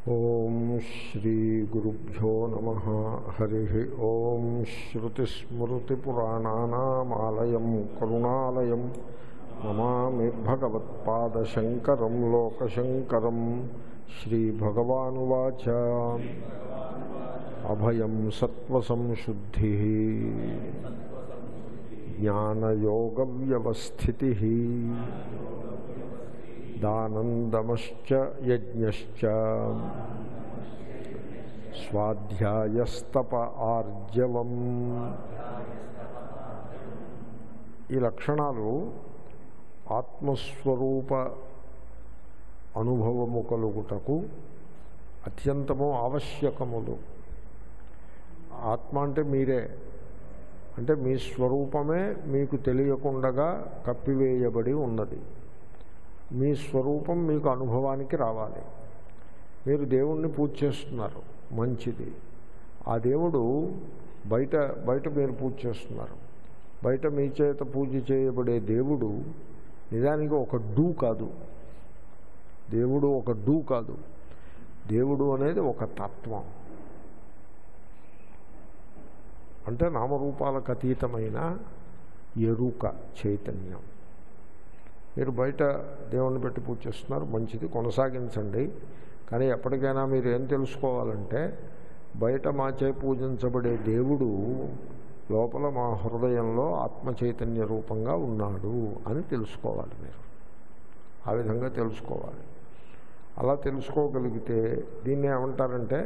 ఓం శ్రీ గురుభ్యో నమ హరి ఓం శ్రుతిస్మృతిపురాణానామాలయం కరుణాలయం నమామి భగవత్పాదశంకరం లోకశంకరం శ్రీభగవానువాచ అభయం సత్వసంశుద్ధి జ్ఞానయోగవ్యవస్థితి దానందమశ్చ యజ్ఞశ్చ స్వాధ్యాయస్తప ఆర్జవం ఈ లక్షణాలు ఆత్మస్వరూప అనుభవము కలుగుటకు అత్యంతము ఆవశ్యకములు ఆత్మ అంటే మీరే అంటే మీ స్వరూపమే మీకు తెలియకుండగా కప్పివేయబడి ఉన్నది మీ స్వరూపం మీకు అనుభవానికి రావాలి మీరు దేవుణ్ణి పూజ చేస్తున్నారు మంచిది ఆ దేవుడు బయట బయట మీరు పూజ చేస్తున్నారు బయట మీ చేత పూజ చేయబడే దేవుడు నిజానికి ఒక డూ కాదు దేవుడు ఒక డూ కాదు దేవుడు అనేది ఒక తత్వం అంటే నామరూపాలకు అతీతమైన ఎరుక చైతన్యం మీరు బయట దేవుణ్ణి పెట్టి పూజ చేస్తున్నారు మంచిది కొనసాగించండి కానీ ఎప్పటికైనా మీరు ఏం తెలుసుకోవాలంటే బయట మాచే పూజించబడే దేవుడు లోపల మా హృదయంలో ఆత్మ చైతన్య రూపంగా ఉన్నాడు అని తెలుసుకోవాలి మీరు ఆ విధంగా తెలుసుకోవాలి అలా తెలుసుకోగలిగితే దీన్ని ఏమంటారంటే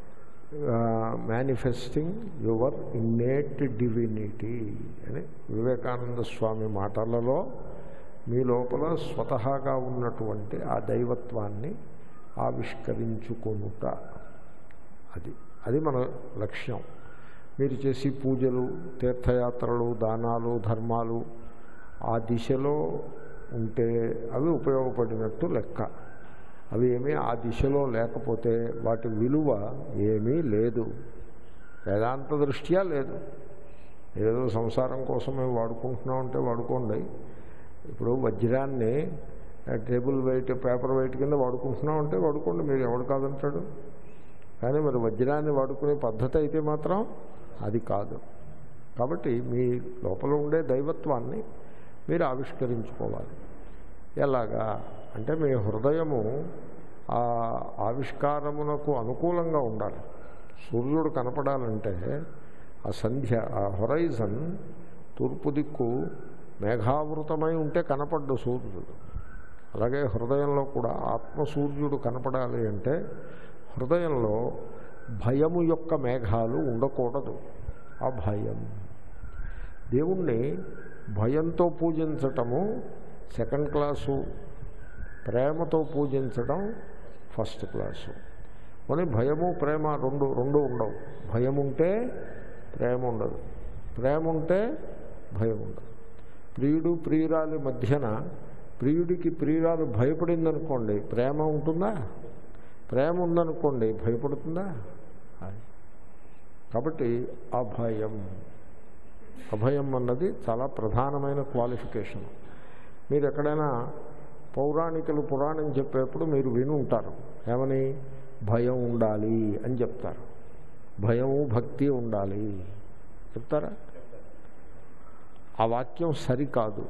మేనిఫెస్టింగ్ యువర్ ఇన్నేట్ డివినిటీ అని వివేకానంద స్వామి మాటలలో మీ లోపల స్వతహాగా ఉన్నటువంటి ఆ దైవత్వాన్ని ఆవిష్కరించుకొనుట అది అది మన లక్ష్యం మీరు చేసి పూజలు తీర్థయాత్రలు దానాలు ధర్మాలు ఆ దిశలో ఉంటే అవి ఉపయోగపడినట్టు లెక్క అవి ఏమీ ఆ దిశలో లేకపోతే వాటి విలువ ఏమీ లేదు వేదాంత దృష్ట్యా లేదు ఏదో సంసారం కోసం మేము వాడుకుంటున్నాం అంటే వాడుకోండి ఇప్పుడు వజ్రాన్ని టేబుల్ వెయిట్ పేపర్ వెయిట్ కింద వాడుకుంటున్నాం అంటే వాడుకోండి మీరు ఎవడు కాదంటాడు కానీ మరి వజ్రాన్ని వాడుకునే పద్ధతి అయితే మాత్రం అది కాదు కాబట్టి మీ లోపల ఉండే దైవత్వాన్ని మీరు ఆవిష్కరించుకోవాలి ఎలాగా అంటే మీ హృదయము ఆ ఆవిష్కారమునకు అనుకూలంగా ఉండాలి సూర్యుడు కనపడాలంటే ఆ సంధ్య ఆ హొరైజన్ తూర్పు దిక్కు మేఘావృతమై ఉంటే కనపడ్డు సూర్యుడు అలాగే హృదయంలో కూడా ఆత్మసూర్యుడు కనపడాలి అంటే హృదయంలో భయము యొక్క మేఘాలు ఉండకూడదు ఆ భయం దేవుణ్ణి భయంతో పూజించటము సెకండ్ క్లాసు ప్రేమతో పూజించడం ఫస్ట్ క్లాసు కానీ భయము ప్రేమ రెండు రెండు ఉండవు భయం ఉంటే ప్రేమ ఉండదు ప్రేమ ఉంటే భయం ఉండదు ప్రియుడు ప్రియురాలి మధ్యన ప్రియుడికి ప్రియురాలు భయపడిందనుకోండి ప్రేమ ఉంటుందా ప్రేమ ఉందనుకోండి భయపడుతుందా అది కాబట్టి అభయం అభయం అన్నది చాలా ప్రధానమైన క్వాలిఫికేషన్ మీరు ఎక్కడైనా పౌరాణికులు పురాణం చెప్పేప్పుడు మీరు విని ఉంటారు ఏమని భయం ఉండాలి అని చెప్తారు భయము భక్తి ఉండాలి చెప్తారా ఆ వాక్యం సరికాదు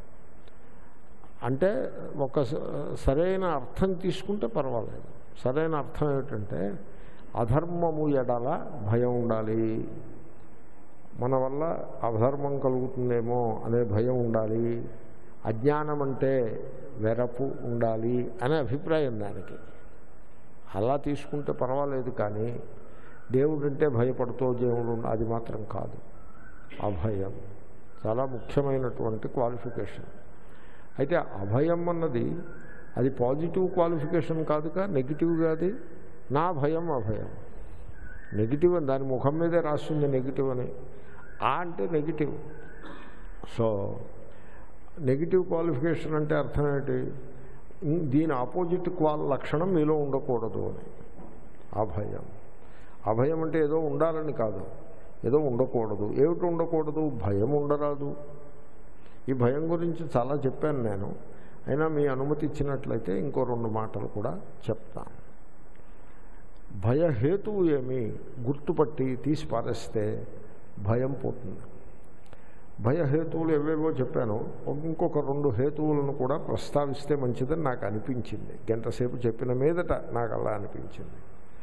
అంటే ఒక సరైన అర్థం తీసుకుంటే పర్వాలేదు సరైన అర్థం ఏమిటంటే అధర్మము ఎడల భయం ఉండాలి మన వల్ల అధర్మం కలుగుతుందేమో అనే భయం ఉండాలి అజ్ఞానం అంటే వెరపు ఉండాలి అనే అభిప్రాయం దానికి అలా తీసుకుంటే పర్వాలేదు కానీ దేవుడంటే భయపడుతూ దేవుడు అది మాత్రం కాదు అభయం చాలా ముఖ్యమైనటువంటి క్వాలిఫికేషన్ అయితే అభయం అన్నది అది పాజిటివ్ క్వాలిఫికేషన్ కాదుగా నెగిటివ్ కాదు నా భయం అభయం నెగిటివ్ అని దాని ముఖం మీదే రాస్తుంది నెగిటివ్ అని ఆ అంటే నెగిటివ్ సో నెగిటివ్ క్వాలిఫికేషన్ అంటే అర్థం ఏంటి దీని ఆపోజిట్ క్వాల్ లక్షణం మీలో ఉండకూడదు అని అభయం అభయం అంటే ఏదో ఉండాలని కాదు ఏదో ఉండకూడదు ఏమిటి ఉండకూడదు భయం ఉండరాదు ఈ భయం గురించి చాలా చెప్పాను నేను అయినా మీ అనుమతి ఇచ్చినట్లయితే ఇంకో రెండు మాటలు కూడా చెప్తాను భయహేతువు ఏమి గుర్తుపట్టి తీసి పారేస్తే భయం పోతుంది భయహేతువులు ఎవేవో చెప్పాను ఇంకొక రెండు హేతువులను కూడా ప్రస్తావిస్తే మంచిదని నాకు అనిపించింది గంటసేపు చెప్పిన మీదట నాకు అలా అనిపించింది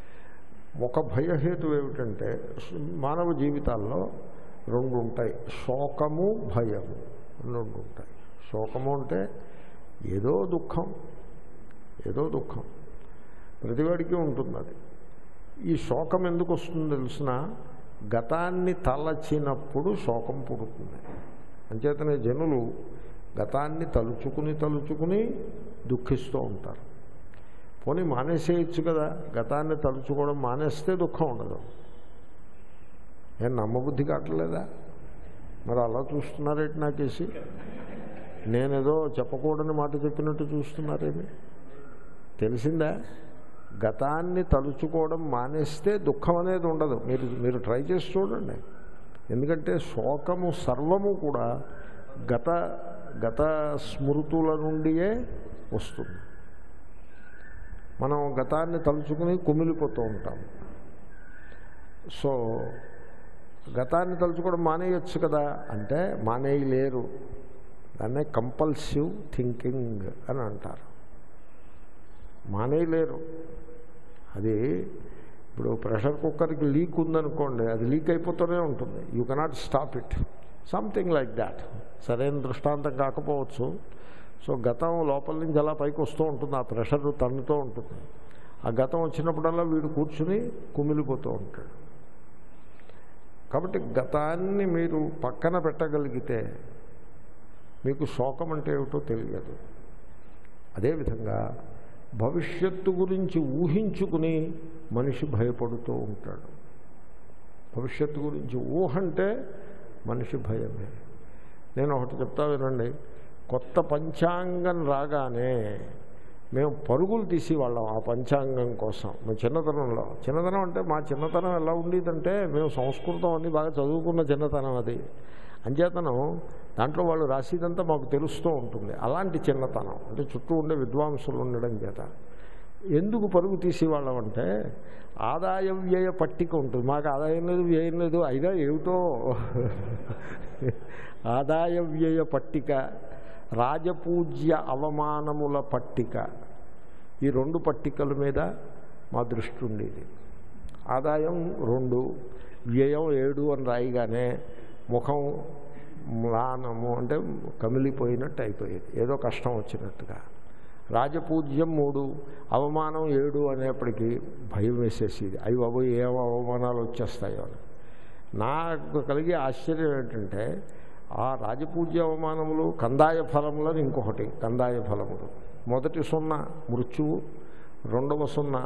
ఒక భయహేతు ఏమిటంటే మానవ జీవితాల్లో రెండు ఉంటాయి శోకము భయము రెండు ఉంటాయి శోకము అంటే ఏదో దుఃఖం ఏదో దుఃఖం ప్రతివాడికి ఉంటుంది అది ఈ శోకం ఎందుకు వస్తుందో తెలిసిన గతాన్ని తలచినప్పుడు శోకం పుడుతుంది అంచేతనే జనులు గతాన్ని తలుచుకుని తలుచుకుని దుఃఖిస్తూ ఉంటారు పోనీ మానేసేయచ్చు కదా గతాన్ని తలుచుకోవడం మానేస్తే దుఃఖం ఉండదు నేను నమ్మబుద్ధి కావట్లేదా మరి అలా చూస్తున్నారేంటి నాకేసి నేనేదో చెప్పకూడని మాట చెప్పినట్టు చూస్తున్నారేమి తెలిసిందా గతాన్ని తలుచుకోవడం మానేస్తే దుఃఖం అనేది ఉండదు మీరు మీరు ట్రై చేసి చూడండి ఎందుకంటే శోకము సర్వము కూడా గత గత స్మృతుల నుండియే వస్తుంది మనం గతాన్ని తలుచుకుని కుమిలిపోతూ ఉంటాం సో గతాన్ని తలుచుకోవడం మానేయచ్చు కదా అంటే మానేయలేరు దాన్నే కంపల్సివ్ థింకింగ్ అని అంటారు మానేయలేరు అది ఇప్పుడు ప్రెషర్ కుక్కర్కి లీక్ ఉందనుకోండి అది లీక్ అయిపోతూనే ఉంటుంది you cannot stop it something like that సరైన దృష్టాంతం కాకపోవచ్చు సో గతం లోపల నుంచి అలా పైకి వస్తూ ఉంటుంది ఆ ప్రెషర్ తన్నుతూ ఉంటుంది ఆ గతం వచ్చినప్పుడల్లా వీడు కూర్చుని కుమిలిపోతూ ఉంటాడు కాబట్టి గతాన్ని మీరు పక్కన పెట్టగలిగితే మీకు శోకం అంటే ఏమిటో తెలియదు అదేవిధంగా భవిష్యత్తు గురించి ఊహించుకుని మనిషి భయపడుతూ ఉంటాడు భవిష్యత్తు గురించి ఊహ అంటే మనిషి భయమే నేను ఒకటి చెప్తా వినండి కొత్త పంచాంగం రాగానే మేము పరుగులు తీసేవాళ్ళం ఆ పంచాంగం కోసం మా చిన్నతనంలో చిన్నతనం అంటే మా చిన్నతనం ఎలా ఉండేదంటే మేము సంస్కృతం అన్ని బాగా చదువుకున్న చిన్నతనం అది అంచేతనం దాంట్లో వాళ్ళు రాసేదంతా మాకు తెలుస్తూ ఉంటుంది అలాంటి చిన్నతనం అంటే చుట్టూ ఉండే విద్వాంసులు ఉండడం చేత ఎందుకు పరుగు తీసేవాళ్ళం అంటే ఆదాయ వ్యయ పట్టిక ఉంటుంది మాకు ఆదాయం లేదు వ్యయం లేదు అయినా ఏమిటో ఆదాయ వ్యయ పట్టిక రాజపూజ్య అవమానముల పట్టిక ఈ రెండు పట్టికల మీద మా దృష్టి ఉండేది ఆదాయం రెండు వ్యయం ఏడు అని రాయిగానే ముఖం మ్లానము అంటే కమిలిపోయినట్టు అయిపోయేది ఏదో కష్టం వచ్చినట్టుగా రాజపూజ్యం మూడు అవమానం ఏడు అనేప్పటికీ భయం వేసేసేది అవి బాబు ఏ అవమానాలు వచ్చేస్తాయో అని నాకు కలిగే ఆశ్చర్యం ఏంటంటే ఆ రాజపూజ్య అవమానములు కందాయ ఫలములు అని ఇంకొకటి కందాయ ఫలములు మొదటి సున్నా మృత్యువు రెండవ సున్నా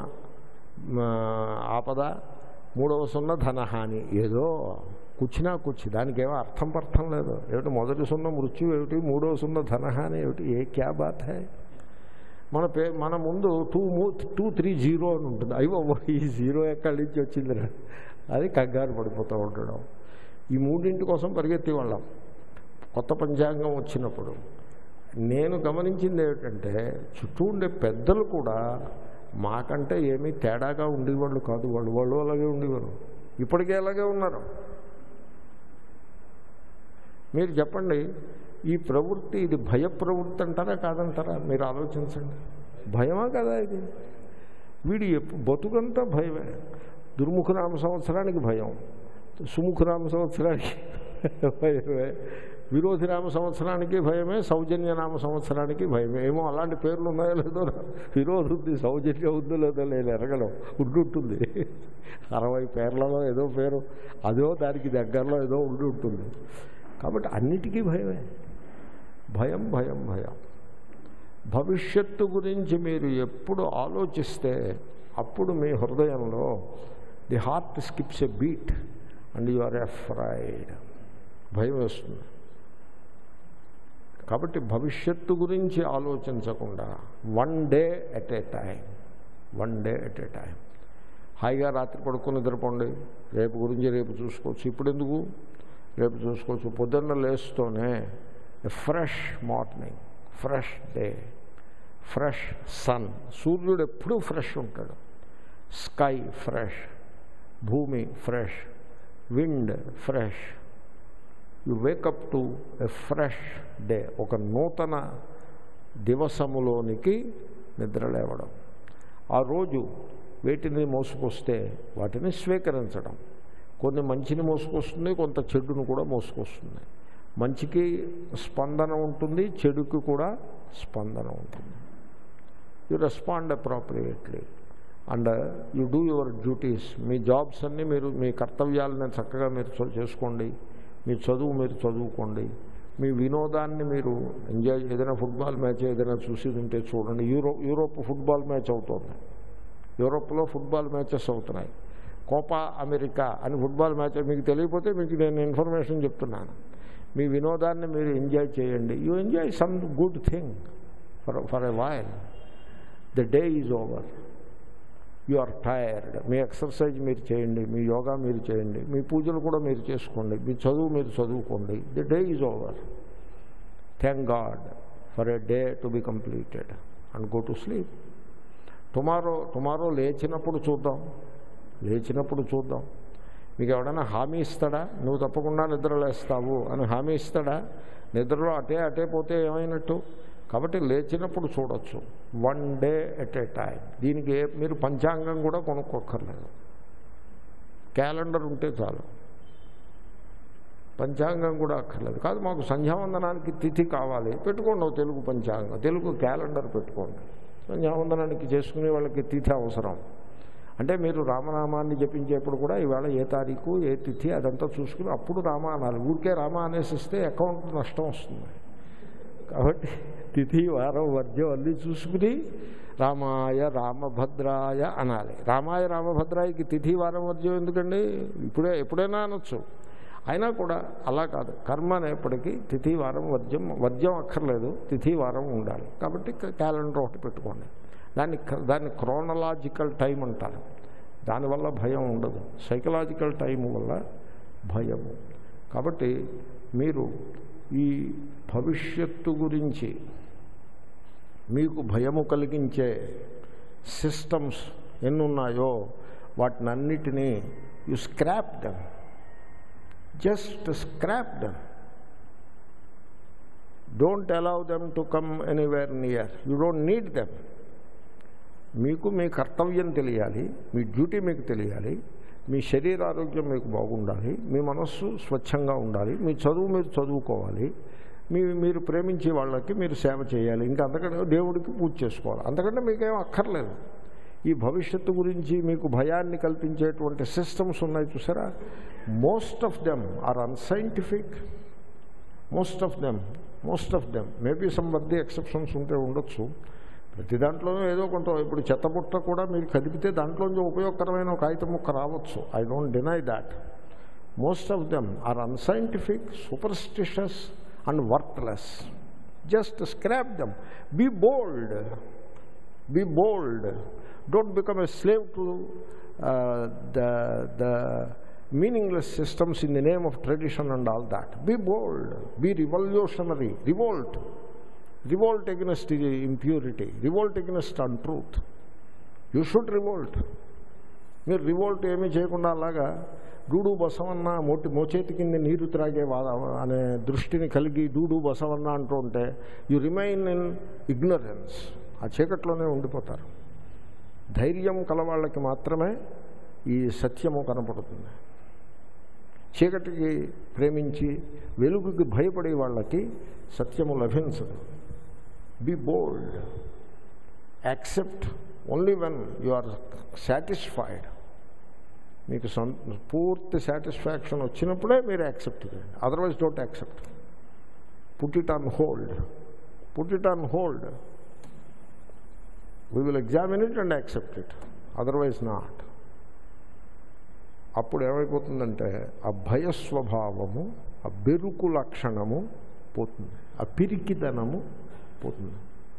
ఆపద మూడవ సున్నా ధనహాని ఏదో కూర్చున్నా కూర్చి దానికి ఏమో అర్థం పర్థం లేదు ఏమిటి మొదటి సున్న మృత్యు ఏమిటి మూడవ సున్న ధనహాని ఏమిటి ఏ క్యా బాత్ హై మన పే మన ముందు టూ మూ టూ త్రీ జీరో అని ఉంటుంది అయ్యో ఈ జీరో ఎక్కడి నుంచి వచ్చిందిరా అది కంగారు పడిపోతూ ఉండడం ఈ మూడింటి కోసం పరిగెత్తి వాళ్ళం కొత్త పంచాంగం వచ్చినప్పుడు నేను గమనించింది ఏమిటంటే చుట్టూ ఉండే పెద్దలు కూడా మాకంటే ఏమీ తేడాగా ఉండేవాళ్ళు కాదు వాళ్ళు వాళ్ళు అలాగే ఉండేవారు ఇప్పటికే అలాగే ఉన్నారు మీరు చెప్పండి ఈ ప్రవృత్తి ఇది భయ ప్రవృత్తి అంటారా కాదంటారా మీరు ఆలోచించండి భయమా కదా ఇది వీడి బతుకంతా భయమే దుర్ముఖనామ సంవత్సరానికి భయం సుముఖనామ సంవత్సరానికి భయమే విరోధి నామ సంవత్సరానికి భయమే సౌజన్య నామ సంవత్సరానికి భయమే ఏమో అలాంటి పేర్లు ఉన్నాయో లేదో విరోధి ఉంది సౌజన్యం ఉందో లేదో లేదు ఎరగడం ఉండుంటుంది అరవై పేర్లలో ఏదో పేరు అదో దానికి దగ్గరలో ఏదో ఉండి ఉంటుంది కాబట్టి అన్నిటికీ భయమే భయం భయం భయం భవిష్యత్తు గురించి మీరు ఎప్పుడు ఆలోచిస్తే అప్పుడు మీ హృదయంలో the heart skips a beat and you are afraid భయం వేస్తుంది కాబట్టి భవిష్యత్తు గురించి ఆలోచించకుండా one day at a time one day at a time హాయిగా రాత్రి పడుకుని నిద్రపోండి రేపు గురించి రేపు చూసుకోవచ్చు ఇప్పుడు ఎందుకు రేపు చూసుకోవచ్చు పొద్దున్న లేస్తూనే fresh morning fresh day fresh sun సూర్యుడు ఎప్పుడూ ఫ్రెష్ ఉంటాడు స్కై ఫ్రెష్ భూమి fresh wind fresh you wake up to a fresh day ఒక నూతన దివసములోనికి నిద్ర లేవడం ఆ రోజు వేటిని మోసుకొస్తే వాటిని స్వీకరించడం కొన్ని మంచిని మోసుకొస్తుంది కొంత చెడును కూడా మోసుకొస్తుంది మంచికి స్పందన ఉంటుంది చెడుకి కూడా స్పందన ఉంటుంది you respond appropriately and you do your duties మీ జాబ్స్ అన్నీ మీరు మీ కర్తవ్యాలను చక్కగా మీరు చ- చేసుకోండి మీ చదువు మీరు చదువుకోండి మీ వినోదాన్ని మీరు ఎంజాయ్ ఏదైనా ఫుట్బాల్ మ్యాచ్ ఏదైనా చూసి ఉంటే చూడండి యూరో యూరోప్ ఫుట్బాల్ మ్యాచ్ అవుతుంది యూరోప్లో ఫుట్బాల్ మ్యాచెస్ అవుతున్నాయి కోపా అమెరికా అని ఫుట్బాల్ మ్యాచ్ మీకు తెలియకపోతే మీకు నేను ఇన్ఫర్మేషన్ చెప్తున్నాను మీ వినోదాన్ని మీరు ఎంజాయ్ చేయండి you enjoy some good thing for for a while the day is over you are tired మీ ఎక్సర్సైజ్ మీరు చేయండి మీ యోగా మీరు చేయండి మీ పూజలు కూడా మీరు చేసుకోండి మీ చదువు మీరు చదువుకోండి the day is over thank God for a day to be completed and go to sleep tomorrow tomorrow లేచినప్పుడు చూద్దాం లేచినప్పుడు చూద్దాం మీకు ఎవడైనా హామీ ఇస్తాడా నువ్వు తప్పకుండా నిద్రలేస్తావు అని హామీ ఇస్తాడా నిద్రలో అటే అటే పోతే ఏమైనట్టు కాబట్టి లేచినప్పుడు చూడొచ్చు one day at a time దీనికి ఏ మీరు పంచాంగం కూడా కొనుక్కోక్కర్లేదు క్యాలెండర్ ఉంటే చాలు పంచాంగం కూడా అక్కర్లేదు కాదు మాకు సంధ్యావందనానికి తిథి కావాలి పెట్టుకోండి ఓ తెలుగు పంచాంగం తెలుగు క్యాలెండర్ పెట్టుకోండి సంధ్యావందనానికి చేసుకునే వాళ్ళకి తిథి అవసరం అంటే మీరు రామనామాన్ని జపించేప్పుడు కూడా ఇవాళ ఏ తారీఖు ఏ తిథి అదంతా చూసుకుని అప్పుడు రామ అనాలి ఊరికే రామ అనేసిస్తే అకౌంట్ నష్టం వస్తుంది కాబట్టి తిథి వారం వర్జం అన్నీ చూసుకుని రామాయ రామభద్రాయ అనాలి రామాయ రామభద్రాయకి తిథి వారం వర్జం ఎందుకండి ఇప్పుడే ఎప్పుడైనా అనొచ్చు అయినా కూడా అలా కాదు కర్మ అనేప్పటికీ తిథి వారం వర్జం వర్జం అక్కర్లేదు తిథి వారం ఉండాలి కాబట్టి క్యాలెండర్ ఒకటి పెట్టుకోండి దాన్ని దాన్ని క్రోనలాజికల్ టైం అంటారు దానివల్ల భయం ఉండదు సైకలాజికల్ టైం వల్ల భయము కాబట్టి మీరు ఈ భవిష్యత్తు గురించి మీకు భయము కలిగించే సిస్టమ్స్ ఎన్నున్నాయో వాటినన్నిటినీ you scrap them just scrap them don't allow them to come anywhere near you don't need them మీకు మీ కర్తవ్యం తెలియాలి మీ డ్యూటీ మీకు తెలియాలి మీ శరీర ఆరోగ్యం మీకు బాగుండాలి మీ మనస్సు స్వచ్ఛంగా ఉండాలి మీ చదువు మీరు చదువుకోవాలి మీ మీరు ప్రేమించే వాళ్ళకి మీరు సేవ చేయాలి ఇంకా అంతకంటే దేవుడికి పూజ చేసుకోవాలి అంతకంటే మీకేం అక్కర్లేదు ఈ భవిష్యత్తు గురించి మీకు భయాన్ని కల్పించేటువంటి సిస్టమ్స్ ఉన్నాయి చూసారా most of them are unscientific most of them most of them maybe some బర్ది ఎక్సెప్షన్స్ ఉంటే ఉండొచ్చు ప్రతి దాంట్లోనూ ఏదో కొంత ఇప్పుడు చెత్తబుట్ట కూడా మీరు కదిపితే దాంట్లోంచి ఉపయోగకరమైన ఒక కాగితం ముక్క రావచ్చు I don't deny that most of them are unscientific superstitious and worthless just scrap them be bold be bold don't become a slave to the the meaningless systems in the name of tradition and all that. Be bold, be revolutionary, revolt. Revolt against impurity, revolt against untruth. You should revolt. మీరు revolt ఏమీ చేయకుండా అలాగా డూడు బసవన్న మోటి మోచేతి కింద నీరు త్రాగే వా అనే దృష్టిని కలిగి డూడు బసవన్న అంటూ ఉంటే యు రిమైన్ ఇన్ ఇగ్నరెన్స్ ఆ చీకట్లోనే ఉండిపోతారు ధైర్యం కలవాళ్ళకి మాత్రమే ఈ సత్యము కనపడుతుంది చీకటికి ప్రేమించి వెలుగుకి భయపడే వాళ్ళకి సత్యము లభించదు be bold accept only when you are satisfied మీకు సం పూర్తి సాటిస్ఫాక్షన్ వచ్చినప్పుడే మీరు యాక్సెప్ట్ చేయండి otherwise don't accept put it on hold put it on hold we will examine it and accept it otherwise not అప్పుడు ఏమైపోతుందంటే ఆ భయస్వభావము ఆ బెరుకు లక్షణము పోతుంది ఆ పిరికిదనము పోతుంది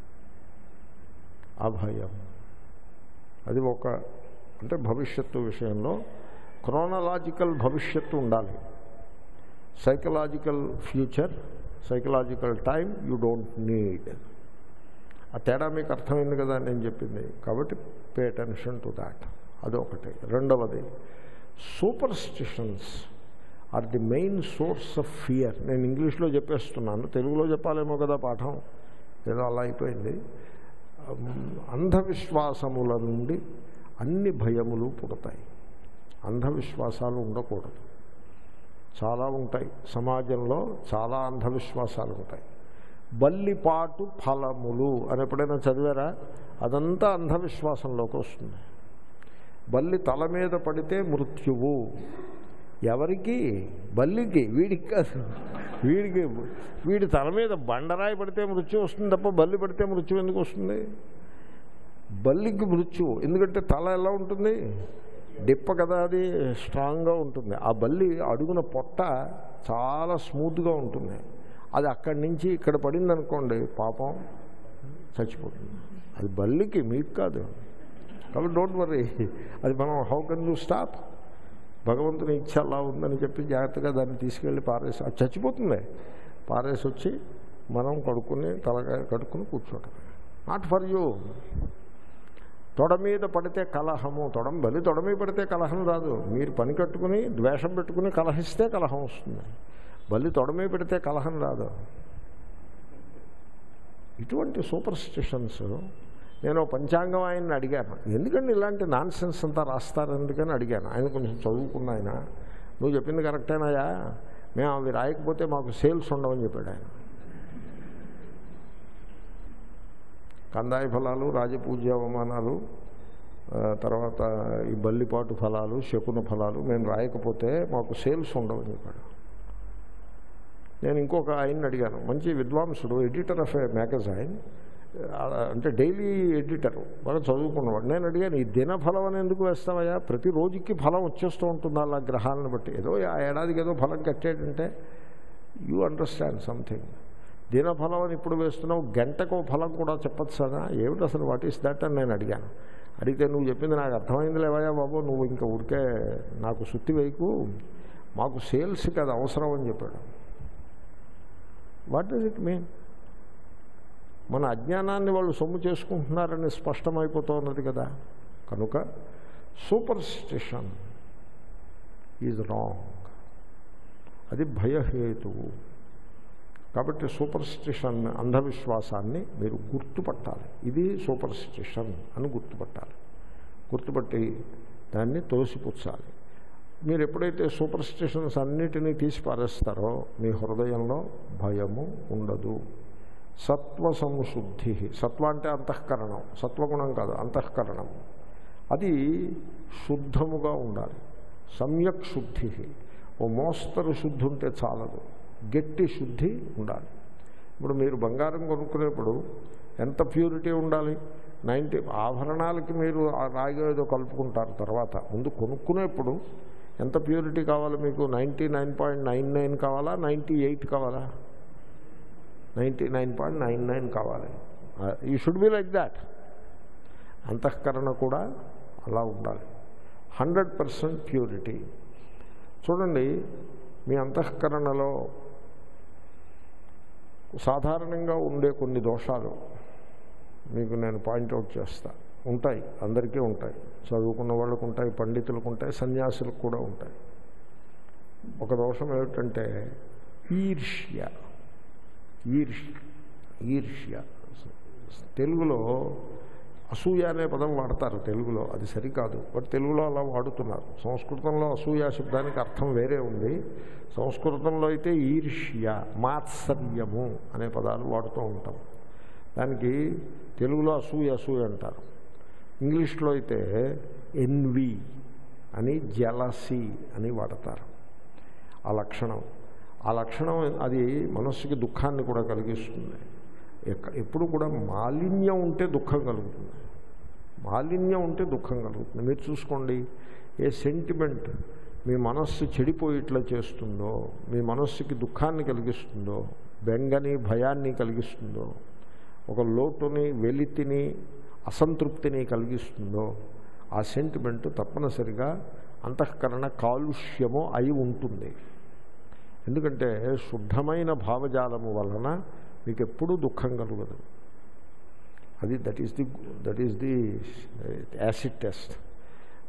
ఆ భయం అది ఒక అంటే భవిష్యత్తు విషయంలో క్రోనలాజికల్ భవిష్యత్తు ఉండాలి psychological future psychological time you don't need ఆ తేడా మీకు అర్థమైంది కదా నేను చెప్పింది కాబట్టి పే అటెన్షన్ టు దాట్ అదొకటి రెండవది superstitions are the main source of fear నేను ఇంగ్లీష్లో చెప్పేస్తున్నాను తెలుగులో చెప్పాలేమో కదా పాఠం ఏదో అలా అయిపోయింది అంధవిశ్వాసముల నుండి అన్ని భయములు పుడతాయి అంధవిశ్వాసాలు ఉండకూడదు చాలా ఉంటాయి సమాజంలో చాలా అంధవిశ్వాసాలు ఉంటాయి బల్లిపాటు ఫలములు అని ఎప్పుడైనా చదివారా అదంతా అంధవిశ్వాసంలోకి వస్తుంది బల్లి తల మీద పడితే మృత్యువు ఎవరికి బల్లికి వీడికి కాదు వీడికి వీడి తల మీద బండరాయి పడితే మృత్యు వస్తుంది తప్ప బల్లి పడితే మృత్యు ఎందుకు వస్తుంది బల్లికి మృత్యువు ఎందుకంటే తల ఎలా ఉంటుంది డిప్ప కదా అది స్ట్రాంగ్గా ఉంటుంది ఆ బల్లి అడుగున పొట్ట చాలా స్మూత్గా ఉంటుంది అది అక్కడి నుంచి ఇక్కడ పడింది అనుకోండి పాపం చచ్చిపోతుంది అది బల్లికి మీకు కాదు కాబట్టి డోంట్ వరీ అది మనం హౌ కెన్ యూ స్టాప్ భగవంతుని ఇచ్చ అలా ఉందని చెప్పి జాగ్రత్తగా దాన్ని తీసుకెళ్ళి పారేసి అది చచ్చిపోతుంది పారేసి వచ్చి మనం కడుక్కుని తలకాయ కడుక్కుని కూర్చోటం నాట్ ఫర్ యూ తొడ మీద పడితే కలహము తొడం బలి తొడ మీద పడితే కలహం రాదు మీరు పని కట్టుకుని ద్వేషం పెట్టుకుని కలహిస్తే కలహం వస్తుంది బలి తొడ మీద పెడితే కలహం రాదు ఇటువంటి సూపర్ స్టిషన్స్ నేను పంచాంగం ఆయన్ని అడిగాను ఎందుకంటే ఇలాంటి నాన్ సెన్స్ అంతా రాస్తారు ఎందుకని అడిగాను ఆయన కొంచెం చదువుకున్న ఆయన నువ్వు చెప్పింది కరెక్టేనాయా మేము అవి రాయకపోతే మాకు సేల్స్ ఉండవని చెప్పాడు ఆయన కందాయ ఫలాలు రాజపూజ్య అవమానాలు తర్వాత ఈ బల్లిపాటు ఫలాలు శకున ఫలాలు మేము రాయకపోతే మాకు సేల్స్ ఉండవని చెప్పాడు నేను ఇంకొక ఆయన్ని అడిగాను మంచి విద్వాంసుడు ఎడిటర్ ఆఫ్ ఏ మ్యాగజైన్ అంటే డైలీ ఎడిటర్ బాగా చదువుకున్నవాడు నేను అడిగాను ఈ దినఫలం అని ఎందుకు వేస్తావయ్యా ప్రతి రోజుకి ఫలం వచ్చేస్తూ ఉంటుంది అలా గ్రహాలను బట్టి ఏదో ఆ ఏడాదికి ఏదో ఫలం కట్టాడంటే యూ అండర్స్టాండ్ సంథింగ్ దినఫలం అని ఇప్పుడు వేస్తున్నావు గంటకో ఫలం కూడా చెప్పచ్చు కదా ఏమిటి అసలు వాట్ ఈస్ దట్ అని నేను అడిగాను అడిగితే నువ్వు చెప్పింది నాకు అర్థమైంది లేవయ్యా బాబు నువ్వు ఇంకా ఊరికే నాకు సుత్తి వేయకు మాకు సేల్స్కి అది అవసరం అని చెప్పాడు వాట్ డస్ ఇట్ మీన్ మన అజ్ఞానాన్ని వాళ్ళు సొమ్ము చేసుకుంటున్నారని స్పష్టమైపోతున్నది కదా కనుక సూపర్ స్టిషన్ ఈజ్ రాంగ్ అది భయహేతువు కాబట్టి సూపర్ స్టిషన్ అంధవిశ్వాసాన్ని మీరు గుర్తుపట్టాలి ఇది సూపర్ స్టిషన్ అని గుర్తుపట్టాలి గుర్తుపట్టి దాన్ని తోసిపుచ్చాలి మీరు ఎప్పుడైతే సూపర్ స్టిషన్స్ అన్నిటినీ తీసి పారేస్తారో మీ హృదయంలో భయము ఉండదు సత్వ సంశుద్ధి సత్వ అంటే అంతఃకరణం సత్వగుణం కాదు అంతఃకరణం అది శుద్ధముగా ఉండాలి సమ్యక్ శుద్ధి ఓ మోస్తరు శుద్ధి ఉంటే చాలదు గట్టి శుద్ధి ఉండాలి ఇప్పుడు మీరు బంగారం కొనుక్కునేప్పుడు ఎంత ప్యూరిటీ ఉండాలి నైంటీ ఆభరణాలకి మీరు ఆ రాగి ఏదో కలుపుకుంటారు తర్వాత ముందు కొనుక్కునేప్పుడు ఎంత ప్యూరిటీ కావాలి మీకు ninety nine point nine nine కావాలా నైంటీ ఎయిట్ కావాలా ninety nine point nine nine కావాలి ఈ షుడ్ బి లైక్ దాట్ అంతఃకరణ కూడా అలా ఉండాలి హండ్రెడ్ పర్సెంట్ ప్యూరిటీ చూడండి మీ అంతఃకరణలో సాధారణంగా ఉండే కొన్ని దోషాలు మీకు నేను పాయింట్అవుట్ చేస్తా ఉంటాయి అందరికీ ఉంటాయి చదువుకున్న వాళ్ళకు ఉంటాయి పండితులకు ఉంటాయి సన్యాసులకు కూడా ఉంటాయి ఒక దోషం ఏమిటంటే ఈర్ష్య ఈర్ష్య ఈర్ష్య తెలుగులో అసూయ అనే పదం వాడతారు తెలుగులో అది సరికాదు బట్ తెలుగులో అలా వాడుతున్నారు సంస్కృతంలో అసూయ శబ్దానికి అర్థం వేరే ఉంది సంస్కృతంలో అయితే ఈర్ష్య మాత్సర్యము అనే పదాలు వాడుతూ ఉంటాం దానికి తెలుగులో అసూయ అసూయ అంటారు ఇంగ్లీష్లో అయితే ఎన్వి అని జలసి అని వాడతారు ఆ లక్షణం ఆ లక్షణం అది మనస్సుకి దుఃఖాన్ని కూడా కలిగిస్తుంది ఎప్పుడు కూడా మాలిన్యం ఉంటే దుఃఖం కలుగుతుంది మాలిన్యం ఉంటే దుఃఖం కలుగుతుంది మీరు చూసుకోండి ఏ సెంటిమెంట్ మీ మనస్సు చెడిపోయిట్లా చేస్తుందో మీ మనస్సుకి దుఃఖాన్ని కలిగిస్తుందో బెంగని భయాన్ని కలిగిస్తుందో ఒక లోటుని వెలితిని అసంతృప్తిని కలిగిస్తుందో ఆ సెంటిమెంట్ తప్పనిసరిగా అంతఃకరణ కాలుష్యము అయి ఉంటుంది ఎందుకంటే శుద్ధమైన భావజాలము వలన మీకు ఎప్పుడూ దుఃఖం కలగదు అది that is the that is the acid test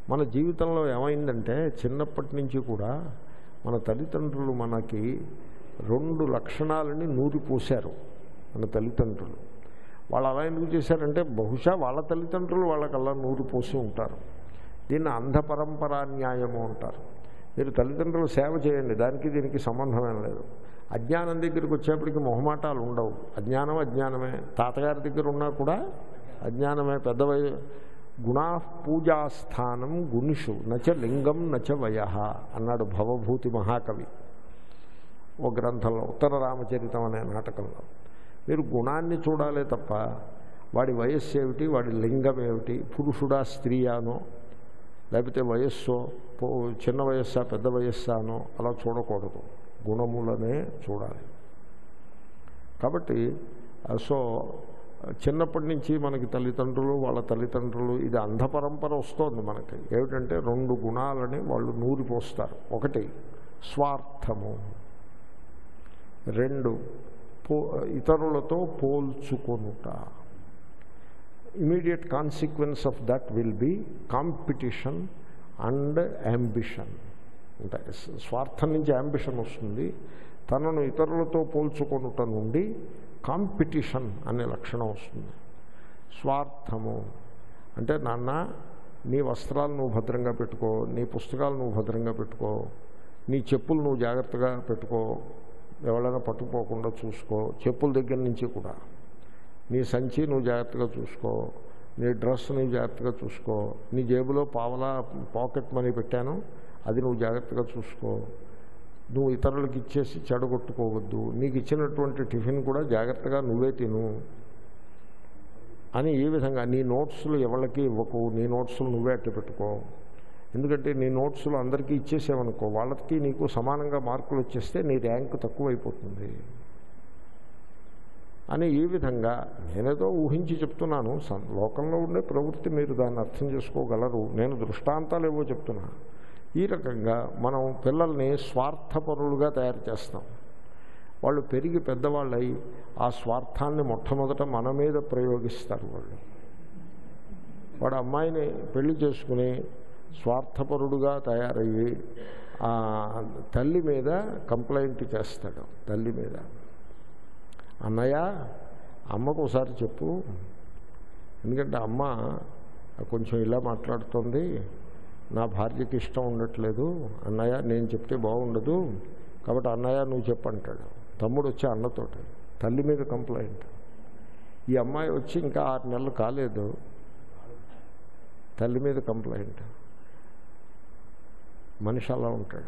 మన జీవితంలో ఏమైందంటే చిన్నప్పటి నుంచి కూడా మన తల్లిదండ్రులు మనకి రెండు లక్షణాలని నూరి పోశారు మన తల్లిదండ్రులు వాళ్ళు అలా ఎందుకు చేశారంటే బహుశా వాళ్ళ తల్లిదండ్రులు వాళ్ళకల్లా నూరు పోసి ఉంటారు దీన్ని అంధ పరంపరా న్యాయము అంటారు మీరు తల్లిదండ్రులు సేవ చేయండి దానికి దీనికి సంబంధమేం లేదు అజ్ఞానం దగ్గరికి వచ్చేప్పటికి మొహమాటాలు ఉండవు అజ్ఞానం అజ్ఞానమే తాతగారి దగ్గర ఉన్నా కూడా అజ్ఞానమే పెద్ద వయ గుణా పూజాస్థానం గుణిషు నచ లింగం నచ వయ అన్నాడు భవభూతి మహాకవి ఓ గ్రంథంలో ఉత్తర రామచరితం అనే నాటకంలో మీరు గుణాన్ని చూడాలే తప్ప వాడి వయస్సు ఏమిటి వాడి లింగం ఏమిటి పురుషుడా స్త్రీయానో లేకపోతే వయస్సో పో- చిన్న వయస్సా పెద్ద వయస్సానో అలా చూడకూడదు గుణములనే చూడాలి కాబట్టి ఆ, సో చిన్నప్పటి నుంచి మనకి తల్లిదండ్రులు వాళ్ళ తల్లిదండ్రులు ఇది అంధ పరంపర వస్తోంది మనకి ఏమిటంటే రెండు గుణాలని వాళ్ళు నూరిపోస్తారు ఒకటి స్వార్థము రెండు పో ఇతరులతో పోల్చుకొనుట immediate consequence of that will be competition and ambition ఉంటాయి స- స్వార్థం నుంచి యాంబిషన్ వస్తుంది తనను ఇతరులతో పోల్చుకొనుట నుండి కాంపిటీషన్ అనే లక్షణం వస్తుంది స్వార్థము అంటే నాన్న నీ వస్త్రాలు నువ్వు భద్రంగా పెట్టుకో నీ పుస్తకాలు నువ్వు భద్రంగా పెట్టుకో నీ చెప్పులు నువ్వు జాగ్రత్తగా పెట్టుకో ఎవరైనా పట్టుకోకుండా చూసుకో చెప్పుల దగ్గర నుంచి కూడా నీ సంచి నువ్వు జాగ్రత్తగా చూసుకో నీ డ్రెస్ నువ్వు జాగ్రత్తగా చూసుకో నీ జేబులో పావలా పాకెట్ మనీ పెట్టాను అది నువ్వు జాగ్రత్తగా చూసుకో నువ్వు ఇతరులకు ఇచ్చేసి చెడగొట్టుకోవద్దు నీకు ఇచ్చినటువంటి టిఫిన్ కూడా జాగ్రత్తగా నువ్వే తిను అని ఈ విధంగా నీ నోట్స్లు ఎవరికి ఇవ్వకు నీ నోట్స్లు నువ్వే అట్టు పెట్టుకో ఎందుకంటే నీ నోట్స్లు అందరికీ ఇచ్చేసావనుకో వాళ్ళకి నీకు సమానంగా మార్కులు వచ్చేస్తే నీ ర్యాంక్ తక్కువైపోతుంది అని ఈ విధంగా నేనేదో ఊహించి చెప్తున్నాను సం- లోకంలో ఉండే ప్రవృత్తి మీరు దాన్ని అర్థం చేసుకోగలరు నేను దృష్టాంతాలు ఏవో చెప్తున్నా ఈ రకంగా మనం పిల్లల్ని స్వార్థపరులుగా తయారు చేస్తాం వాళ్ళు పెరిగి పెద్దవాళ్ళై ఆ స్వార్థాన్ని మొట్టమొదట మన మీద ప్రయోగిస్తారు వాళ్ళు వాడు అమ్మాయిని పెళ్లి చేసుకుని స్వార్థపరుడుగా తయారయ్యి ఆ తల్లి మీద కంప్లైంట్ చేస్తాడు తల్లి మీద అన్నయ్య అమ్మకు ఒకసారి చెప్పు ఎందుకంటే అమ్మ కొంచెం ఇలా మాట్లాడుతుంది నా భార్యకి ఇష్టం ఉండట్లేదు అన్నయ్య నేను చెప్తే బాగుండదు కాబట్టి అన్నయ్య నువ్వు చెప్పంటాడు తమ్ముడు వచ్చి అన్నతోటి తల్లి మీద కంప్లైంట్ ఈ అమ్మాయి వచ్చి ఇంకా ఆరు నెలలు కాలేదు తల్లి మీద కంప్లైంట్ మనిషి అలా ఉంటాడు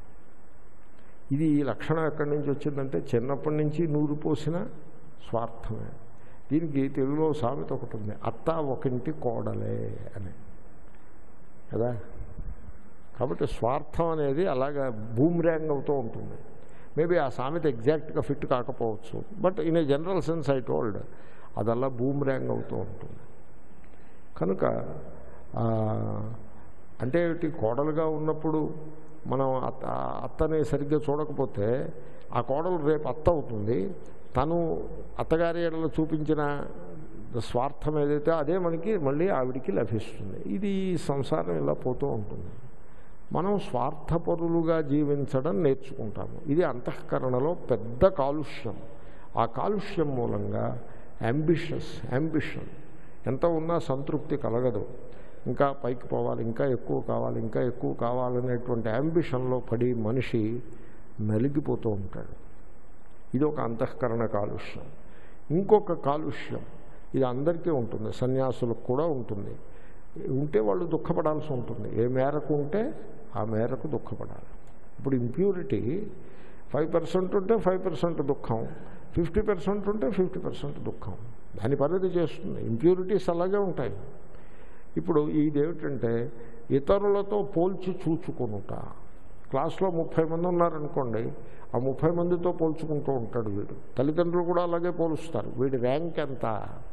ఇది ఈ లక్షణం ఎక్కడి నుంచి వచ్చిందంటే చిన్నప్పటి నుంచి నూరు పోసిన స్వార్థమే దీనికి తెలుగులో సామెత ఒకటి ఉంది అత్త ఒకంటి కోడలే అని కదా కాబట్టి స్వార్థం అనేది అలాగా బూమ్రాంగ్ అవుతూ ఉంటుంది మేబీ ఆ సామెత ఎగ్జాక్ట్గా ఫిట్ కాకపోవచ్చు but in a general sense I told అదల్లా బూమ్రాంగ్ అవుతూ ఉంటుంది కనుక ఆ, అంటే ఏమిటి కోడలుగా ఉన్నప్పుడు మనం అత్త అత్తని సరిగ్గా చూడకపోతే ఆ కోడలు రేపు అత్త అవుతుంది తను అత్తగారి ఏడలో చూపించిన స్వార్థం ఏదైతే అదే మనకి మళ్ళీ ఆవిడికి లభిస్తుంది ఇది ఈ సంసారం ఇలా పోతూ ఉంటుంది మనం స్వార్థపరులుగా జీవించడం నేర్చుకుంటాము ఇది అంతఃకరణలో పెద్ద కాలుష్యం ఆ కాలుష్యం మూలంగా అంబిషస్ అంబిషన్ ఎంత ఉన్నా సంతృప్తి కలగదు ఇంకా పైకి పోవాలి ఇంకా ఎక్కువ కావాలి ఇంకా ఎక్కువ కావాలనేటువంటి అంబిషన్లో పడి మనిషి నలిగిపోతూ ఉంటాడు ఇది ఒక అంతఃకరణ కాలుష్యం ఇంకొక కాలుష్యం ఇది అందరికీ ఉంటుంది సన్యాసులకు కూడా ఉంటుంది ఉంటే వాళ్ళు దుఃఖపడాల్సి ఉంటుంది ఏ మేరకు ఉంటే ఆ మేరకు దుఃఖపడాలి ఇప్పుడు ఇంప్యూరిటీ ఫైవ్ పర్సెంట్ ఉంటే ఫైవ్ పర్సెంట్ దుఃఖం ఫిఫ్టీ పర్సెంట్ ఉంటే ఫిఫ్టీ పర్సెంట్ దుఃఖం దాని పరిధి చేస్తుంది ఇంప్యూరిటీస్ అలాగే ఉంటాయి ఇప్పుడు ఇదేమిటంటే ఇతరులతో పోల్చి చూచుకొనుట క్లాస్లో ముప్పై మంది ఉన్నారనుకోండి ఆ ముప్పై మందితో పోల్చుకుంటూ ఉంటాడు వీడు తల్లిదండ్రులు కూడా అలాగే పోలుస్తారు వీడి ర్యాంక్ ఎంత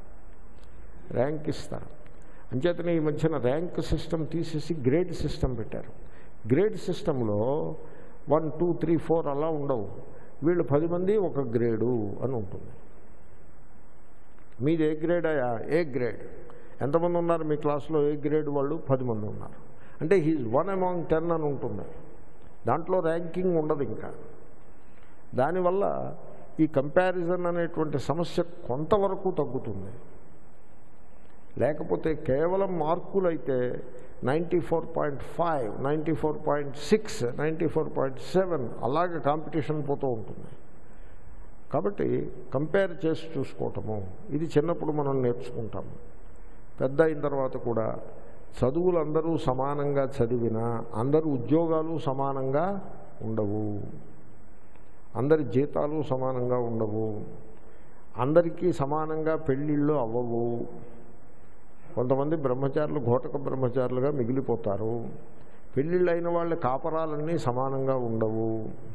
ర్యాంక్ ఇస్తారు అంచేతనే ఈ మధ్యన ర్యాంక్ సిస్టమ్ తీసేసి గ్రేడ్ సిస్టమ్ పెట్టారు గ్రేడ్ సిస్టంలో వన్ టూ త్రీ ఫోర్ అలా ఉండవు వీళ్ళు పది మంది ఒక గ్రేడు అని ఉంటుంది మీది ఏ గ్రేడ్ అయ్యా ఏ గ్రేడ్ ఎంతమంది ఉన్నారు మీ క్లాస్లో ఏ గ్రేడ్ వాళ్ళు పది మంది ఉన్నారు అంటే హీజ్ వన్ అమాంగ్ టెన్ అని ఉంటుంది దాంట్లో ర్యాంకింగ్ ఉండదు ఇంకా దానివల్ల ఈ కంపారిజన్ అనేటువంటి సమస్య కొంతవరకు తగ్గుతుంది లేకపోతే కేవలం మార్కులైతే ninety four point five ninety four point six ninety four point seven అలాగే కాంపిటీషన్ పోతూ ఉంటుంది కాబట్టి కంపేర్ చేసి చూసుకోవటము ఇది చిన్నప్పుడు మనం నేర్చుకుంటాము పెద్ద అయిన తర్వాత కూడా చదువులు అందరూ సమానంగా చదివినా అందరు ఉద్యోగాలు సమానంగా ఉండవు అందరి జీతాలు సమానంగా ఉండవు అందరికీ సమానంగా పెళ్ళిళ్ళు అవ్వవు కొంతమంది బ్రహ్మచారులు ఘోటక బ్రహ్మచారులుగా మిగిలిపోతారు పెళ్ళిళ్ళు అయిన వాళ్ళ కాపరాలన్నీ సమానంగా ఉండవు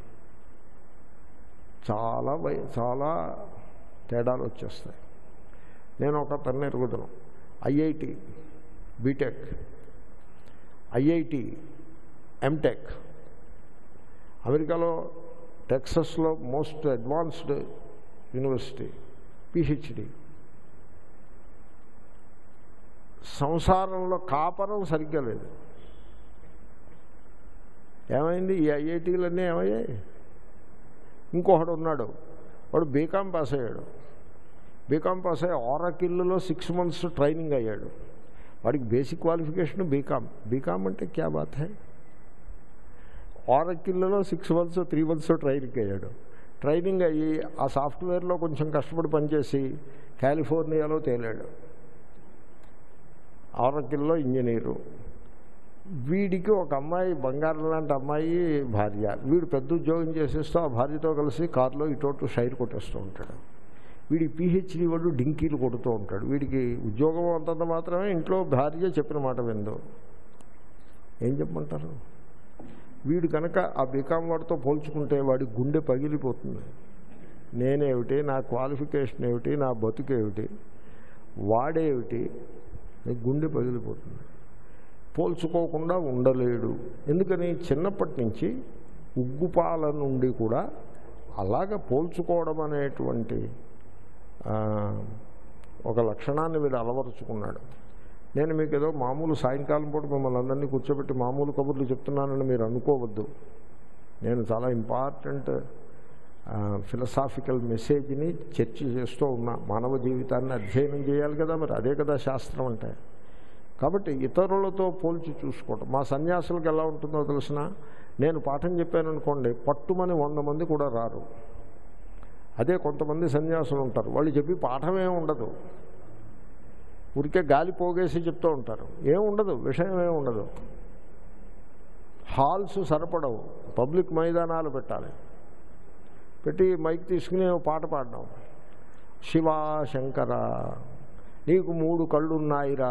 చాలా వై చాలా తేడాలు వచ్చేస్తాయి నేను ఒక పెన్న ఎరుగుదను ఐఐటి బీటెక్ ఐఐటి ఎంటెక్ అమెరికాలో టెక్సస్లో మోస్ట్ అడ్వాన్స్డ్ యూనివర్సిటీ పిహెచ్డి సంసారంలో కాపరం సరిగ్గా లేదు ఏమైంది ఈ ఐఐటీలన్నీ ఏమయ్యాయి ఇంకొకడు ఉన్నాడు వాడు బీకామ్ పాస్ అయ్యాడు బీకామ్ పాస్ అయ్యి ఆరకిల్లులో సిక్స్ మంత్స్ ట్రైనింగ్ అయ్యాడు వాడికి బేసిక్ క్వాలిఫికేషన్ బీకామ్ బీకామ్ అంటే క్యా బాత్ హై ఆరకిల్లులో six months three months training అయ్యాడు ట్రైనింగ్ అయ్యి ఆ సాఫ్ట్వేర్లో కొంచెం కష్టపడి పనిచేసి కాలిఫోర్నియాలో తేలాడు ఆరకిల్లో ఇంజనీరు వీడికి ఒక అమ్మాయి బంగారం లాంటి అమ్మాయి భార్య వీడు పెద్ద ఉద్యోగం చేసేస్తూ ఆ భార్యతో కలిసి కారులో ఇటోటు షైర్ కొట్టేస్తూ ఉంటాడు వీడి పిహెచ్డీ వాడు డింకీలు కొడుతూ ఉంటాడు వీడికి ఉద్యోగం అంతంత మాత్రమే ఇంట్లో భార్య చెప్పిన మాట విందు ఏం చెప్పమంటారు వీడు కనుక ఆ బీకామ్ వాడితో పోల్చుకుంటే వాడి గుండె పగిలిపోతుంది నేనేమిటి నా క్వాలిఫికేషన్ ఏమిటి నా బతుకేమిటి వాడేమిటి గుండె పగిలిపోతుంది పోల్చుకోకుండా ఉండలేడు ఎందుకని చిన్నప్పటి నుంచి ఉగ్గుపాల నుండి కూడా అలాగ పోల్చుకోవడం అనేటువంటి ఒక లక్షణాన్ని వీడు అలవరుచుకున్నాడు నేను మీకు ఏదో మామూలు సాయంకాలం పూట మిమ్మల్ని అందరినీ కూర్చోబెట్టి మామూలు కబుర్లు చెప్తున్నానని మీరు అనుకోవద్దు నేను చాలా ఇంపార్టెంట్ ఫిలసాఫికల్ మెసేజ్ని చర్చ చేస్తూ ఉన్నా మానవ జీవితాన్ని అధ్యయనం చేయాలి కదా మరి అదే కదా శాస్త్రం అంటే కాబట్టి ఇతరులతో పోల్చి చూసుకోవటం మా సన్యాసులకు ఎలా ఉంటుందో తెలిసిన నేను పాఠం చెప్పాను అనుకోండి పట్టుమని వంద మంది కూడా రారు అదే కొంతమంది సన్యాసులు ఉంటారు వాళ్ళు చెప్పి పాఠమే ఉండదు ఊరికే గాలి పోగేసి చెప్తూ ఉంటారు ఏం ఉండదు విషయం ఏం ఉండదు హాల్స్ సరిపడవు పబ్లిక్ మైదానాలు పెట్టాలి పెట్టి మైక్ తీసుకుని పాట పాడడం శివా శంకర నీకు మూడు కళ్ళున్నాయిరా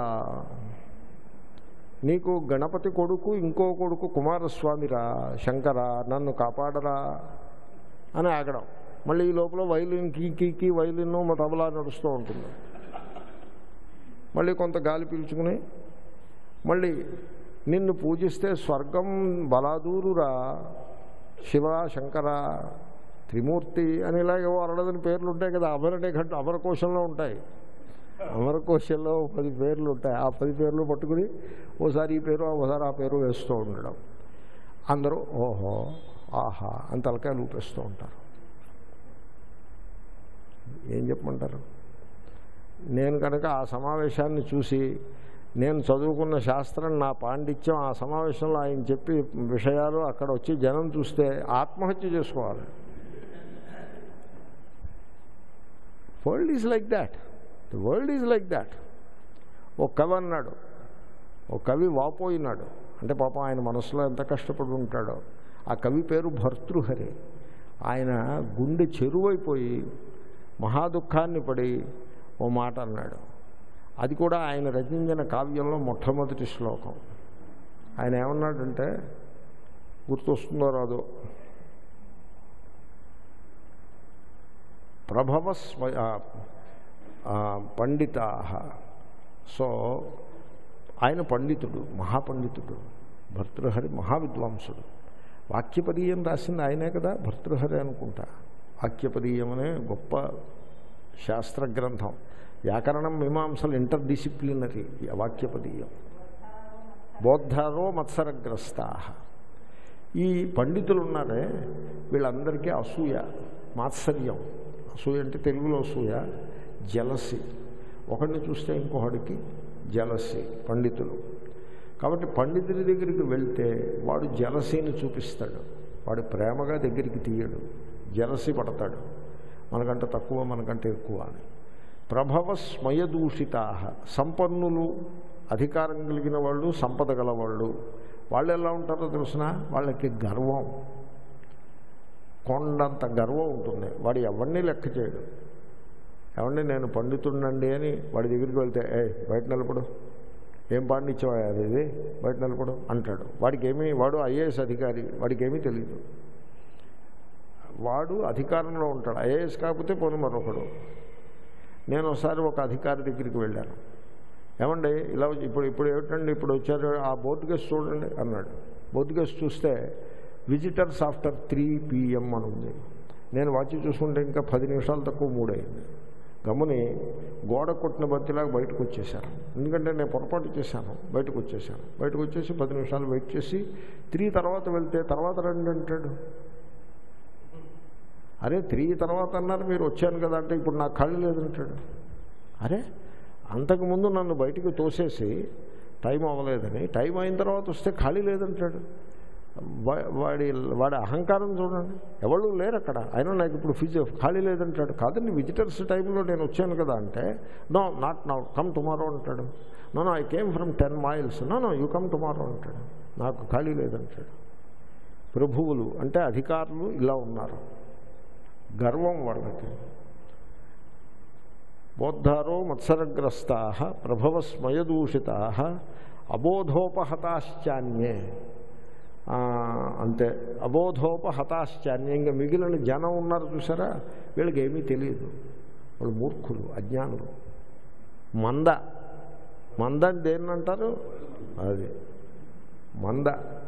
నీకు గణపతి కొడుకు ఇంకో కొడుకు కుమారస్వామిరా శంకర నన్ను కాపాడరా అని ఆగడం మళ్ళీ ఈ లోపల వైలిన్ కీ కీ కీ వైలిన్ తబలా నడుస్తూ ఉంటుంది మళ్ళీ కొంత గాలి పీల్చుకుని మళ్ళీ నిన్ను పూజిస్తే స్వర్గం బలాదూరురా శివ శంకర త్రిమూర్తి అని ఇలాగేవో అరడదని పేర్లు ఉంటాయి కదా అమరనే ఘట్ట అమరకోశంలో ఉంటాయి అమరకోశంలో పది పేర్లు ఉంటాయి ఆ పది పేర్లు పట్టుకుని ఓసారి ఈ పేరు ఒకసారి ఆ పేరు వేస్తూ ఉండడం అందరూ ఓహో ఆహా అని తలకాయలు ఊపేస్తూ ఉంటారు ఏం చెప్పమంటారు నేను కనుక ఆ సమావేశాన్ని చూసి నేను చదువుకున్న శాస్త్రం నా పాండిత్యం ఆ సమావేశంలో ఆయన చెప్పి విషయాలు అక్కడ వచ్చి జనం చూస్తే ఆత్మహత్య చేసుకోవాలి world is like that the world is like that ఒక కవి అన్నాడు ఒక కవి వాపోయినాడు అంటే పాపం ఆయన మనసులో ఎంత కష్టపడి ఉంటాడో ఆ కవి పేరు భర్తృహరి ఆయన గుండె చెరువైపోయి మహాదుఖాన్ని పడి ఓ మాట అన్నాడు అది కూడా ఆయన రచించిన కావ్యంలో మొట్టమొదటి శ్లోకం ఆయన ఏమన్నాడంటే గుర్తొస్తుందో రాదో ప్రభవ స్వయ పండితా సో ఆయన పండితుడు మహాపండితుడు భర్తృహరి మహావిద్వాంసుడు వాక్యపదీయం రాసింది ఆయనే కదా భర్తృహరి అనుకుంటా వాక్యపదీయం అనే గొప్ప శాస్త్ర గ్రంథం వ్యాకరణం మీమాంసలు ఇంటర్ డిసిప్లినరీ వాక్యపదీయం బౌద్ధారో మత్సరగ్రస్తా ఈ పండితులు ఉన్నారే వీళ్ళందరికీ అసూయ మాత్సర్యం అసూయ అంటే తెలుగులో అసూయ జలసి ఒకడిని చూస్తే ఇంకొకడికి జలసి పండితులు కాబట్టి పండితుడి దగ్గరికి వెళ్తే వాడు జలసీని చూపిస్తాడు వాడు ప్రేమగా దగ్గరికి తీయడు జలసి పడతాడు మనకంటే తక్కువ మనకంటే ఎక్కువ అని ప్రభవ స్మయదూషితా సంపన్నులు అధికారం కలిగిన వాళ్ళు సంపద గలవాళ్ళు వాళ్ళు ఎలా ఉంటారో తెలిసిన వాళ్ళకి గర్వం కొండంత గర్వం ఉంటుంది వాడు ఎవరిని లెక్క చేయడు ఎవరిని నేను పండితుండండి అని వాడి దగ్గరికి వెళ్తే ఏ బయట నిలబడు ఏం పాండిత్యమా అది ఇది బయట నిలబడు అంటాడు వాడికి ఏమీ వాడు ఐఏఎస్ అధికారి వాడికి ఏమీ తెలియదు వాడు అధికారంలో ఉంటాడు ఐఏఎస్ కాకపోతే పోనీ మరొకడు నేను ఒకసారి ఒక అధికారి దగ్గరికి వెళ్ళాను ఏమండి ఇలా ఇప్పుడు ఇప్పుడు ఏమిటండి ఇప్పుడు వచ్చారు ఆ బోర్డు కేసు చూడండి అన్నాడు బోర్డు కేసు చూస్తే విజిటర్స్ ఆఫ్టర్ త్రీ పిఎం అని ఉంది నేను వాచి చూసుకుంటే ఇంకా పది నిమిషాలు తక్కువ మూడైంది గమ్ముని గోడ కొట్టిన బతిలాగా బయటకు వచ్చేసాను ఎందుకంటే నేను పొరపాటు చేశాను బయటకు వచ్చేసాను బయటకు వచ్చేసి పది నిమిషాలు వెయిట్ చేసి త్రీ తర్వాత వెళ్తే తర్వాత రండి అంటాడు అరే త్రీ తర్వాత అన్నారు మీరు వచ్చాను కదా అంటే ఇప్పుడు నాకు ఖాళీ లేదంటాడు అరే అంతకుముందు నన్ను బయటికి తోసేసి టైం అవ్వలేదని టైం అయిన తర్వాత వస్తే ఖాళీ లేదంటాడు వా- వాడి వాడి అహంకారం చూడండి ఎవరు లేరు అక్కడ అయినా నాకు ఇప్పుడు ఫిజి ఖాళీ లేదంటాడు కాదండి విజిటర్స్ టైంలో నేను వచ్చాను కదా అంటే no not now come tomorrow అంటాడు no no I came from ten miles no no you come tomorrow అంటాడు నాకు ఖాళీ లేదంటాడు ప్రభువులు అంటే అధికారులు ఇలా ఉన్నారు గర్వం వాళ్ళకి బోద్ధారో మత్సరగ్రస్తా ప్రభవ స్మయదూషితా అబోధోపహతాశ్చాన్యే ఆ, అంతే అబోధోపహతాశ్చాన్య ఇంకా మిగిలిన జనం ఉన్నారు చూసారా వీళ్ళకి ఏమీ తెలియదు వాళ్ళు మూర్ఖులు అజ్ఞానులు మంద మంద అని దేన్ని అంటారు అది మంద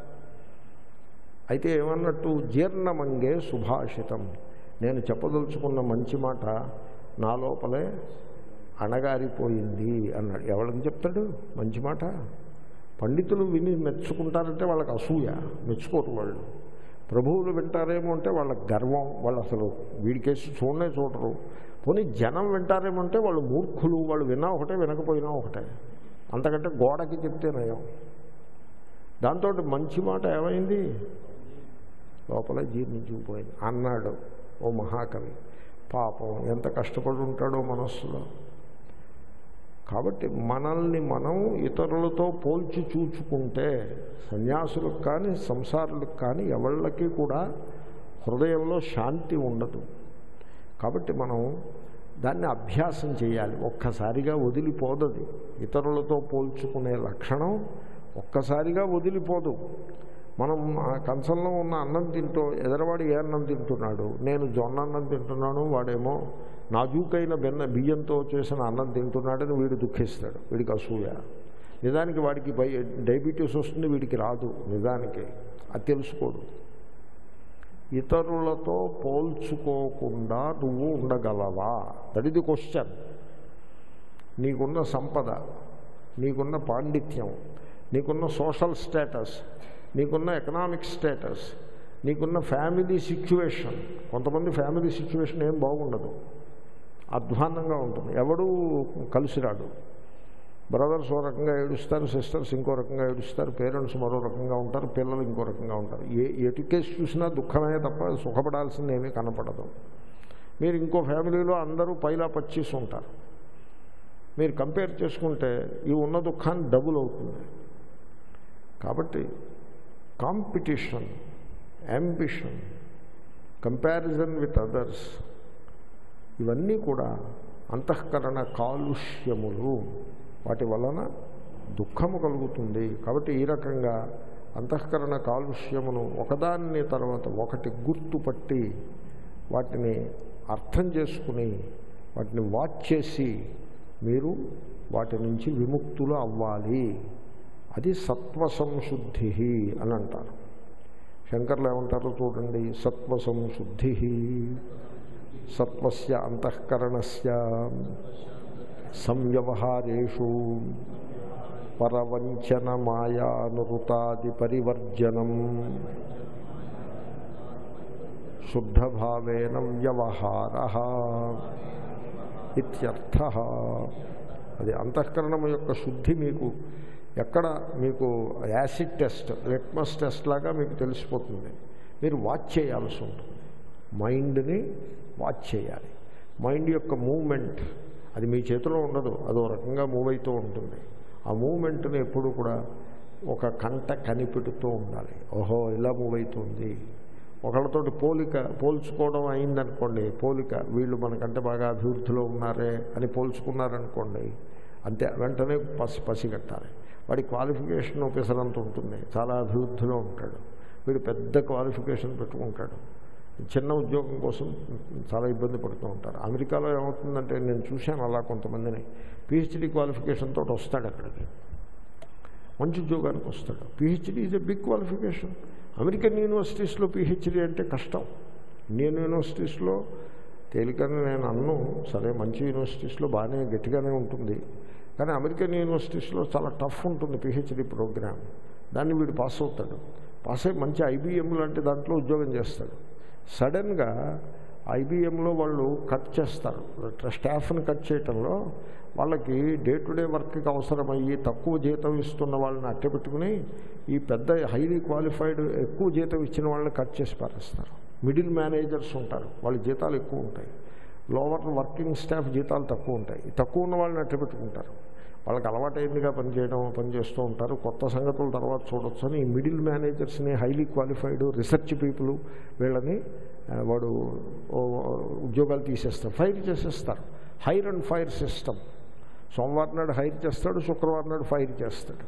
అయితే ఏమన్నట్టు జీర్ణమంగే సుభాషితం నేను చెప్పదలుచుకున్న మంచి మాట నా లోపలే అణగారిపోయింది అన్నాడు ఎవరికి చెప్తాడు మంచి మాట పండితులు విని మెచ్చుకుంటారంటే వాళ్ళకి అసూయ మెచ్చుకోరు వాళ్ళు ప్రభువులు వింటారేమో అంటే వాళ్ళ గర్వం వాళ్ళు అసలు వీడికేసి చూడనే చూడరు పోనీ జనం వింటారేమో అంటే వాళ్ళు మూర్ఖులు వాళ్ళు విన్నా ఒకటే వినకపోయినా ఒకటే అంతకంటే గోడకి చెప్తే నయం దాంతో మంచి మాట ఏమైంది లోపల జీర్ణించుకుపోయింది అన్నాడు ఓ మహాకవి పాపం ఎంత కష్టపడి ఉంటాడో మనస్సులో కాబట్టి మనల్ని మనం ఇతరులతో పోల్చి చూచుకుంటే సన్యాసులకు కానీ సంసారులకు కానీ ఎవళ్ళకి కూడా హృదయంలో శాంతి ఉండదు కాబట్టి మనం దాన్ని అభ్యాసం చేయాలి ఒక్కసారిగా వదిలిపోదది ఇతరులతో పోల్చుకునే లక్షణం ఒక్కసారిగా వదిలిపోదు మనం ఆ కంచంలో ఉన్న అన్నం తింటూ ఎదరవాడు ఏ అన్నం తింటున్నాడు నేను జొన్న అన్నం తింటున్నాను వాడేమో నాజూకైన బెన్న బియ్యంతో చేసిన అన్నం తింటున్నాడని వీడు దుఃఖిస్తాడు వీడికి అసూయ నిజానికి వాడికి బై డయాబెటీస్ వస్తుంది వీడికి రాదు నిజానికి అది తెలుసుకోడు ఇతరులతో పోల్చుకోకుండా నువ్వు ఉండగలవా దట్ ఇది క్వశ్చన్ నీకున్న సంపద నీకున్న పాండిత్యం నీకున్న సోషల్ స్టేటస్ నీకున్న ఎకనామిక్ స్టేటస్ నీకున్న ఫ్యామిలీ సిచ్యువేషన్ కొంతమంది ఫ్యామిలీ సిచ్యువేషన్ ఏం బాగుండదు అధ్వాన్నంగా ఉంటుంది ఎవడూ కలిసి రాడు బ్రదర్స్ ఓ రకంగా ఏడుస్తారు సిస్టర్స్ ఇంకో రకంగా ఏడుస్తారు పేరెంట్స్ మరో రకంగా ఉంటారు పిల్లలు ఇంకో రకంగా ఉంటారు ఏ ఎటు కేసు చూసినా దుఃఖమే తప్ప సుఖపడాల్సింది ఏమీ కనపడదు మీరు ఇంకో ఫ్యామిలీలో అందరూ పైలా పచ్చేసి ఉంటారు మీరు కంపేర్ చేసుకుంటే ఈ ఉన్న దుఃఖాన్ని డబుల్ అవుతుంది కాబట్టి competition ambition comparison with others ఇవన్నీ కూడా అంతఃకరణ కాలుష్యములు వాటి వలన దుఃఖము కలుగుతుంది కాబట్టి ఈ రకంగా అంతఃకరణ కాలుష్యమును ఒకదాన్ని తర్వాత ఒకటి గుర్తుపట్టి వాటిని అర్థం చేసుకుని వాటిని వాచ్ చేసి మీరు వాటి నుంచి విముక్తులు అవ్వాలి అది సత్వ సంశుద్ధి అని అంటారు శంకర్లు ఏమంటారో చూడండి సత్వ సంశుద్ధి సత్వస్య అంతఃకరణస్య సంవ్యవహారేషు పరవంచన మాయానురుతాది పరివర్జనం శుద్ధభావేన వ్యవహార ఇత్యర్థ అది అంతఃకరణం యొక్క శుద్ధి మీకు ఎక్కడ మీకు యాసిడ్ టెస్ట్ లిట్మస్ టెస్ట్ లాగా మీకు తెలిసిపోతుంది మీరు వాచ్ చేయాల్సి ఉంటుంది మైండ్ని వాచ్ చేయాలి మైండ్ యొక్క మూమెంట్ అది మీ చేతిలో ఉండదు అదో రకంగా మూవ్ అవుతూ ఉంటుంది ఆ మూమెంట్ని ఎప్పుడు కూడా ఒక కంట కనిపెడుతూ ఉండాలి ఓహో ఇలా మూవ్ అవుతుంది ఒకళ్ళతోటి పోలిక పోల్చుకోవడం అయిందనుకోండి పోలిక వీళ్ళు మనకంటే బాగా అభివృద్ధిలో ఉన్నారే అని పోల్చుకున్నారనుకోండి అంతే వెంటనే పసి పసిగట్టాలి వాడి క్వాలిఫికేషన్ ఆఫీసర్ అంత ఉంటుంది చాలా అభివృద్ధిలో ఉంటాడు వీడు పెద్ద క్వాలిఫికేషన్ పెట్టుకుంటాడు చిన్న ఉద్యోగం కోసం చాలా ఇబ్బంది పడుతూ ఉంటారు అమెరికాలో ఏమవుతుందంటే నేను చూశాను అలా కొంతమందిని పిహెచ్డీ క్వాలిఫికేషన్ తోటి వస్తాడు అక్కడికి మంచి ఉద్యోగానికి వస్తాడు PhD is a big qualification American యూనివర్సిటీస్లో పిహెచ్డీ అంటే కష్టం ఇండియన్ యూనివర్సిటీస్లో తేలికని నేను అన్ను సరే మంచి యూనివర్సిటీస్లో బాగానే గట్టిగానే ఉంటుంది కానీ అమెరికన్ యూనివర్సిటీస్లో చాలా టఫ్ ఉంటుంది పిహెచ్డీ ప్రోగ్రామ్ దాన్ని వీడు పాస్ అవుతాడు పాస్ అయ్యి మంచి ఐబీఎం లాంటి దాంట్లో ఉద్యోగం చేస్తాడు సడన్గా ఐబీఎంలో వాళ్ళు కట్ చేస్తారు స్టాఫ్ని కట్ చేయటంలో వాళ్ళకి డే టు డే వర్క్కి అవసరమయ్యి తక్కువ జీతం ఇస్తున్న వాళ్ళని అట్టెపెట్టుకుని ఈ పెద్ద హైలీ క్వాలిఫైడ్ ఎక్కువ జీతం ఇచ్చిన వాళ్ళని కట్ చేసి పారేస్తారు మిడిల్ మేనేజర్స్ ఉంటారు వాళ్ళ జీతాలు ఎక్కువ ఉంటాయి లోవర్ వర్కింగ్ స్టాఫ్ జీతాలు తక్కువ ఉంటాయి తక్కువ ఉన్న వాళ్ళని అట్టెపెట్టుకుంటారు వాళ్ళకి అలవాటైందిగా పనిచేయడం పనిచేస్తూ ఉంటారు కొత్త సంగతుల తర్వాత చూడొచ్చు అని ఈ మిడిల్ మేనేజర్స్ని హైలీ క్వాలిఫైడ్ రీసెర్చ్ పీపుల్ వీళ్ళని వాడు ఉద్యోగాలు తీసేస్తారు ఫైర్ చేసేస్తారు హైర్ అండ్ ఫైర్ సిస్టమ్ సోమవారం నాడు హైర్ చేస్తాడు శుక్రవారం నాడు ఫైర్ చేస్తాడు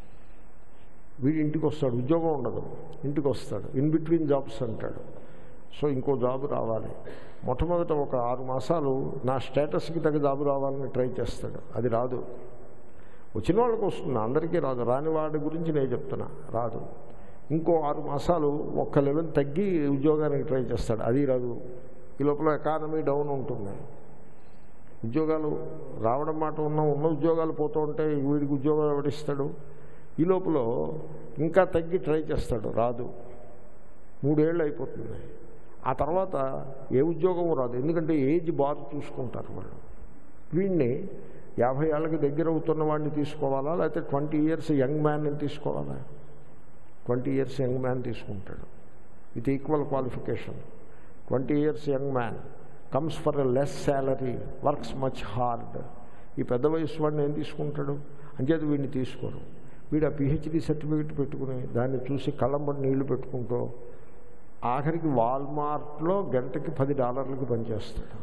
వీడు ఇంటికి వస్తాడు ఉద్యోగం ఉండదు ఇంటికి వస్తాడు ఇన్ బిట్వీన్ జాబ్స్ అంటాడు సో ఇంకో జాబ్ రావాలి మొట్టమొదట ఒక ఆరు మాసాలు నా స్టేటస్కి తగ్గ జాబ్ రావాలని ట్రై చేస్తాడు అది రాదు వచ్చిన వాళ్ళకి వస్తుంది అందరికీ రాదు రాని వాడి గురించి నేను చెప్తున్నా రాదు ఇంకో ఆరు మాసాలు ఒక్క లెవెల్ తగ్గి ఉద్యోగానికి ట్రై చేస్తాడు అది రాదు ఈ లోపల ఎకానమీ డౌన్ ఉంటుంది ఉద్యోగాలు రావడం మాట ఉన్న ఉన్న ఉద్యోగాలు పోతూ ఉంటే వీడికి ఉద్యోగం ఎవడిస్తాడు ఈ లోపల ఇంకా తగ్గి ట్రై చేస్తాడు రాదు మూడేళ్ళు అయిపోతుంది ఆ తర్వాత ఏ ఉద్యోగం రాదు ఎందుకంటే ఏజ్ బార్ చూసుకుంటారు వాళ్ళు వీడిని యాభై ఏళ్ళకి దగ్గర అవుతున్న వాడిని తీసుకోవాలా లేకపోతే ట్వంటీ ఇయర్స్ యంగ్ మ్యాన్ని తీసుకోవాలా ట్వంటీ ఇయర్స్ యంగ్ మ్యాన్ తీసుకుంటాడు with equal qualification twenty years young man comes for a less salary works much hard ఈ పెద్ద వయసు వాడిని ఏం తీసుకుంటాడు అంచేది వీడిని తీసుకోరు వీడు ఆ పిహెచ్డి సర్టిఫికెట్ పెట్టుకుని దాన్ని చూసి కళ్ళంబడి నీళ్లు పెట్టుకుంటూ ఆఖరికి వాల్మార్ట్లో గంటకి పది డాలర్లకి పనిచేస్తాడు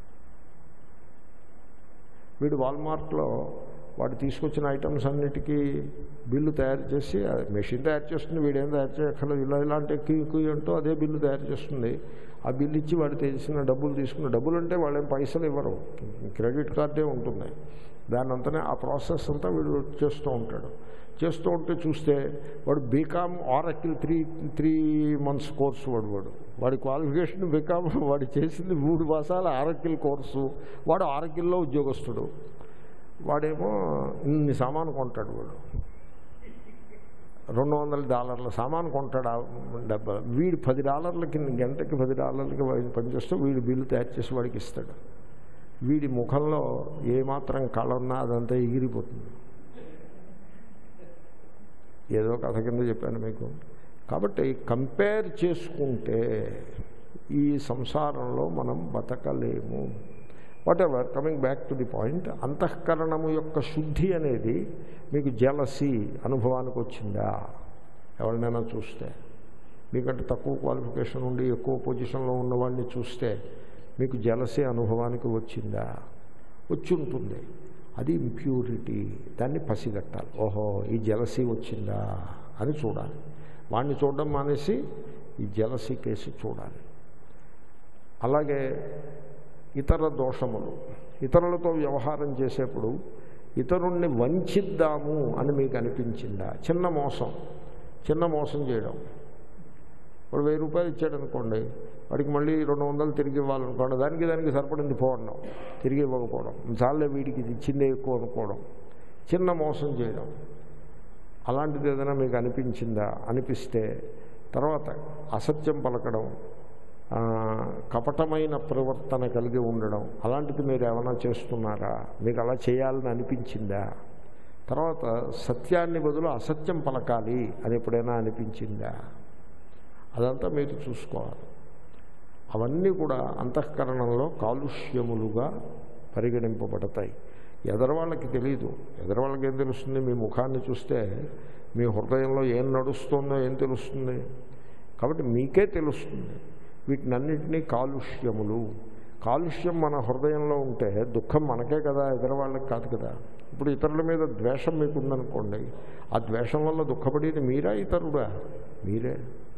వీడు వాల్మార్ట్లో వాడు తీసుకొచ్చిన ఐటమ్స్ అన్నిటికీ బిల్లు తయారు చేసి మెషిన్ తయారు చేస్తుంది వీడేం తయారు చేయక్కర్లేదు ఇలా ఇలాంటి ఎక్కువ ఎక్కువ అంటూ అదే బిల్లు తయారు చేస్తుంది ఆ బిల్లు ఇచ్చి వాడు తెచ్చిన డబ్బులు తీసుకున్న డబ్బులు అంటే వాళ్ళేం పైసలు ఇవ్వరు క్రెడిట్ కార్డే ఉంటుంది దాని అంతనే ఆ ప్రాసెస్ అంతా వీడు చేస్తూ ఉంటాడు చేస్తూ ఉంటే చూస్తే వాడు BCom Oracle three three months course వాడు వాడు వాడి క్వాలిఫికేషన్ బీకామ్ వాడు చేసింది మూడు మాసాల ఆరకిల్ కోర్సు వాడు ఆరకిల్లో ఉద్యోగస్తుడు వాడేమో ఇన్ని సామాను కొంటాడు వాడు రెండు వందల డాలర్ల సామాను కొంటాడు ఆ డబ్బా వీడు పది డాలర్లకి గంటకి పది డాలర్లకి వాడిని పనిచేస్తూ వీడు బిల్లు తయారు చేసి వాడికి ఇస్తాడు వీడి ముఖంలో ఏమాత్రం కళ ఉన్నా అదంతా ఎగిరిపోతుంది ఏదో కథ కింద చెప్పాను మీకు కాబట్టి కంపేర్ చేసుకుంటే ఈ సంసారంలో మనం బతకలేము whatever coming back to the point అంతఃకరణము యొక్క శుద్ధి అనేది మీకు జలసి అనుభవానికి వచ్చిందా ఎవరినైనా చూస్తే మీకంటే తక్కువ క్వాలిఫికేషన్ ఉండి ఎక్కువ పొజిషన్లో ఉన్నవాడిని చూస్తే మీకు జలసి అనుభవానికి వచ్చిందా వచ్చి ఉంటుంది అది ఇంప్యూరిటీ దాన్ని పసిగట్టాలి ఓహో ఈ జలసి వచ్చిందా అని చూడాలి వాడిని చూడడం మానేసి ఈ జలసి కేసు చూడాలి అలాగే ఇతర దోషములు ఇతరులతో వ్యవహారం చేసేప్పుడు ఇతరుణ్ణి వంచిద్దాము అని మీకు అనిపించిందా చిన్న మోసం చిన్న మోసం చేయడం వాడు వెయ్యి రూపాయలు ఇచ్చాడు అనుకోండి వాడికి మళ్ళీ రెండు వందలు తిరిగి ఇవ్వాలనుకోండి దానికి దానికి సరిపడింది పోవడం తిరిగి ఇవ్వకపోవడం చాలే వీడికి ఇది ఇచ్చిందే ఎక్కువ అనుకోవడం చిన్న మోసం చేయడం అలాంటిది ఏదైనా మీకు అనిపించిందా అనిపిస్తే తర్వాత అసత్యం పలకడం ఆ, కపటమైన ప్రవర్తన కలిగి ఉండడం అలాంటిది మీరు ఏమైనా చేస్తున్నారా మీకు అలా చేయాలని అనిపించిందా తర్వాత సత్యాన్ని బదులు అసత్యం పలకాలి అని ఎప్పుడైనా అనిపించిందా అదంతా మీరు చూసుకోవాలి అవన్నీ కూడా అంతఃకరణంలో కాలుష్యములుగా పరిగణింపబడతాయి ఎదరవాళ్ళకి తెలియదు ఎదరవాళ్ళకి ఏం తెలుస్తుంది మీ ముఖాన్ని చూస్తే మీ హృదయంలో ఏం నడుస్తుందో ఏం తెలుస్తుంది కాబట్టి మీకే తెలుస్తుంది వీటినన్నింటినీ కాలుష్యములు కాలుష్యం మన హృదయంలో ఉంటే దుఃఖం మనకే కదా ఎదరవాళ్ళకి కాదు కదా ఇప్పుడు ఇతరుల మీద ద్వేషం మీకు ఉందనుకోండి ఆ ద్వేషం వల్ల దుఃఖపడేది మీరా ఇతరుడా మీరే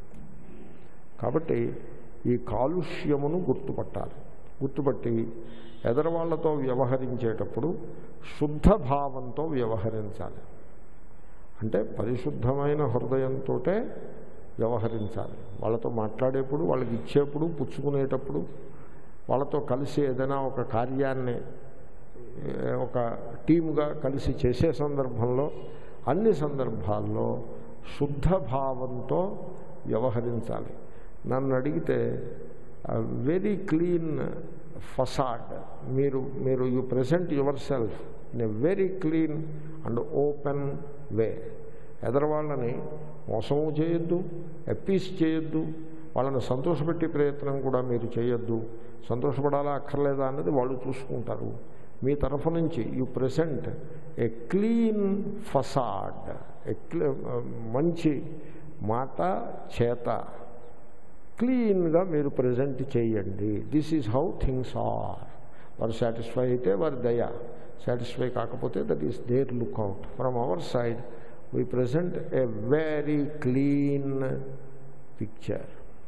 కాబట్టి ఈ కాలుష్యమును గుర్తుపట్టాలి గుర్తుపట్టి ఎదరవాళ్లతో వ్యవహరించేటప్పుడు శుద్ధ భావంతో వ్యవహరించాలి అంటే పరిశుద్ధమైన హృదయంతో వ్యవహరించాలి వాళ్ళతో మాట్లాడేప్పుడు వాళ్ళకి ఇచ్చేప్పుడు పుచ్చుకునేటప్పుడు వాళ్ళతో కలిసి ఏదైనా ఒక కార్యాన్ని ఏ, ఒక టీముగా కలిసి చేసే సందర్భంలో అన్ని సందర్భాల్లో శుద్ధ భావంతో వ్యవహరించాలి నన్ను అడిగితే వెరీ క్లీన్ ఫసాడ్ మీరు మీరు you present yourself in a very clean and open way ఎదరవాళ్ళని మోసము చేయొద్దు అప్పీస్ చేయొద్దు వాళ్ళని సంతోషపెట్టే ప్రయత్నం కూడా మీరు చేయొద్దు సంతోషపడాలా అక్కర్లేదా అన్నది వాళ్ళు చూసుకుంటారు మీ తరఫు నుంచి you present a clean facade ఏ మంచి మాట చేత క్లీన్గా మీరు ప్రజెంట్ చేయండి this is how things are వారు సాటిస్ఫై అయితే వారి దయ సాటిస్ఫై కాకపోతే that is their lookout from our side we present a very clean picture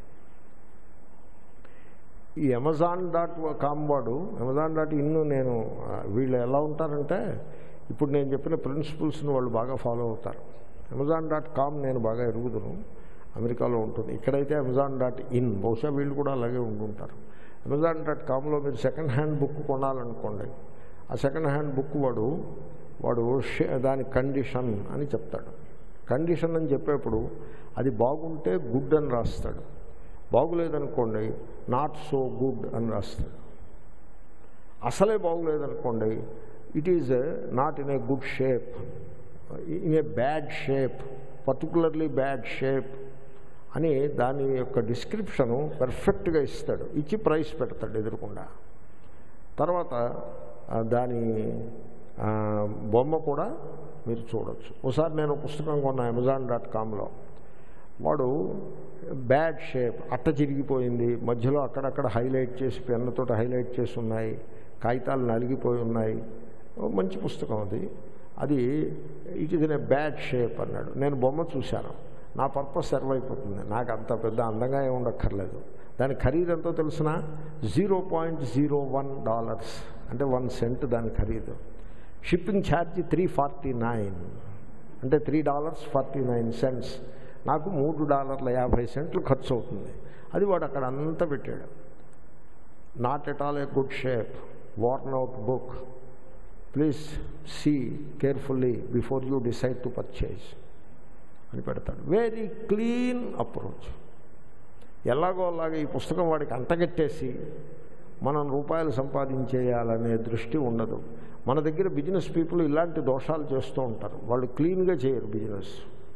ఈ అమెజాన్ డాట్ కామ్ వాడు అమెజాన్ డాట్ ఇన్ నేను ఆ, వీళ్ళు ఎలా ఉంటారంటే ఇప్పుడు నేను చెప్పిన ప్రిన్సిపల్స్ని వాళ్ళు బాగా ఫాలో అవుతారు అమెజాన్ డాట్ కామ్ నేను బాగా ఎరుగుదును అమెరికాలో ఉంటుంది ఇక్కడైతే అమెజాన్ డాట్ ఇన్ బహుశా వీళ్ళు కూడా అలాగే ఉంటుంటారు అమెజాన్ డాట్ కామ్లో మీరు సెకండ్ హ్యాండ్ బుక్ కొనాలనుకోండి ఆ సెకండ్ హ్యాండ్ బుక్ వాడు వాడు షే- దాని కండిషన్ అని చెప్తాడు కండిషన్ అని చెప్పేప్పుడు అది బాగుంటే గుడ్ అని రాస్తాడు బాగులేదనుకోండి నాట్ సో గుడ్ అని రాస్తాడు అసలే బాగులేదనుకోండి it is not in a good shape in a bad shape particularly bad shape అని దాని యొక్క డిస్క్రిప్షను పర్ఫెక్ట్గా ఇస్తాడు ఇచ్చి ప్రైస్ పెడతాడు ఎదురకుండా తర్వాత ఆ, దాని ఆ, బొమ్మ కూడా మీరు చూడొచ్చు ఒకసారి నేను పుస్తకం కొన్నా అమెజాన్ డాట్ కామ్లో వాడు బ్యాడ్ షేప్ అట్ట చిరిగిపోయింది మధ్యలో అక్కడక్కడ హైలైట్ చేసి పెన్నుతో హైలైట్ చేసి ఉన్నాయి కాగితాలు నలిగిపోయి ఉన్నాయి ఓ మంచి పుస్తకం అది అది it is in a bad shape అన్నాడు నేను బొమ్మ చూశాను నా పర్పస్ సర్వ్ అయిపోతుంది నాకు అంత పెద్ద అందంగా ఏమి ఉండక్కర్లేదు దాని ఖరీదు ఎంతో తెలిసిన zero point zero one dollars అంటే వన్ సెంట్ దాని ఖరీదు shipping charge three forty nine అంటే three dollars forty nine cents నాకు మూడు డాలర్ల యాభై సెంట్లు ఖర్చు అవుతుంది అది వాడు అక్కడ అంతా పెట్టాడు not at all a good shape worn out book please see carefully before you decide to purchase అని పెడతాడు వెరీ క్లీన్ అప్రోచ్ ఎలాగో అలాగే ఈ పుస్తకం వాడికి అంటగట్టేసి మనం రూపాయలు సంపాదించేయాలనే దృష్టి ఉండదు మన దగ్గర బిజినెస్ పీపుల్ ఇలాంటి దోషాలు చేస్తూ ఉంటారు వాళ్ళు క్లీన్గా చేయరు బిజినెస్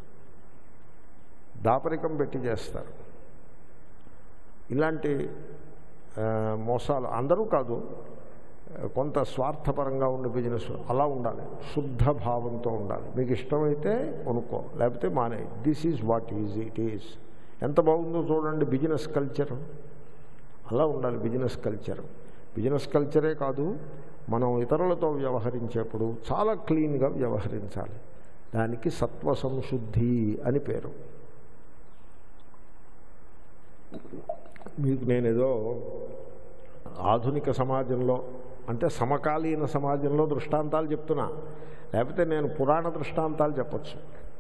దాపరికం పెట్టి చేస్తారు ఇలాంటి ఆ, మోసాలు అందరూ కాదు కొంత స్వార్థపరంగా ఉండే బిజినెస్ అలా ఉండాలి శుద్ధ భావంతో ఉండాలి మీకు ఇష్టమైతే కొనుక్కో లేకపోతే మానే this is what is it is ఎంత బాగుందో చూడండి బిజినెస్ కల్చర్ అలా ఉండాలి బిజినెస్ కల్చర్ బిజినెస్ కల్చరే కాదు మనం ఇతరులతో వ్యవహరించేప్పుడు చాలా క్లీన్గా వ్యవహరించాలి దానికి సత్వ సంశుద్ధి అని పేరు మీకు నేనేదో ఆధునిక సమాజంలో అంటే సమకాలీన సమాజంలో దృష్టాంతాలు చెప్తున్నా లేకపోతే నేను పురాణ దృష్టాంతాలు చెప్పచ్చు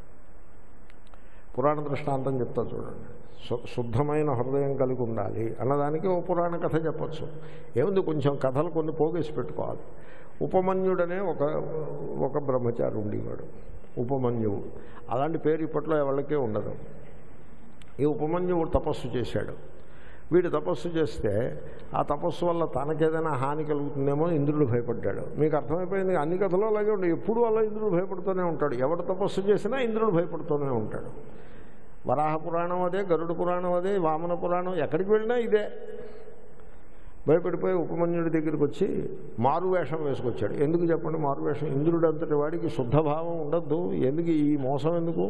పురాణ దృష్టాంతం చెప్తా చూడండి శు- శుద్ధమైన హృదయం కలిగి ఉండాలి అన్నదానికి ఓ పురాణ కథ చెప్పచ్చు ఏముంది కొంచెం కథలు కొన్ని పోగేసి పెట్టుకోవాలి ఉపమన్యుడనే ఒక ఒక బ్రహ్మచారి ఉండేవాడు ఉపమన్యువు అలాంటి పేరు ఇప్పట్లో ఎవరికే ఉండదు ఈ ఉపమన్యువు తపస్సు చేశాడు వీడు తపస్సు చేస్తే ఆ తపస్సు వల్ల తనకేదైనా హాని కలుగుతుందేమో ఇంద్రుడు భయపడ్డాడు మీకు అర్థమైపోయింది అన్ని కథలు అలాగే ఉండవు ఎప్పుడు అలా ఇంద్రుడు భయపడుతూనే ఉంటాడు ఎవడు తపస్సు చేసినా ఇంద్రుడు భయపడుతూనే ఉంటాడు వరాహ పురాణం అదే గరుడ పురాణం అదే వామన పురాణం ఎక్కడికి వెళ్ళినా ఇదే భయపడిపోయి ఉపమన్యుడి దగ్గరికి వచ్చి మారువేషం వేసుకొచ్చాడు ఎందుకు చెప్పండి మారువేషం ఇంద్రుడు అంతటి వాడికి శుద్ధభావం ఉండద్దు ఎందుకు ఈ మోసం ఎందుకు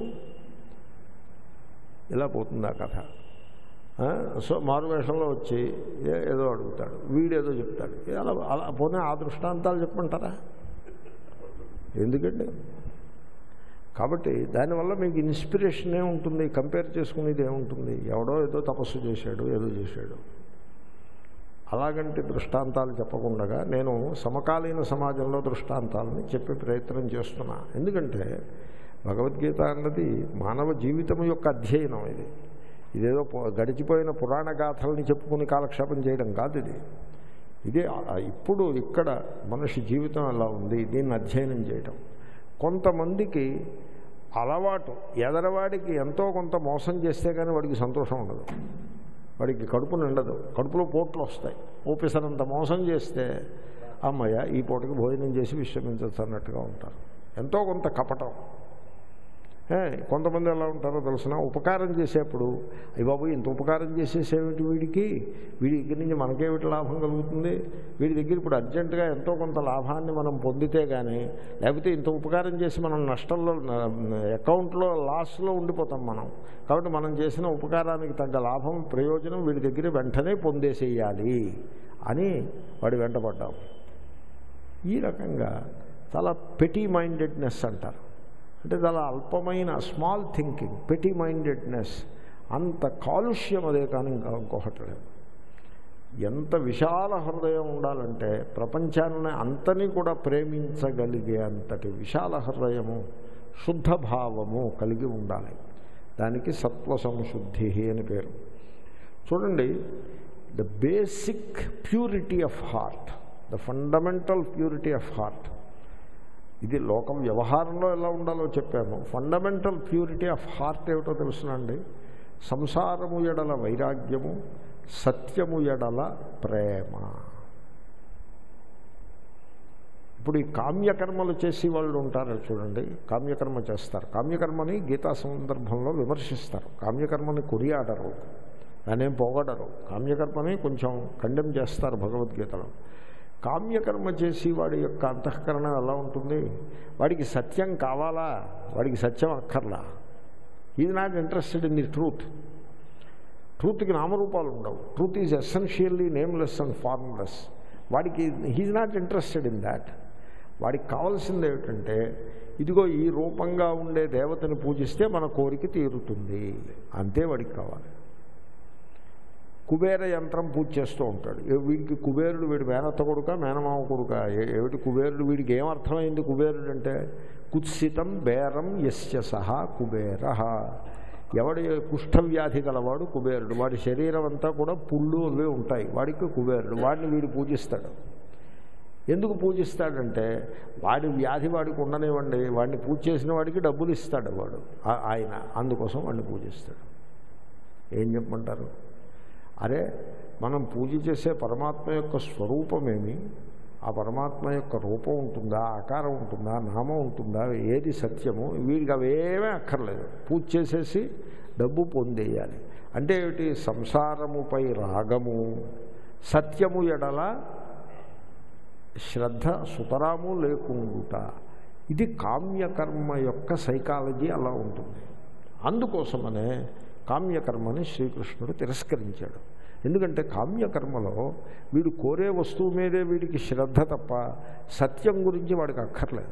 ఇలా పోతుంది ఆ కథ ఆ, సో మారువేషంలో వచ్చి ఏ- ఏదో అడుగుతాడు వీడేదో చెప్తాడు ఏ అలా అలా పోనీ ఆ దృష్టాంతాలు చెప్పమంటారా ఎందుకండి కాబట్టి దానివల్ల మీకు ఇన్స్పిరేషన్ ఏముంటుంది కంపేర్ చేసుకునేది ఏముంటుంది ఎవడో ఏదో తపస్సు చేశాడు ఏదో చేశాడు అలాగంటి దృష్టాంతాలు చెప్పకుండా నేను సమకాలీన సమాజంలో దృష్టాంతాలని చెప్పే ప్రయత్నం చేస్తున్నా ఎందుకంటే భగవద్గీత అన్నది మానవ జీవితం యొక్క అధ్యయనం ఇది ఇదేదో పు- గడిచిపోయిన పురాణ గాథల్ని చెప్పుకుని కాలక్షేపం చేయడం కాదు ఇది ఇదే ఆ- ఇప్పుడు ఇక్కడ మనిషి జీవితం ఎలా ఉంది దీన్ని అధ్యయనం చేయటం కొంతమందికి అలవాటు ఎదరవాడికి ఎంతో కొంత మోసం చేస్తే కానీ వాడికి సంతోషం ఉండదు వాడికి కడుపు నిండదు కడుపులో పోట్లు వస్తాయి ఓపెసరంత మోసం చేస్తే అమ్మయ్య ఈ పూటకి భోజనం చేసి విశ్రమించచ్చు అన్నట్టుగా ఉంటారు ఎంతో కొంత కపటం ఏ, కొంతమంది ఎలా ఉంటారో తెలిసిన ఉపకారం చేసేప్పుడు అయ్యి బాబు ఇంత ఉపకారం చేసేసేమిటి వీడికి వీడి దగ్గర నుంచి మనకేమిటి లాభం కలుగుతుంది వీడి దగ్గర ఇప్పుడు అర్జెంటుగా ఎంతో కొంత లాభాన్ని మనం పొందితే కానీ లేకపోతే ఇంత ఉపకారం చేసి మనం నష్టంలో అకౌంట్లో లాస్లో ఉండిపోతాం మనం కాబట్టి మనం చేసిన ఉపకారానికి తగ్గ లాభం ప్రయోజనం వీడి దగ్గర వెంటనే పొందేసేయాలి అని వాడి వెంటపడ్డాం ఈ రకంగా చాలా పెటీ మైండెడ్నెస్ అంటారు అంటే చాలా అల్పమైన స్మాల్ థింకింగ్ పెటీ మైండెడ్నెస్ అంత కాలుష్యం అదే కానీ ఇంకా ఇంకొకటి లేదు ఎంత విశాల హృదయం ఉండాలంటే ప్రపంచాన్ని అంతని కూడా ప్రేమించగలిగే అంతటి విశాల హృదయము శుద్ధ భావము కలిగి ఉండాలి దానికి సత్వ సంశుద్ధి అని పేరు చూడండి the basic purity of heart the fundamental purity of heart ఇది లోకం వ్యవహారంలో ఎలా ఉండాలో చెప్పాము ఫండమెంటల్ ప్యూరిటీ ఆఫ్ హార్ట్ ఏమిటో తెలుసునండి సంసారము ఎడల వైరాగ్యము సత్యము ఎడల ప్రేమ ఇప్పుడు ఈ కామ్యకర్మలు చేసి వాళ్ళు ఉంటారు చూడండి కామ్యకర్మ చేస్తారు కామ్యకర్మని గీతా సందర్భంలో విమర్శిస్తారు కామ్యకర్మని కొరియాడరు దానేం పోగొడరు కామ్యకర్మని కొంచెం ఖండం చేస్తారు భగవద్గీతలో కామ్యకర్మ చేసి వాడి యొక్క అంతఃకరణం ఎలా ఉంటుంది వాడికి సత్యం కావాలా వాడికి సత్యం అక్కర్లా is not interested in the truth ట్రూత్కి నామరూపాలు ఉండవు truth is essentially nameless and formless వాడికి he's not interested in that వాడికి కావాల్సింది ఏమిటంటే ఇదిగో ఈ రూపంగా ఉండే దేవతని పూజిస్తే మన కోరిక తీరుతుంది అంతే వాడికి కావాలి కుబేర యంత్రం పూజ చేస్తూ ఉంటాడు ఏ- వీడికి కుబేరుడు వీడి మేనత్త కొడుక మేనమామ కొడుక ఏ- ఏమిటి కుబేరుడు వీడికి ఏం అర్థమైంది కుబేరుడు అంటే కుత్సితం బేరం యస్య సహా కుబేర ఎవడి కుష్ఠవ్యాధి గలవాడు కుబేరుడు వాడి శరీరం అంతా కూడా పుళ్ళు అవి ఉంటాయి వాడికి కుబేరుడు వాడిని వీడు పూజిస్తాడు ఎందుకు పూజిస్తాడంటే వాడి వ్యాధి వాడికి ఉండనివ్వండి వాడిని పూజ చేసిన వాడికి డబ్బులు ఇస్తాడు వాడు ఆ- ఆయన అందుకోసం వాడిని పూజిస్తాడు ఏం చెప్పమంటారు అరే మనం పూజ చేసే పరమాత్మ యొక్క స్వరూపమేమి ఆ పరమాత్మ యొక్క రూపం ఉంటుందా ఆకారం ఉంటుందా నామం ఉంటుందా ఏది సత్యము వీడికి అవేమీ అక్కర్లేదు పూజ చేసేసి డబ్బు పొందేయాలి అంటే ఏమిటి సంసారముపై రాగము సత్యము ఎడల శ్రద్ధ సుతరాము లేకుండుట ఇది కామ్యకర్మ యొక్క సైకాలజీ అలా ఉంటుంది అందుకోసమనే కామ్యకర్మని శ్రీకృష్ణుడు తిరస్కరించాడు ఎందుకంటే కామ్యకర్మలో వీడు కోరే వస్తువు మీదే వీడికి శ్రద్ధ తప్ప సత్యం గురించి వాడికి అక్కర్లేదు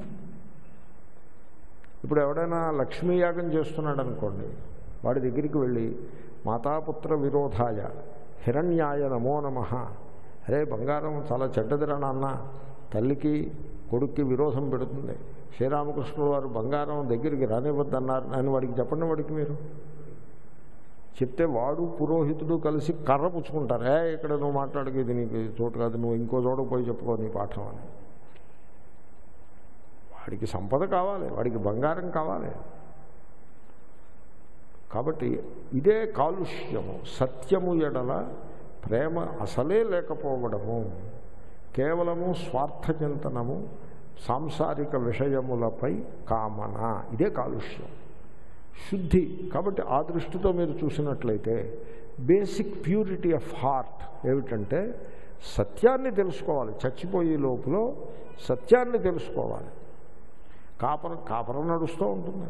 ఇప్పుడు ఎవడైనా లక్ష్మీ యాగం చేస్తున్నాడు అనుకోండి వాడి దగ్గరికి వెళ్ళి మాతాపుత్ర విరోధాయ హిరణ్యాయ నమో నమ అరే బంగారం చాలా చెడ్డదిరా నాన్న తల్లికి కొడుక్కి విరోధం పెడుతుంది శ్రీరామకృష్ణుడు వారు బంగారం దగ్గరికి రానివ్వద్దన్నారు అని వాడికి చెప్పండి వాడికి మీరు చెప్తే వాడు పురోహితుడు కలిసి కర్ర పుచ్చుకుంటారు ఏ ఇక్కడ నువ్వు మాట్లాడక ఇది నీకు చోటు కాదు నువ్వు ఇంకో చోట పోయి చెప్పుకో నీ పాఠం అని వాడికి సంపద కావాలి వాడికి బంగారం కావాలి కాబట్టి ఇదే కాలుష్యము సత్యము ఎడల ప్రేమ అసలే లేకపోవడము కేవలము స్వార్థచింతనము సాంసారిక విషయములపై కామన ఇదే కాలుష్యం శుద్ధి కాబట్టి ఆ దృష్టితో మీరు చూసినట్లయితే బేసిక్ ప్యూరిటీ ఆఫ్ హార్ట్ ఏమిటంటే సత్యాన్ని తెలుసుకోవాలి చచ్చిపోయే లోపల సత్యాన్ని తెలుసుకోవాలి కాపరం కాపరం నడుస్తూ ఉంటుంది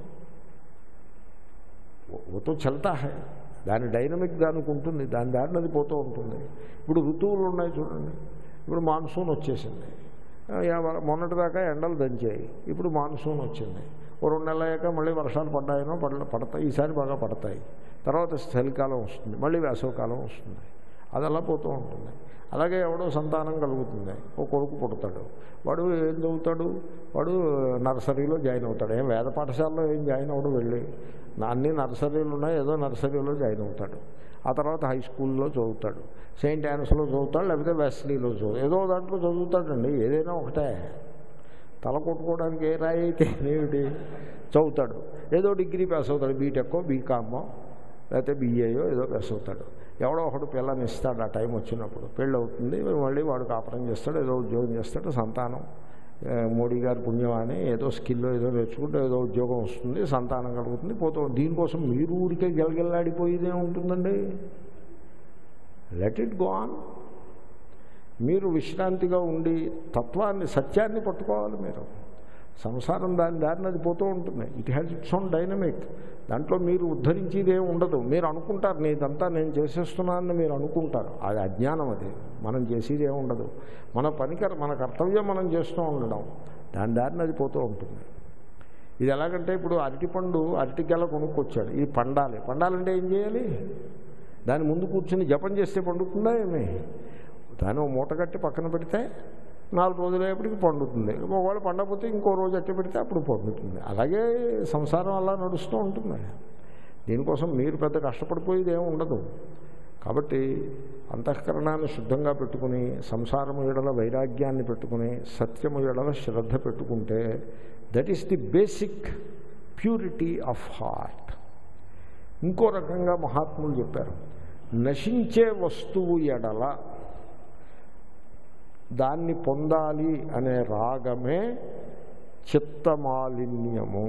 वो तो चलता है దాని డైనమిక్ దానికి ఉంటుంది దాని దారిని అది పోతూ ఉంటుంది ఇప్పుడు ఋతువులు ఉన్నాయి చూడండి ఇప్పుడు మాన్సూన్ వచ్చేసింది ఆ, యా- మొన్నటిదాకా ఎండలు దంచాయి ఇప్పుడు మాన్సూన్ వచ్చింది ఓ రెండు నెలలు అయ్యాక మళ్ళీ వర్షాలు పడ్డాయనో పడ పడతాయి ఈసారి బాగా పడతాయి తర్వాత చలికాలం వస్తుంది మళ్ళీ వేసవకాలం వస్తుంది అది అలా పోతూ ఉంటుంది అలాగే ఎవడో సంతానం కలుగుతుంది ఓ కొడుకు పుడతాడు వాడు ఏం చదువుతాడు వాడు నర్సరీలో జాయిన్ అవుతాడు ఏం వేద పాఠశాలలో ఏం జాయిన్ అవ్వడం వెళ్ళి నా అన్ని నర్సరీలు ఉన్నాయి ఏదో నర్సరీలో జాయిన్ అవుతాడు ఆ తర్వాత హై స్కూల్లో చదువుతాడు సెయింట్ యాన్స్లో చదువుతాడు లేకపోతే వెస్లీలో చదువు ఏదో దాంట్లో చదువుతాడండి ఏదైనా ఒకటే తల కొట్టుకోవడానికి ఏ రాయి అయితే ఏమిటి చదువుతాడు ఏదో డిగ్రీ పాస్ అవుతాడు బీటెక్కో బీకామో లేకపోతే బీఏయో ఏదో పాస్ అవుతాడు ఎవడో ఒకడు పిల్లని ఇస్తాడు ఆ టైం వచ్చినప్పుడు పెళ్ళి అవుతుంది మళ్ళీ వాడు కాపురం చేస్తాడు ఏదో ఉద్యోగం చేస్తాడు సంతానం ఏ, మోడీ గారి పుణ్యం అని ఏదో స్కిల్ ఏదో నేర్చుకుంటే ఏదో ఉద్యోగం వస్తుంది సంతానం కలుగుతుంది పోతూ దీనికోసం మీరు ఊరికే గెలగెల్లాడిపోయేదే ఉంటుందండి లెట్ ఇట్ గో ఆన్ మీరు విశ్రాంతిగా ఉండి తత్వాన్ని సత్యాన్ని పట్టుకోవాలి మీరు సంసారం దాని దారిని అది పోతూ ఉంటుంది it has its own dynamic దాంట్లో మీరు ఉద్ధరించేది ఏమి ఉండదు మీరు అనుకుంటారు నీదంతా నేను చేసేస్తున్నానని మీరు అనుకుంటారు అది అజ్ఞానం అది మనం చేసేది ఏమి ఉండదు మన పనికర మన కర్తవ్యం మనం చేస్తూ ఉండడం దాని దారిని అది పోతూ ఉంటుంది ఇది ఎలాగంటే ఇప్పుడు అరటిపండు అరటిగెల కొనుక్కొచ్చాడు ఇది పండాలి పండాలంటే ఏం చేయాలి దాని ముందు కూర్చుని జపం చేస్తే పండుతుందా ఏమి దాన్ని ఓ మూట కట్టి పక్కన పెడితే నాలుగు రోజులయ్యేప్పటికి పండుతుంది ఒకవేళ పండకపోతే ఇంకో రోజు అట్టి పెడితే అప్పుడు పండుతుంది అలాగే సంసారం అలా నడుస్తూ ఉంటుంది దీనికోసం మీరు పెద్ద కష్టపడిపోయేది ఏమి ఉండదు కాబట్టి అంతఃకరణాన్ని శుద్ధంగా పెట్టుకుని సంసారము ఎడల వైరాగ్యాన్ని పెట్టుకుని సత్యము ఎడల శ్రద్ధ పెట్టుకుంటే that is the basic purity of heart ఇంకో రకంగా మహాత్ములు చెప్పారు నశించే వస్తువు ఎడల దాన్ని పొందాలి అనే రాగమే చిత్తమాలిన్యము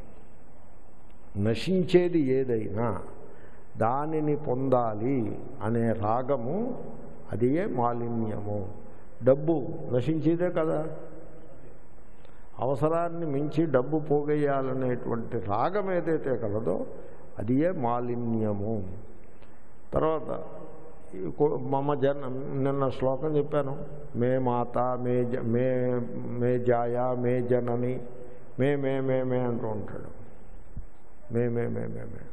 నశించేది ఏదైనా దానిని పొందాలి అనే రాగము అదియే మాలిన్యము డబ్బు నశించేదే కదా అవసరాన్ని మించి డబ్బు పోగేయాలనేటువంటి రాగం ఏదైతే కలదో అదియే మాలిన్యము తర్వాత ఈ కో- మమ జన నిన్న శ్లోకం చెప్పాను మే మాత మే జ మే మే జాయ మే జనని మే మే మే మే అంటూ ఉంటాడు మే మే మే మే మే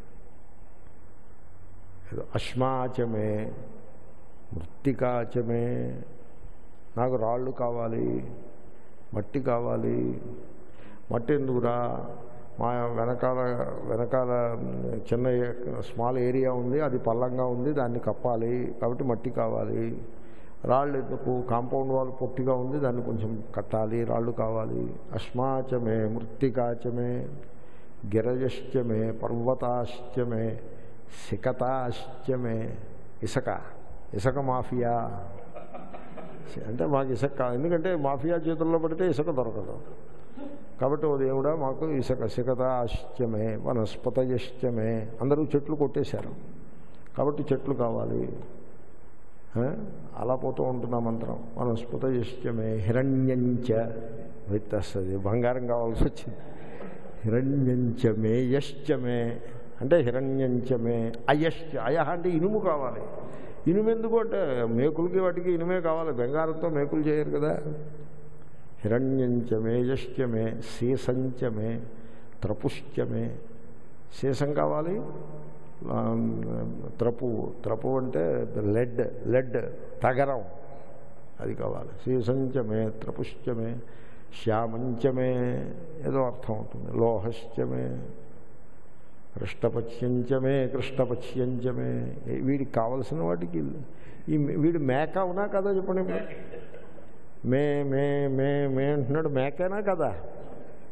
ఏదో అశ్మాచమే మృత్తికాచమే నాకు రాళ్ళు కావాలి మట్టి కావాలి మట్టి ఎందుకురా మా వెనకాల వెనకాల చిన్న స్మాల్ ఏరియా ఉంది అది పల్లంగా ఉంది దాన్ని కప్పాలి కాబట్టి మట్టి కావాలి రాళ్ళు ఎందుకు కాంపౌండ్ వాల్ పొట్టిగా ఉంది దాన్ని కొంచెం కట్టాలి రాళ్ళు కావాలి అశ్మాచమే మృత్తికాచమే గిరజశ్చమే పర్వతాశ్చమే సికతాశ్చమే ఇసక ఇసక మాఫియా అంటే మాకు ఇసుక కావాలి ఎందుకంటే మాఫియా చేతుల్లో పడితే ఇసుక దొరకదు కాబట్టి ఓ దేవుడా మాకు ఇసుక సికతాశ్చమే వనస్పతయశ్చమే అందరూ చెట్లు కొట్టేశారు కాబట్టి చెట్లు కావాలి ఆ? అలా పోతూ ఉంటుంది ఆ మంత్రం వనస్పతయశ్చమే హిరణ్యంచ వ్యక్తస్తుంది బంగారం కావాల్సి వచ్చింది హిరణ్యంచమే యశ్చమే అంటే హిరణ్యంచమే అయశ్చ అయ అంటే ఇనుము కావాలి ఇనుము ఎందుకు అంటే మేకులకి వాటికి ఇనుమే కావాలి బంగారంతో మేకులు చేయరు కదా హిరణ్యంచమే యశ్చమే శీసంచమే త్రపుశ్చమే శీసం కావాలి ఆ, త్రపు త్రపు అంటే లెడ్ లెడ్ తగరం అది కావాలి శీసంచమే త్రపుశ్చమే శ్యామంచమే ఏదో అర్థం అవుతుంది లోహశ్చమే కృష్ణపక్ష్యంచమే కృష్ణపక్ష్యంచమే వీడికి కావలసిన వాటికి ఈ వీడు మేక అవునా కదా చెప్పండి ఇప్పుడు మే మే మే మే అంటున్నాడు మేకేనా కదా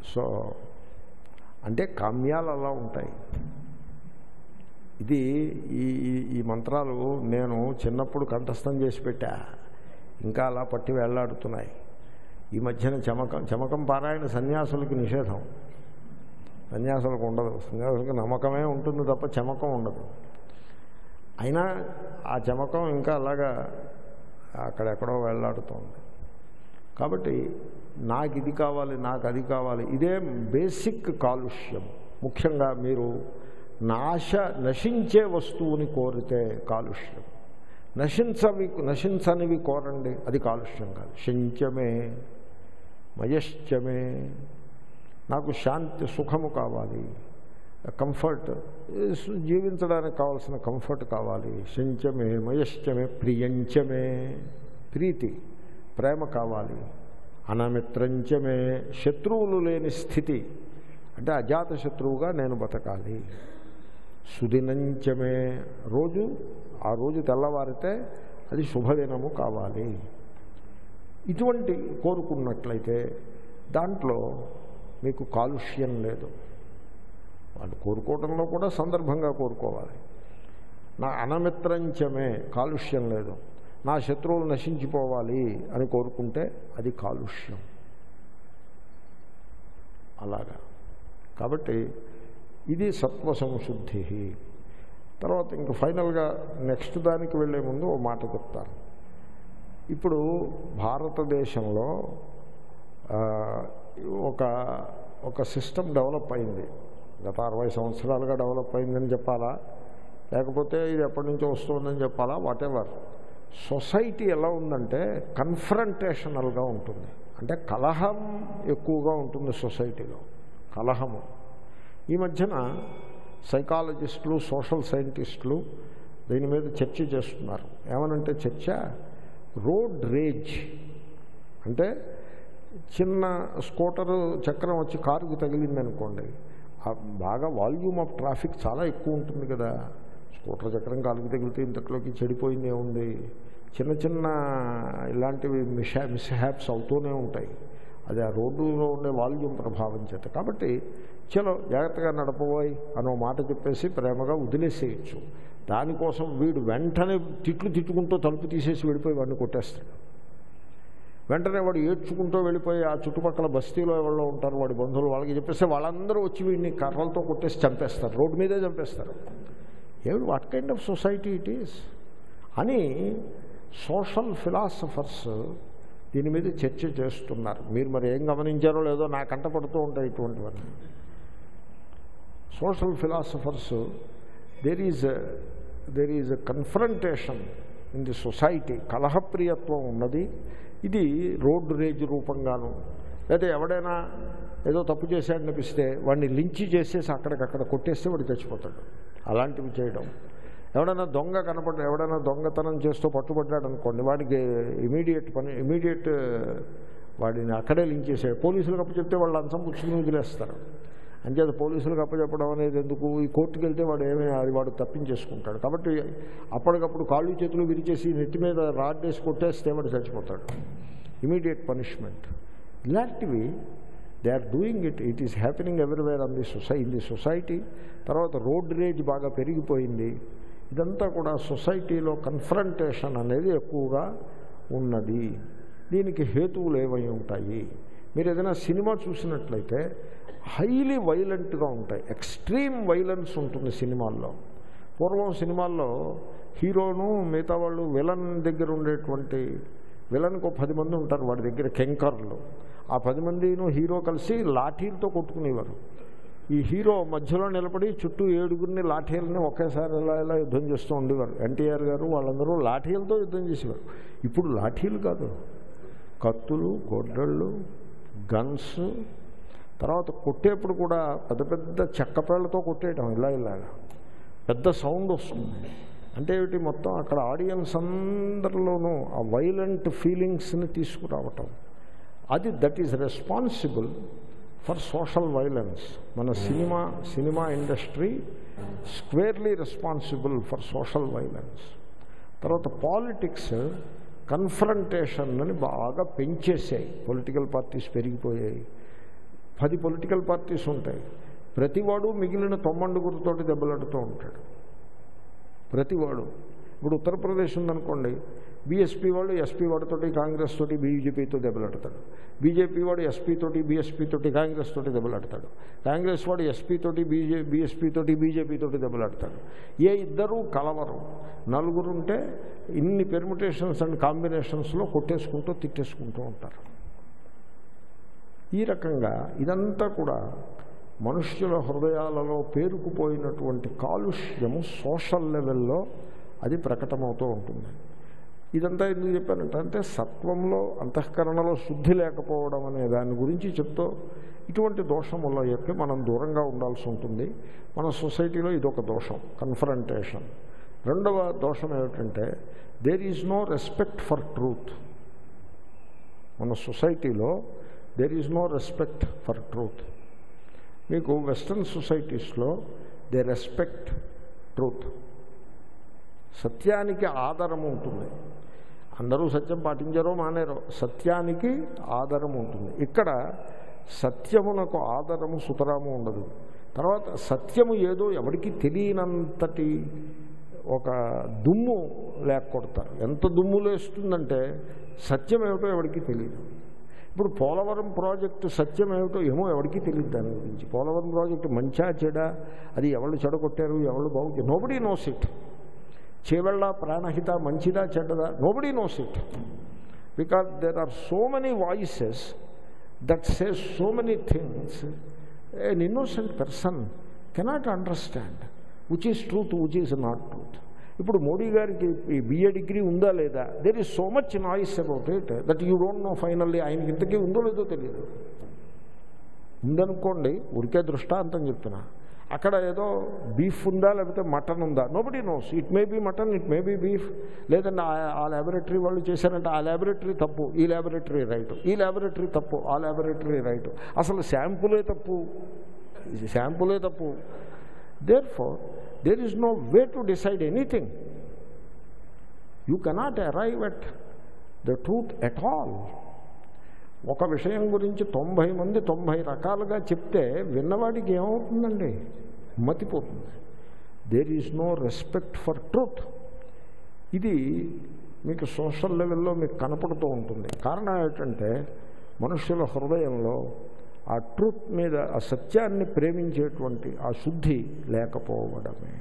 సో అంటే కామ్యాలు అలా ఉంటాయి ఇది ఈ ఈ- ఈ మంత్రాలు నేను చిన్నప్పుడు కంఠస్థం చేసి పెట్టా ఇంకా అలా పట్టి వేళ్లాడుతున్నాయి ఈ మధ్యన చమకం చమకం పారాయణ సన్యాసులకి నిషేధం సన్యాసులకు ఉండదు సన్యాసులకు నమ్మకమే ఉంటుంది తప్ప చమకం ఉండదు అయినా ఆ చమకం ఇంకా అలాగా అక్కడెక్కడో వెళ్ళాడుతోంది కాబట్టి నాకు ఇది కావాలి నాకు అది కావాలి ఇదే బేసిక్ కాలుష్యం ముఖ్యంగా మీరు నాశ నశించే వస్తువుని కోరితే కాలుష్యం నశించవి నశించనివి కోరండి అది కాలుష్యం కాదు శంచమే మయశ్చమే నాకు శాంతి సుఖము కావాలి కంఫర్ట్ జీవించడానికి కావాల్సిన కంఫర్ట్ కావాలి శంచమే మయశ్చమే ప్రియంచమే ప్రీతి ప్రేమ కావాలి అనమిత్రంచమే శత్రువులు లేని స్థితి అంటే అజాత శత్రువుగా నేను బతకాలి సుదినంచమే రోజు ఆ రోజు తెల్లవారితే అది శుభదినము కావాలి ఇటువంటి కోరుకున్నట్లయితే దాంట్లో మీకు కాలుష్యం లేదు వాళ్ళు కోరుకోవడంలో కూడా సందర్భంగా కోరుకోవాలి నా అనమిత్రంచమే కాలుష్యం లేదు నా శత్రువులు నశించిపోవాలి అని కోరుకుంటే అది కాలుష్యం అలాగా కాబట్టి ఇది సత్వ సంశుద్ధి తర్వాత ఇంక ఫైనల్గా నెక్స్ట్ దానికి వెళ్ళే ముందు ఓ మాట చెప్తాను ఇప్పుడు భారతదేశంలో ఆ, ఒక ఒక సిస్టమ్ డెవలప్ అయింది గత అరవై సంవత్సరాలుగా డెవలప్ అయిందని చెప్పాలా లేకపోతే ఇది ఎప్పటి నుంచో వస్తుందని చెప్పాలా వాటెవర్ సొసైటీ ఎలా ఉందంటే కన్ఫ్రంటేషనల్గా ఉంటుంది అంటే కలహం ఎక్కువగా ఉంటుంది సొసైటీలో కలహము ఈ మధ్యన సైకాలజిస్టులు సోషల్ సైంటిస్టులు దీని మీద చర్చ చేస్తున్నారు ఏమనంటే చర్చ రోడ్ రేజ్ అంటే చిన్న స్కూటరు చక్రం వచ్చి కారుకు తగిలిందనుకోండి ఆ బాగా వాల్యూమ్ ఆఫ్ ట్రాఫిక్ చాలా ఎక్కువ ఉంటుంది కదా స్కూటర్ చక్రం కాలుకి తగిలితే ఇంతట్లోకి చెడిపోయింది ఏముంది చిన్న చిన్న ఇలాంటివి మిషా మిస్హ్యాప్స్ అవుతూనే ఉంటాయి అది ఆ రోడ్డులో ఉండే వాల్యూమ్ ప్రభావం చేత కాబట్టి చలో జాగ్రత్తగా నడపబోయ్ అనో మాట చెప్పేసి ప్రేమగా వదిలేసేయచ్చు దానికోసం వీడు వెంటనే తిట్లు తిట్టుకుంటూ తలుపు తీసేసి వెళ్ళిపోయి వాడిని కొట్టేస్తాడు వెంటనే వాడు ఏడ్చుకుంటూ వెళ్ళిపోయి ఆ చుట్టుపక్కల బస్తీలో ఎవరో ఉంటారు వాడి బంధువులు వాళ్ళకి చెప్పేస్తే వాళ్ళందరూ వచ్చి వీడిని కర్రలతో కొట్టేసి చంపేస్తారు రోడ్డు మీదే చంపేస్తారు ఏమిటి what kind of society it is అని సోషల్ ఫిలాసఫర్స్ దీని మీద చర్చ చేస్తున్నారు మీరు మరి ఏం గమనించారో లేదో నా కంట పడుతూ ఉంటాయి ఇటువంటివన్నీ social philosophers there is there is confrontation in the society కలహప్రియత్వం ఉన్నది ఇది రోడ్డు రేజ్ రూపంగాను లేదా ఎవడైనా ఏదో తప్పు చేశాడనిపిస్తే వాడిని లించి చేసేసి అక్కడికక్కడ కొట్టేస్తే వాడు చచ్చిపోతాడు అలాంటివి చేయడం ఎవడైనా దొంగ కనపడ్డ ఎవడైనా దొంగతనం చేస్తూ పట్టుబడ్డాడు అనుకోండి వాడికి ఇమీడియట్ పని ఇమీడియట్ వాడిని అక్కడే లింక్ చేసాడు పోలీసులకు అప్పు చెప్తే వాళ్ళు లంచం పుచ్చుకుని వదిలేస్తారు అంచేత పోలీసులకు అప్పచెప్పడం అనేది ఎందుకు ఈ కోర్టుకు వెళ్తే వాడు ఏమీ అది వాడు తప్పించేసుకుంటాడు కాబట్టి అప్పటికప్పుడు కాళ్ళు చేతులు విరిచేసి నెత్తి మీద రాడ్డేసి కొట్టేస్తే వాడు చచ్చిపోతాడు ఇమీడియట్ పనిష్మెంట్ ఇలాంటివి they are doing it it is happening everywhere on the society in the society తర్వాత రోడ్ రేజ్ బాగా పెరిగిపోయింది ఇదంతా కూడా సొసైటీలో కన్ఫ్రంటేషన్ అనేది ఎక్కువగా ఉన్నది దీనికి హేతువులు ఏమై ఉంటాయి మీరు ఏదైనా సినిమా చూసినట్లయితే హైలీ వైలెంట్గా ఉంటాయి ఎక్స్ట్రీమ్ వైలెన్స్ ఉంటుంది సినిమాల్లో పూర్వం సినిమాల్లో హీరోను మిగతా వాళ్ళు విలన్ దగ్గర ఉండేటువంటి విలన్కి ఒక పది మంది ఉంటారు వాడి దగ్గర కెంకర్లు ఆ పది మందిను హీరో కలిసి లాఠీలతో కొట్టుకునేవారు ఈ హీరో మధ్యలో నిలబడి చుట్టూ ఏడుగురిని లాఠీలని ఒకేసారి ఇలా ఇలా యుద్ధం చేస్తూ ఉండేవారు ఎన్టీఆర్ గారు వాళ్ళందరూ లాఠీలతో యుద్ధం చేసేవారు ఇప్పుడు లాఠీలు కాదు కత్తులు గొడ్డళ్ళు గన్స్ తర్వాత కొట్టేప్పుడు కూడా పెద్ద పెద్ద చెక్కపేళ్లతో కొట్టేయటం ఇలా ఇలాగా పెద్ద సౌండ్ వస్తుంది అంటే ఏమిటి మొత్తం అక్కడ ఆడియన్స్ అందరిలోనూ ఆ వైలెంట్ ఫీలింగ్స్ని తీసుకురావటం అది that is responsible for social violence మన cinema cinema industry squarely responsible for social violence తర్వాత పాలిటిక్స్ కన్ఫ్రంటేషన్ అని బాగా పెంచేసాయి పొలిటికల్ పార్టీస్ పెరిగిపోయాయి పది పొలిటికల్ పార్టీస్ ఉంటాయి ప్రతివాడు మిగిలిన తొమ్మండుగురితోటి దెబ్బలాడుతూ ఉంటాడు ప్రతివాడు ఇప్పుడు ఉత్తరప్రదేశ్ ఉందనుకోండి బీఎస్పీ వాడు ఎస్పీ వాడితోటి కాంగ్రెస్ తోటి బీజేపీతో దెబ్బలాడతాడు బీజేపీ వాడు ఎస్పీ తోటి బీఎస్పీ తోటి కాంగ్రెస్ తోటి దెబ్బలాడతాడు కాంగ్రెస్ వాడు ఎస్పీ తోటి బీజే బీఎస్పీ తోటి బీజేపీ తోటి దెబ్బలాడతాడు ఏ ఇద్దరు కలవరు నలుగురు ఉంటే ఇన్ని పెర్ముటేషన్స్ అండ్ కాంబినేషన్స్లో కొట్టేసుకుంటూ తిట్టేసుకుంటూ ఉంటారు ఈ రకంగా ఇదంతా కూడా మనుష్యుల హృదయాలలో పేరుకుపోయినటువంటి కాలుష్యము సోషల్ లెవెల్లో అది ప్రకటమవుతూ ఉంటుంది ఇదంతా ఎందుకు చెప్పానంటే అంటే సత్వంలో అంతఃకరణలో శుద్ధి లేకపోవడం అనే దాని గురించి చెప్తూ ఇటువంటి దోషముల యొక్క మనం దూరంగా ఉండాల్సి ఉంటుంది మన సొసైటీలో ఇదొక దోషం కన్ఫరంటేషన్ రెండవ దోషం ఏమిటంటే there is no respect for truth మన సొసైటీలో there is no respect for truth మీకు వెస్ట్రన్ సొసైటీస్లో దే రెస్పెక్ట్ ట్రూత్ సత్యానికి ఆధారం ఉంటుంది అందరూ సత్యం పాటించారో మానేరో సత్యానికి ఆధారం ఉంటుంది ఇక్కడ సత్యమునకు ఆధారము సుతరాము ఉండదు తర్వాత సత్యము ఏదో ఎవరికి తెలియనంతటి ఒక దుమ్ము లేకొడతారు ఎంత దుమ్ము లేస్తుందంటే సత్యం ఏమిటో ఎవరికి తెలియదు ఇప్పుడు పోలవరం ప్రాజెక్టు సత్యం ఏమిటో ఏమో ఎవరికి తెలియదు దాని గురించి పోలవరం ప్రాజెక్టు మంచా చెడా అది ఎవరు చెడగొట్టారు ఎవరు బాగు nobody knows it Chevella Pranahita మంచిదా చెడ్డదా nobody knows it because there are so many voices that say so many things an innocent person cannot understand which is truth which is not truth ఇప్పుడు మోడీ గారికి ఈ బిఏ డిగ్రీ ఉందా లేదా there is so much noise about it that you don't know finally ఆయనకి ఇంతకీ ఉందో లేదో తెలియదు ఉందనుకోండి ఉరికే దృష్టాంతం చెప్తున్నా అక్కడ ఏదో బీఫ్ ఉందా లేకపోతే మటన్ ఉందా nobody knows it may be mutton it may be beef లేదంటే ఆ ల్యాబొరేటరీ వాళ్ళు చేశారంటే ఆ ల్యాబొరేటరీ తప్పు ఈ ల్యాబొరేటరీ రైట్ ఈ ల్యాబొరేటరీ తప్పు ఆ ల్యాబొరేటరీ రైట్ అసలు శాంపులే తప్పు శాంపులే తప్పు therefore there is no way to decide anything you cannot arrive at the truth at all ఒక విషయం గురించి తొంభై మంది తొంభై రకాలుగా చెప్తే విన్నవాడికి ఏమవుతుందండి మతిపోతుంది there is no respect for truth ఇది మీకు సోషల్ లెవెల్లో మీకు కనపడుతూ ఉంటుంది కారణం ఏమిటంటే మనుషుల హృదయంలో ఆ ట్రూత్ మీద ఆ సత్యాన్ని ప్రేమించేటువంటి ఆ శుద్ధి లేకపోవడమే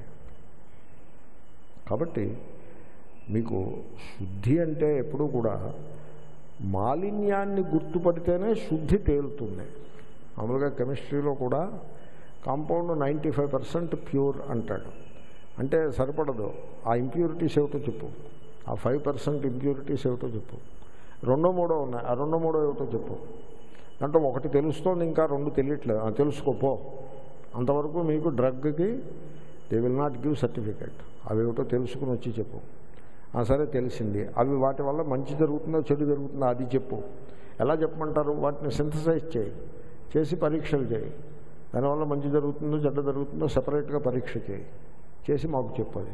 కాబట్టి మీకు శుద్ధి అంటే ఎప్పుడూ కూడా మాలిన్యాన్ని గుర్తుపడితేనే శుద్ధి తేలుతుంది మామూలుగా కెమిస్ట్రీలో కూడా compound ninety five percent pure అంటాడు అంటే సరిపడదు ఆ ఇంప్యూరిటీస్ ఏమిటో చెప్పు ఆ ఫైవ్ పర్సెంట్ ఇంప్యూరిటీస్ ఏమిటో చెప్పు రెండో మూడో ఉన్నాయి ఆ రెండో మూడో ఏమిటో చెప్పు దాంట్లో ఒకటి తెలుస్తోంది ఇంకా రెండు తెలియట్లేదు ఆ తెలుసుకోపో అంతవరకు మీకు డ్రగ్కి they will not give certificate అవి ఏమిటో తెలుసుకుని వచ్చి చెప్పు ఆ సరే తెలిసింది అవి వాటి వల్ల మంచి జరుగుతుందో చెడు జరుగుతుందో అది చెప్పు ఎలా చెప్పమంటారు వాటిని సింథసైజ్ చేయి చేసి పరీక్షలు చేయి దానివల్ల మంచి జరుగుతుందో చెడ్డ జరుగుతుందో సపరేట్గా పరీక్ష చేయి చేసి మాకు చెప్పది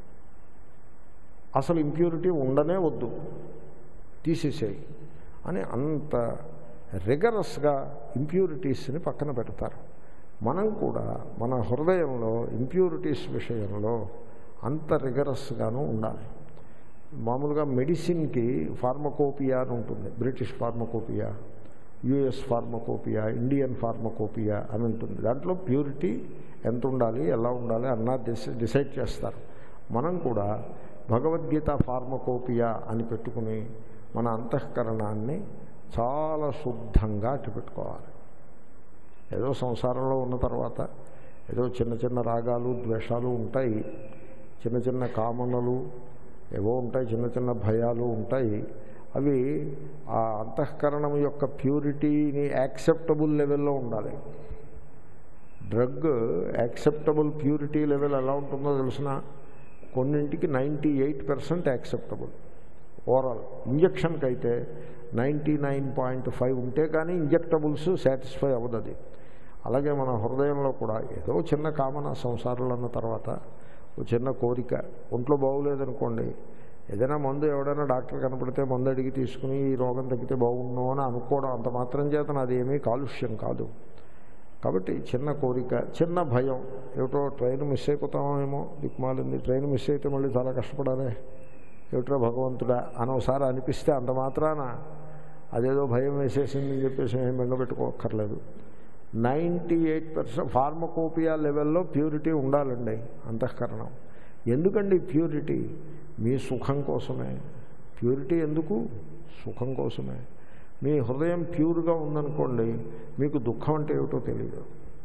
అసలు ఇంప్యూరిటీ ఉండనే వద్దు తీసేసేయి అని అంత రిగరస్గా ఇంప్యూరిటీస్ని పక్కన పెడతారు మనం కూడా మన హృదయంలో ఇంప్యూరిటీస్ విషయంలో అంత రిగరస్గాను ఉండాలి మామూలుగా మెడిసిన్కి ఫార్మకోపియా అని ఉంటుంది British pharmacopoeia US pharmacopoeia Indian pharmacopoeia అని ఉంటుంది దాంట్లో ప్యూరిటీ ఎంత ఉండాలి ఎలా ఉండాలి అన్నా డిసైడ్ చేస్తారు మనం కూడా భగవద్గీత ఫార్మకోపియా అని పెట్టుకుని మన అంతఃకరణాన్ని చాలా శుద్ధంగా అట్టు పెట్టుకోవాలి ఏదో సంసారంలో ఉన్న తర్వాత ఏదో చిన్న చిన్న రాగాలు ద్వేషాలు ఉంటాయి చిన్న చిన్న కామనలు ఏవో ఉంటాయి చిన్న చిన్న భయాలు ఉంటాయి అవి ఆ అంతఃకరణం యొక్క ప్యూరిటీని యాక్సెప్టబుల్ లెవెల్లో ఉండాలి డ్రగ్ యాక్సెప్టబుల్ ప్యూరిటీ లెవెల్ ఎలా ఉంటుందో తెలిసిన కొన్నింటికి ninety eight percent acceptable overall ఇంజక్షన్కి అయితే నైంటీ నైన్ పాయింట్ ఫైవ్ ఉంటే కానీ ఇంజెక్టబుల్స్ సాటిస్ఫై అవ్వదు అది అలాగే మన హృదయంలో కూడా ఏదో చిన్న కామన సంసారాలు అన్న తర్వాత ఓ చిన్న కోరిక ఒంట్లో బాగోలేదనుకోండి ఏదైనా మందు ఎవడైనా డాక్టర్ కనపడితే మందు అడిగి తీసుకుని ఈ రోగం తగ్గితే బాగుండు అని అనుకోవడం అంత మాత్రం చేతన అది ఏమీ కాలుష్యం కాదు కాబట్టి చిన్న కోరిక చిన్న భయం ఏమిటో ట్రైన్ మిస్ అయిపోతామేమో దిక్మాలింది ట్రైన్ మిస్ అయితే మళ్ళీ చాలా కష్టపడాలి ఏమిటో భగవంతుడా అని ఒకసారి అనిపిస్తే అంత మాత్రాన అదేదో భయం వేసేసిందని చెప్పేసి ఏం బెంగపెట్టుకోక్కర్లేదు నైంటీ ఎయిట్ పర్సెంట్ ఫార్మకోపియా లెవెల్లో ప్యూరిటీ ఉండాలండి అంతఃకరణం ఎందుకండి ప్యూరిటీ మీ సుఖం కోసమే ప్యూరిటీ ఎందుకు సుఖం కోసమే మీ హృదయం ప్యూర్గా ఉందనుకోండి మీకు దుఃఖం అంటే ఏమిటో తెలియదు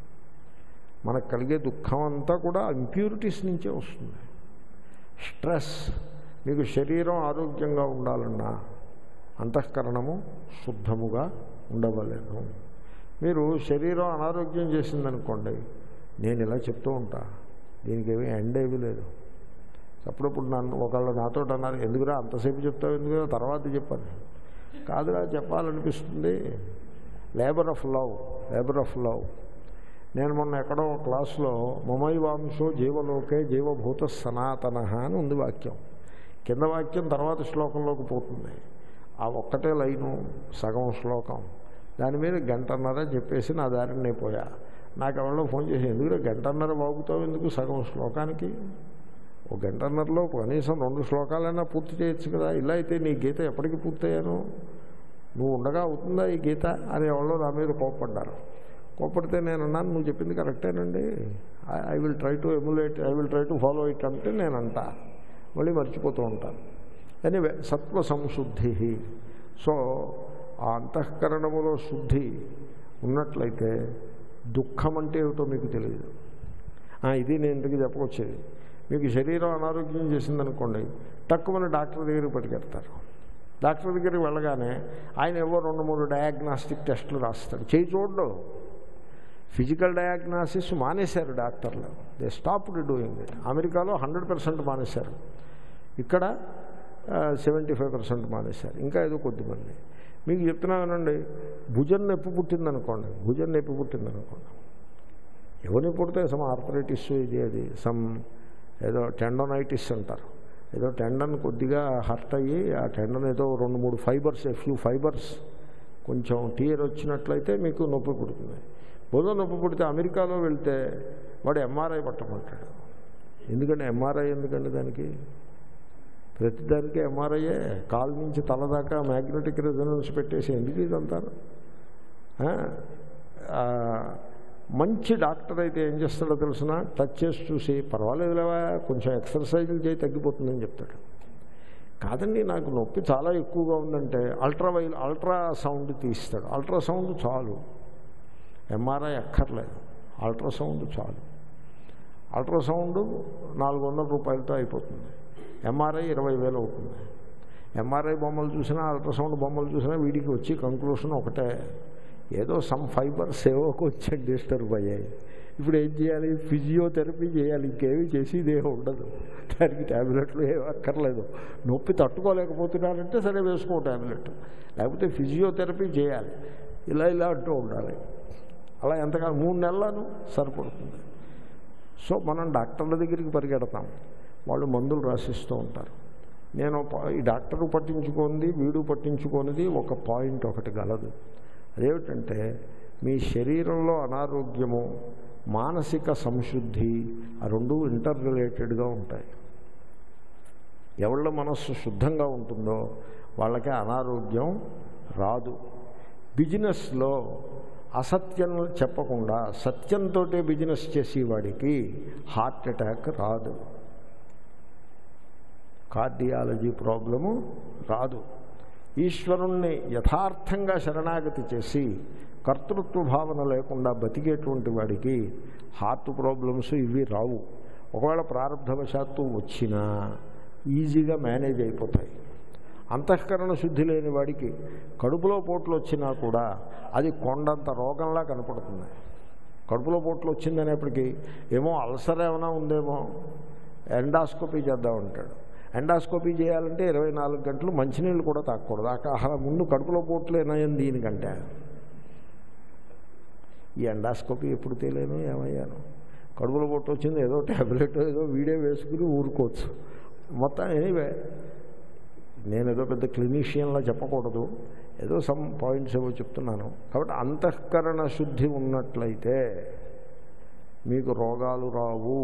మనకు కలిగే దుఃఖం అంతా కూడా ఇంప్యూరిటీస్ నుంచే వస్తుంది స్ట్రెస్ మీకు శరీరం ఆరోగ్యంగా ఉండాలన్నా అంతఃకరణము శుద్ధముగా ఉండవలేను మీరు శరీరం అనారోగ్యం చేసిందనుకోండి నేను ఇలా చెప్తూ ఉంటా దీనికి ఏమీ ఎండ్ ఏమీ లేదు అప్పుడప్పుడు నన్ను ఒకళ్ళు నాతో అన్నారు ఎందుకురా అంతసేపు చెప్తావు ఎందుకు తర్వాత చెప్పాను కాదురా చెప్పాలనిపిస్తుంది labour of love labour of love నేను మొన్న ఎక్కడో ఒక క్లాస్లో మమై వాంశో జీవలోకే జీవభూత సనాతన అని ఉంది వాక్యం కింద వాక్యం తర్వాత శ్లోకంలోకి పోతుంది ఆ ఒక్కటే లైను సగం శ్లోకం దాని మీద గంటన్నర చెప్పేసి నా దారిని నేను పోయా నాకు ఎవరో ఫోన్ చేసి ఎందుకు గంటన్నర బాగుతావు ఎందుకు సగం శ్లోకానికి ఒక గంటన్నరలో కనీసం రెండు శ్లోకాలైనా పూర్తి చేయొచ్చు కదా ఇలా అయితే నీ గీత ఎప్పటికి పూర్తయ్యాను నువ్వు ఉండగా అవుతుందా ఈ గీత అని ఎవరో నా మీద కోప్పడ్డారు కోప్పడితే నేను అన్నాను నువ్వు చెప్పింది కరెక్టేనండి I will try to emulate I will try to follow it అంటే నేను అంటా మళ్ళీ మర్చిపోతూ ఉంటాను ఎనివే సత్వ సంశుద్ధి సో ఆ అంతఃకరణములో శుద్ధి ఉన్నట్లయితే దుఃఖం అంటే ఏమిటో మీకు తెలియదు ఇది నేను ఇంటికి చెప్పవచ్చేది మీకు శరీరం అనారోగ్యం చేసిందనుకోండి తక్కువని డాక్టర్ దగ్గరికి పట్టుకెడతారు డాక్టర్ దగ్గరికి వెళ్ళగానే ఆయన ఏవో రెండు మూడు డయాగ్నాస్టిక్ టెస్టులు రాస్తాడు చేయి చూడడు ఫిజికల్ డయాగ్నాసిస్ మానేశారు డాక్టర్లు దే స్టాప్డ్ డూయింగ్ ఇట్ అమెరికాలో హండ్రెడ్ పర్సెంట్ మానేశారు ఇక్కడ సెవెంటీ ఫైవ్ పర్సెంట్ మానేశారు ఇంకా ఏదో కొద్దిమంది మీకు చెప్తున్నానండి భుజం నొప్పి పుట్టిందనుకోండి భుజం నొప్పి పుట్టిందనుకోండి ఎవరిని పుడితే సమ్ ఆర్థరైటిస్ ఇది అది సమ్ ఏదో టెండోనైటిస్ అంటారు ఏదో టెండన్ కొద్దిగా హర్ట్ అయ్యి ఆ టెండన్ ఏదో రెండు మూడు ఫైబర్స్ ఫ్యూ ఫైబర్స్ కొంచెం టీయర్ వచ్చినట్లయితే మీకు నొప్పి పుడుతుంది భుజం నొప్పి పుడితే అమెరికాలో వెళ్తే వాడు ఎంఆర్ఐ పట్టమంటాడు ఎందుకంటే ఎంఆర్ఐ ఎందుకండి దానికి ప్రతిదానికి ఎంఆర్ఐయే కాలు నుంచి తల దాకా మ్యాగ్నెటిక్ రెజొనెన్స్ పెట్టేసి ఎందుకు ఇదంటారు మంచి డాక్టర్ అయితే ఏం చేస్తాడో తెలిసిన టచ్ చేసి చూసి పర్వాలేదు లేవా కొంచెం ఎక్సర్సైజులు చేయి తగ్గిపోతుందని చెప్తాడు కాదండి నాకు నొప్పి చాలా ఎక్కువగా ఉందంటే అల్ట్రా వైల్ అల్ట్రా సౌండ్ తీస్తాడు అల్ట్రా సౌండ్ చాలు ఎంఆర్ఐ అక్కర్లేదు అల్ట్రాసౌండ్ చాలు అల్ట్రాసౌండ్ నాలుగు వందల రూపాయలతో అయిపోతుంది ఎంఆర్ఐ ఇరవై వేలు అవుతుంది ఎంఆర్ఐ బొమ్మలు చూసినా అల్ట్రాసౌండ్ బొమ్మలు చూసినా వీడికి వచ్చి కంక్లూషన్ ఒకటే ఏదో సమ్ ఫైబర్స్ ఏవో కొంచెం డిస్టర్బ్ అయ్యాయి ఇప్పుడు ఏం చేయాలి ఫిజియోథెరపీ చేయాలి ఇంకేమీ చేసేది ఏమి ఉండదు దానికి ట్యాబ్లెట్లు ఏమి అక్కర్లేదు నొప్పి తట్టుకోలేకపోతున్నారంటే సరే వేసుకో ట్యాబ్లెట్ లేకపోతే ఫిజియోథెరపీ చేయాలి ఇలా ఇలా అంటూ ఉండాలి అలా ఎంతకాలం మూడు నెలలను సరిపడుతుంది సో మనం డాక్టర్ల దగ్గరికి పరిగెడతాం వాళ్ళు మందులు రాసిస్తూ ఉంటారు నేను ఈ డాక్టరు పట్టించుకుంది వీడు పట్టించుకోనిది ఒక పాయింట్ ఒకటి గలదు అదేమిటంటే మీ శరీరంలో అనారోగ్యము మానసిక సంశుద్ధి ఆ రెండు ఇంటర్ రిలేటెడ్గా ఉంటాయి ఎవళ్ళ మనస్సు శుద్ధంగా ఉంటుందో వాళ్ళకి అనారోగ్యం రాదు బిజినెస్లో అసత్యం చెప్పకుండా సత్యంతో బిజినెస్ చేసేవాడికి హార్ట్ అటాక్ రాదు కార్డియాలజీ ప్రాబ్లము రాదు ఈశ్వరుణ్ణి యథార్థంగా శరణాగతి చేసి కర్తృత్వ భావన లేకుండా బతికేటువంటి వాడికి హార్ట్ ప్రాబ్లమ్స్ ఇవి రావు ఒకవేళ ప్రారంభవశాత్తు వచ్చినా ఈజీగా మేనేజ్ అయిపోతాయి అంతఃకరణ శుద్ధి లేని వాడికి కడుపులో పోట్లు వచ్చినా కూడా అది కొండంత రోగంలా కనపడుతుంది కడుపులో పోట్లు వచ్చిందనేప్పటికీ ఏమో అల్సర్ ఏమైనా ఉందేమో ఎండాస్కోపీ చేద్దామంటాడు ఎండాస్కోపీ చేయాలంటే ఇరవై నాలుగు గంటలు మంచినీళ్ళు కూడా తాకూడదు అక్కడ ముందు కడుపులో పోట్లు ఏనాయని దీనికంటే ఈ ఎండాస్కోపీ ఎప్పుడు తెలియను ఏమయ్యాను కడుపులో పొట్టు వచ్చింది ఏదో ట్యాబ్లెట్ ఏదో వీడే వేసుకుని ఊరుకోవచ్చు మొత్తం ఎనీవే నేను ఏదో పెద్ద క్లినీషియన్లా చెప్పకూడదు ఏదో సమ్ పాయింట్స్ ఏవో చెప్తున్నాను కాబట్టి అంతఃకరణ శుద్ధి ఉన్నట్లయితే మీకు రోగాలు రావు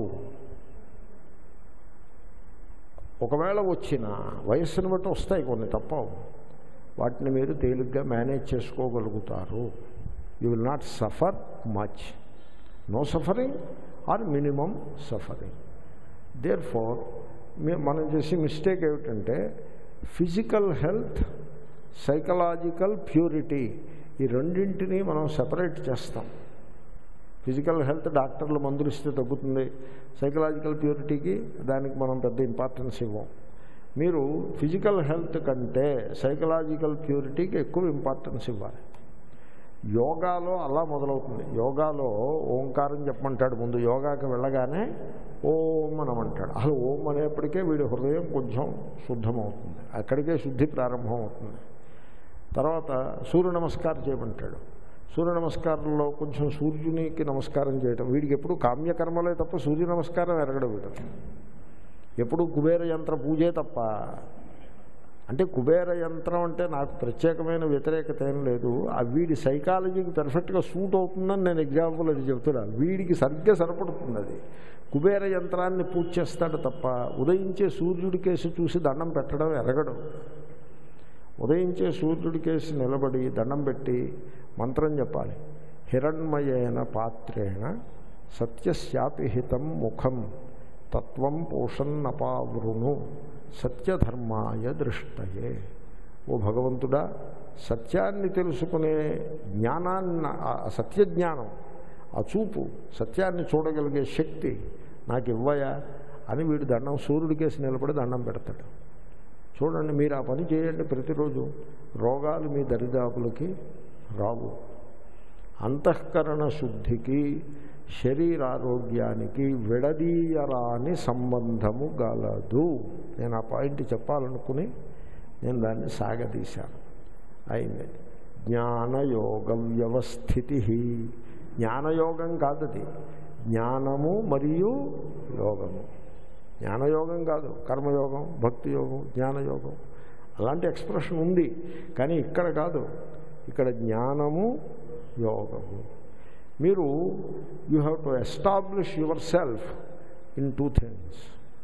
ఒకవేళ వచ్చినా వయస్సును బట్టి వస్తాయి కొన్ని తప్పవు వాటిని మీరు తేలిగ్గా మేనేజ్ చేసుకోగలుగుతారు you will not suffer much no suffering or minimum suffering therefore మనం చేసే మిస్టేక్ ఏమిటంటే ఫిజికల్ హెల్త్ సైకలాజికల్ ప్యూరిటీ ఈ రెండింటినీ మనం సెపరేట్ చేస్తాం ఫిజికల్ హెల్త్ డాక్టర్లు మందులు ఇస్తే తగ్గుతుంది సైకలాజికల్ ప్యూరిటీకి దానికి మనం పెద్ద ఇంపార్టెన్స్ ఇవ్వం మీరు ఫిజికల్ హెల్త్ కంటే సైకలాజికల్ ప్యూరిటీకి ఎక్కువ ఇంపార్టెన్స్ ఇవ్వాలి యోగాలో అలా మొదలవుతుంది యోగాలో ఓంకారం చెప్పమంటాడు ముందు యోగాకి వెళ్ళగానే ఓం అనమంటాడు అసలు ఓం అనేప్పటికే వీడి హృదయం కొంచెం శుద్ధమవుతుంది అక్కడికే శుద్ధి ప్రారంభం అవుతుంది తర్వాత సూర్య నమస్కారం చేయమంటాడు సూర్య నమస్కారంలో కొంచెం సూర్యునికి నమస్కారం చేయటం వీడికి ఎప్పుడు కామ్యకర్మలే తప్ప సూర్య నమస్కారం ఎరగడం వీడు ఎప్పుడు కుబేర యంత్ర పూజే తప్ప అంటే కుబేర యంత్రం అంటే నాకు ప్రత్యేకమైన వ్యతిరేకత ఏం లేదు ఆ వీడి సైకాలజీకి పెర్ఫెక్ట్గా సూట్ అవుతుందని నేను ఎగ్జాంపుల్ అది చెప్తున్నాను వీడికి సరిగ్గా సరిపడుతుంది అది కుబేర యంత్రాన్ని పూజ చేస్తాడు తప్ప ఉదయించే సూర్యుడి కేసు చూసి దండం పెట్టడం ఎరగడు ఉదయించే సూర్యుడి కేసు నిలబడి దండం పెట్టి మంత్రం చెప్పాలి హిరణ్మయేన పాత్రేణ సత్యశాపి హితం ముఖం తత్వం పోషన్నపావృణు సత్యధర్మాయ దృష్టయే ఓ భగవంతుడా సత్యాన్ని తెలుసుకునే జ్ఞానాన్ని ఆ సత్యజ్ఞానం ఆ చూపు సత్యాన్ని చూడగలిగే శక్తి నాకు ఇవ్వయా అని వీడు దండం సూర్యుడికేసి నిలబడి దండం పెడతాడు చూడండి మీరు ఆ పని చేయండి ప్రతిరోజు రోగాలు మీ దరిదాపులకి రావు అంతఃకరణ శుద్ధికి శరీరారోగ్యానికి విడదీయరాని సంబంధము గలదు నేను ఆ పాయింట్ చెప్పాలనుకుని నేను దాన్ని సాగదీశాను అయింది జ్ఞానయోగ వ్యవస్థితి జ్ఞానయోగం కాదది జ్ఞానము మరియు యోగము జ్ఞానయోగం కాదు కర్మయోగం భక్తి యోగం జ్ఞానయోగం అలాంటి ఎక్స్ప్రెషన్ ఉంది కానీ ఇక్కడ కాదు ఇక్కడ జ్ఞానము యోగము మీరు you have to establish yourself in two things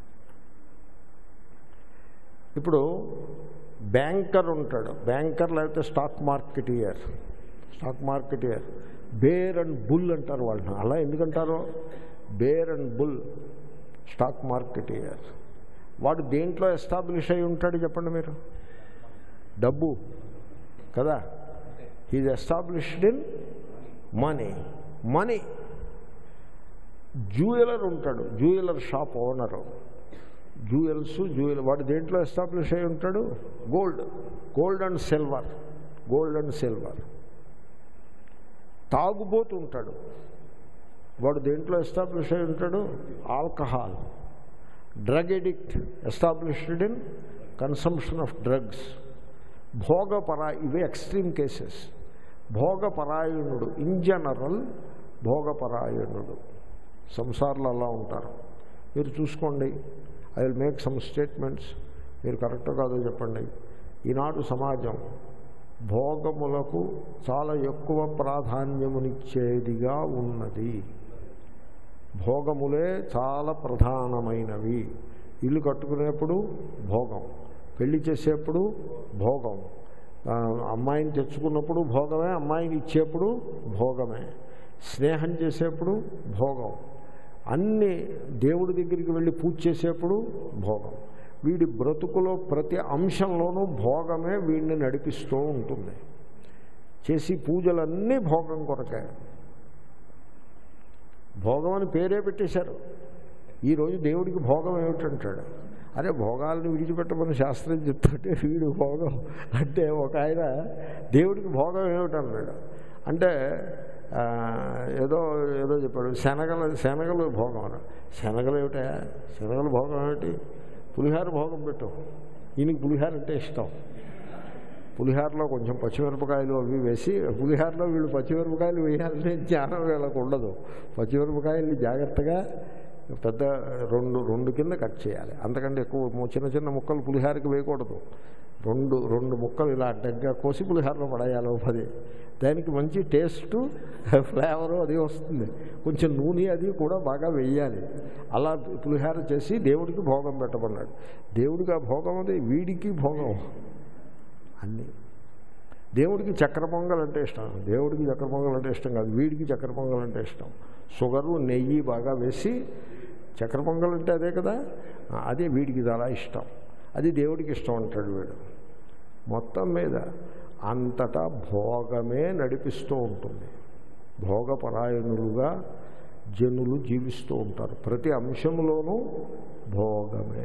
ఇప్పుడు బ్యాంకర్ ఉంటాడు బ్యాంకర్ లేకపోతే stock marketeer stock marketeer bear and bull అంటారు వాళ్ళని అలా ఎందుకంటారో bear and bull stock marketeer వాడు దేంట్లో ఎస్టాబ్లిష్ అయి ఉంటాడు చెప్పండి మీరు డబ్బు కదా he's established in money money jeweller ఉంటాడు jeweller shop owner jewels jewel వాడు దేంట్లో ఎస్టాబ్లిష్ అయి ఉంటాడు gold gold and silver gold and silver తాగుబోతు ఉంటాడు వాడు దేంట్లో ఎస్టాబ్లిష్ అయి ఉంటాడు alcohol drug addict established in consumption of drugs భోగపరా ఇవే ఎక్స్ట్రీమ్ కేసెస్ భోగపరాయణుడు ఇన్ జనరల్ భోగపరాయణుడు సంసారాలు అలా ఉంటారు మీరు చూసుకోండి I will make some statements మీరు కరెక్ట్ కాదో చెప్పండి ఈనాడు సమాజం భోగములకు చాలా ఎక్కువ ప్రాధాన్యమునిచ్చేదిగా ఉన్నది భోగములే చాలా ప్రధానమైనవి ఇల్లు కట్టుకునేప్పుడు భోగం పెళ్లి చేసేప్పుడు భోగం ఆ, అమ్మాయిని తెచ్చుకున్నప్పుడు భోగమే అమ్మాయిని ఇచ్చేప్పుడు భోగమే స్నేహం చేసేప్పుడు భోగం అన్ని దేవుడి దగ్గరికి వెళ్ళి పూజ చేసేప్పుడు భోగం వీడి బ్రతుకులో ప్రతి అంశంలోనూ భోగమే వీడిని నడిపిస్తూ ఉంటుంది చేసి పూజలన్నీ భోగం కొరకే భోగం అని పేరే పెట్టేశారు ఈరోజు దేవుడికి భోగం ఏమిటంటాడు అరే భోగాలను విడిచిపెట్టమని శాస్త్రం చెప్తుంటే వీడు భోగం అంటే ఒక ఆయన దేవుడికి భోగం ఏమిటన్నాడు అంటే ఆ, ఏదో ఏదో చెప్పాడు శనగలు శనగలు భోగం అన్నాడు శనగలు ఏమిటా శనగలు భోగం ఏమిటి పులిహార భోగం పెట్టు ఈయనకి పులిహార అంటే ఇష్టం పులిహారలో కొంచెం పచ్చిమిరపకాయలు అవి వేసి పులిహారలో వీళ్ళు పచ్చిమిరపకాయలు వేయాలనే జ్ఞానం వీళ్ళకు ఉండదు పచ్చిమిరపకాయలు జాగ్రత్తగా పెద్ద రెండు రెండు కింద కట్ చేయాలి అంతకంటే ఎక్కువ ము- చిన్న చిన్న ముక్కలు పులిహారకి వేయకూడదు రెండు రెండు ముక్కలు ఇలా అడ్డంగా కోసి పులిహారలో పడేయాలి ఓ పది దానికి మంచి టేస్టు ఫ్లేవరు అది వస్తుంది కొంచెం నూనె అది కూడా బాగా వేయాలి అలా పులిహార చేసి దేవుడికి భోగం పెట్టమన్నాడు దేవుడికి ఆ భోగం అది వీడికి భోగం అన్నీ దేవుడికి చక్కెర పొంగల్ అంటే ఇష్టం దేవుడికి చక్కెర పొంగల్ అంటే ఇష్టం కాదు వీడికి చక్కెర పొంగల్ అంటే ఇష్టం షుగరు నెయ్యి బాగా వేసి చక్కెర పొంగల్ అంటే అదే కదా ఆ, అదే వీడికి చాలా ఇష్టం అది దేవుడికి ఇష్టం అంటాడు వీడు మొత్తం మీద అంతటా భోగమే నడిపిస్తూ ఉంటుంది భోగపరాయణులుగా జనులు జీవిస్తూ ఉంటారు ప్రతి అంశంలోనూ భోగమే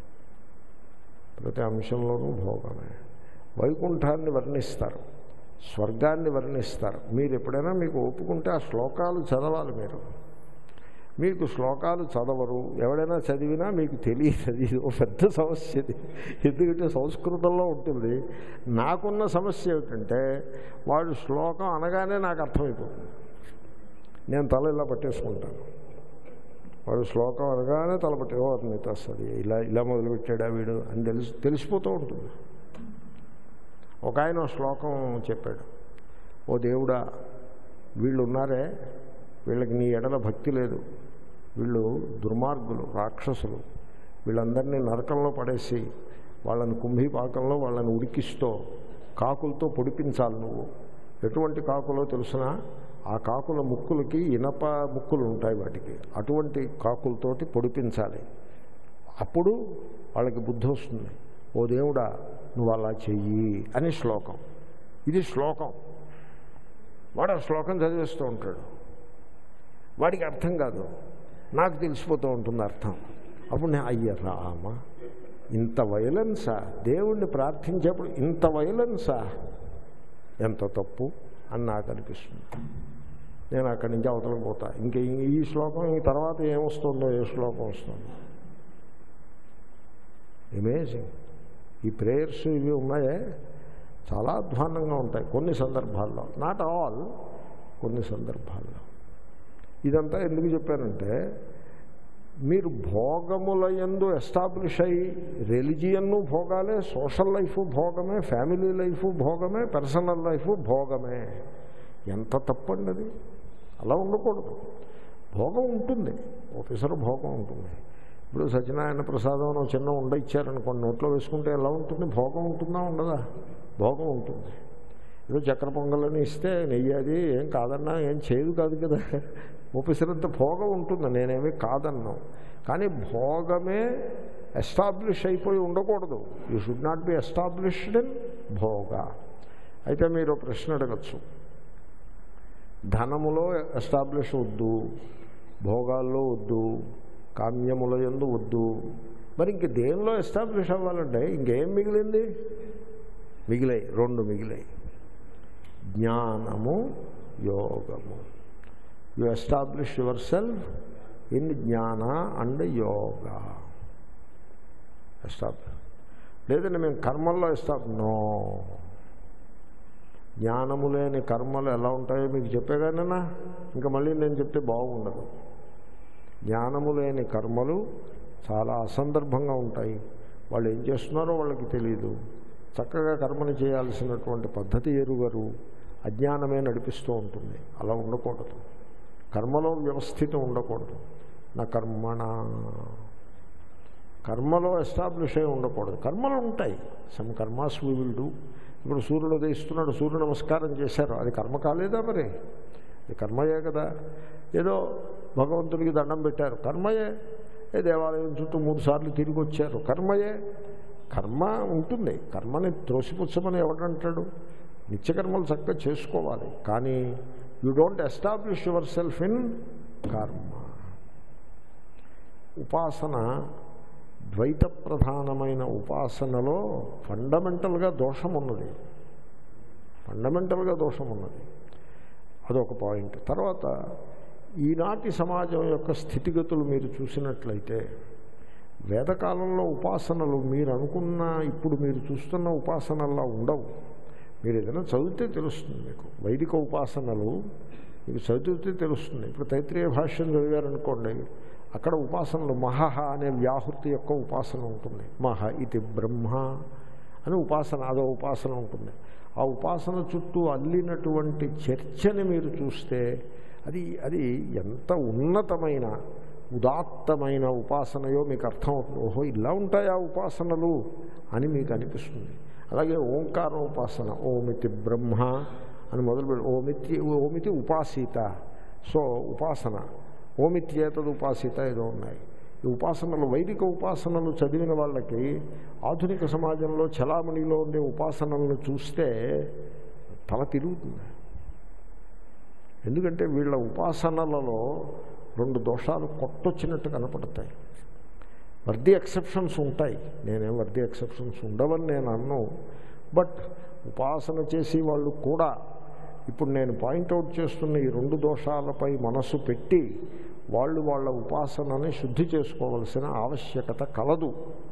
ప్రతి అంశంలోనూ భోగమే వైకుంఠాన్ని వర్ణిస్తారు స్వర్గాన్ని వర్ణిస్తారు మీరు ఎప్పుడైనా మీకు ఒప్పుకుంటే ఆ శ్లోకాలు చదవాలి మీరు మీకు శ్లోకాలు చదవరు ఎవడైనా చదివినా మీకు తెలియదు అది ఓ పెద్ద సమస్య ఇది ఎందుకంటే సంస్కృతంలో ఉంటుంది నాకున్న సమస్య ఏమిటంటే వాడు శ్లోకం అనగానే నాకు అర్థమైపోతుంది నేను తల ఇలా పట్టేసుకుంటాను వాడు శ్లోకం అనగానే తల పట్టే ఓ అతనికి వస్తుంది ఇలా ఇలా మొదలుపెట్టాడా వీడు అని తెలిసి తెలిసిపోతూ ఉంటుంది ఒక ఆయన ఓ శ్లోకం చెప్పాడు ఓ దేవుడా వీళ్ళు ఉన్నారే వీళ్ళకి నీ ఎడల భక్తి లేదు వీళ్ళు దుర్మార్గులు రాక్షసులు వీళ్ళందరినీ నరకంలో పడేసి వాళ్ళని కుంభీపాకంలో వాళ్ళని ఉడికిస్తూ కాకులతో పొడిపించాలి నువ్వు ఎటువంటి కాకులో తెలిసిన ఆ కాకుల ముక్కులకి ఇనప ముక్కులు ఉంటాయి వాటికి అటువంటి కాకులతోటి పొడిపించాలి అప్పుడు వాళ్ళకి బుద్ధి వస్తుంది ఓ దేవుడా నువ్వు అలా చెయ్యి అని శ్లోకం ఇది శ్లోకం వాడు ఆ శ్లోకం చదివేస్తూ ఉంటాడు వాడికి అర్థం కాదు నాకు తెలిసిపోతూ ఉంటుంది అర్థం అప్పుడు నేను అయ్య రామ ఇంత వైలెన్సా దేవుణ్ణి ప్రార్థించేప్పుడు ఇంత వైలెన్సా ఎంత తప్పు అని నాకు అనిపిస్తుంది నేను అక్కడి నుంచి అవతలకు పోతా ఇంక ఈ- ఈ శ్లోకం ఈ తర్వాత ఏమొస్తుందో ఏ శ్లోకం వస్తుందో అమేజింగ్ ఈ ప్రేయర్స్ ఇవి ఉన్నాయే చాలా అధ్వానంగా ఉంటాయి కొన్ని సందర్భాల్లో నాట్ ఆల్ కొన్ని సందర్భాల్లో ఇదంతా ఎందుకు చెప్పానంటే మీరు భోగముల ఎందు ఎస్టాబ్లిష్ అయ్యి రెలిజియన్ను భోగాలే సోషల్ లైఫ్ భోగమే ఫ్యామిలీ లైఫ్ భోగమే పర్సనల్ లైఫ్ భోగమే ఎంత తప్పండి అది అలా ఉండకూడదు భోగం ఉంటుంది ఆఫీసర్ భోగం ఉంటుంది ఇప్పుడు సత్యనారాయణ ప్రసాదం అని ఒక చిన్న ఉండ ఇచ్చారనుకోండి నోట్లో వేసుకుంటే ఎలా ఉంటుంది భోగం ఉంటుందా ఉండదా భోగం ఉంటుంది ఏదో చక్కెర పొంగలని ఇస్తే నెయ్యి అది ఏం కాదన్నా ఏం చేయదు కాదు కదా ఊపిసరంత భోగం ఉంటుంది నేనేమీ కాదన్నాం కానీ భోగమే ఎస్టాబ్లిష్ అయిపోయి ఉండకూడదు you should not be established in భోగ అయితే మీరు ఒక ప్రశ్న అడగచ్చు ధనములో ఎస్టాబ్లిష్ వద్దు భోగాల్లో వద్దు కామ్యముల ఎందు వద్దు మరి ఇంక దేనిలో ఎస్టాబ్లిష్ అవ్వాలంటే ఇంకేం మిగిలింది మిగిలాయి రెండు మిగిలాయి జ్ఞానము యోగము you establish yourself in jnana and yoga establish లేదండి మేము కర్మల్లో ఎస్టాబ్ నో జ్ఞానము లేని కర్మలు ఎలా ఉంటాయో మీకు చెప్పేగానేనా ఇంకా మళ్ళీ నేను చెప్తే బాగుండదు జ్ఞానము లేని కర్మలు చాలా అసందర్భంగా ఉంటాయి వాళ్ళు ఏం చేస్తున్నారో వాళ్ళకి తెలియదు చక్కగా కర్మని చేయాల్సినటువంటి పద్ధతి ఎరుగరు అజ్ఞానమే నడిపిస్తూ ఉంటుంది అలా ఉండకూడదు కర్మలో వ్యవస్థితం ఉండకూడదు నా కర్మణ కర్మలో ఎస్టాబ్లిష్ అయి ఉండకూడదు కర్మలు ఉంటాయి some karmas we will do ఇప్పుడు సూర్యుడు ఉదయిస్తున్నాడు సూర్య నమస్కారం చేశారు అది కర్మ కాలేదా మరి అది కర్మయే కదా ఏదో భగవంతుడికి దండం పెట్టారు కర్మయే ఏ దేవాలయం చుట్టూ మూడు సార్లు తిరిగి వచ్చారు కర్మయే కర్మ ఉంటుంది కర్మని త్రోసిపుచ్చమని ఎవడంటాడు నిత్యకర్మలు చక్కగా చేసుకోవాలి కానీ you don't establish yourself in karma ఉపాసన ద్వైత ప్రధానమైన ఉపాసనలో ఫండమెంటల్గా దోషం ఉన్నది ఫండమెంటల్గా దోషం ఉన్నది అదొక పాయింట్ తర్వాత ఈనాటి సమాజం యొక్క స్థితిగతులు మీరు చూసినట్లయితే వేదకాలంలో ఉపాసనలు మీరు అనుకున్న ఇప్పుడు మీరు చూస్తున్న ఉపాసనల్లా ఉండవు మీరు ఏదైనా చదివితే తెలుస్తుంది మీకు వైదిక ఉపాసనలు మీకు చదివితే తెలుస్తుంది ఇప్పుడు తైత్రీయ భాష్యం చదివారనుకోండి అక్కడ ఉపాసనలు మహహ అనే వ్యాహృతి యొక్క ఉపాసన ఉంటుంది మహ ఇది బ్రహ్మ అని ఉపాసన అదో ఉపాసన ఉంటుంది ఆ ఉపాసన చుట్టూ అల్లినటువంటి చర్చని మీరు చూస్తే అది అది ఎంత ఉన్నతమైన ఉదాత్తమైన ఉపాసనయో మీకు అర్థమవుతుంది ఓహో ఇలా ఉంటాయా ఉపాసనలు అని మీకు అనిపిస్తుంది అలాగే ఓంకార ఉపాసన ఓమితి బ్రహ్మ అని మొదలుపెట్టి ఓమితి ఓమితి ఉపాసీత సో ఉపాసన ఓమిత్యేతది ఉపాసీత ఏదో ఉన్నాయి ఈ ఉపాసనలు వైదిక ఉపాసనలు చదివిన వాళ్ళకి ఆధునిక సమాజంలో చలామణిలో ఉండే ఉపాసనలను చూస్తే తల తిరుగుతుంది ఎందుకంటే వీళ్ళ ఉపాసనలలో రెండు దోషాలు కొట్టొచ్చినట్టు కనపడతాయి వర్ది ఎక్సెప్షన్స్ ఉంటాయి నేనేం వర్ది ఎక్సెప్షన్స్ ఉండవని నేను అన్ను బట్ ఉపాసన చేసి వాళ్ళు కూడా ఇప్పుడు నేను పాయింట్అవుట్ చేస్తున్న ఈ రెండు దోషాలపై మనస్సు పెట్టి వాళ్ళు వాళ్ళ ఉపాసనని శుద్ధి చేసుకోవలసిన ఆవశ్యకత కలదు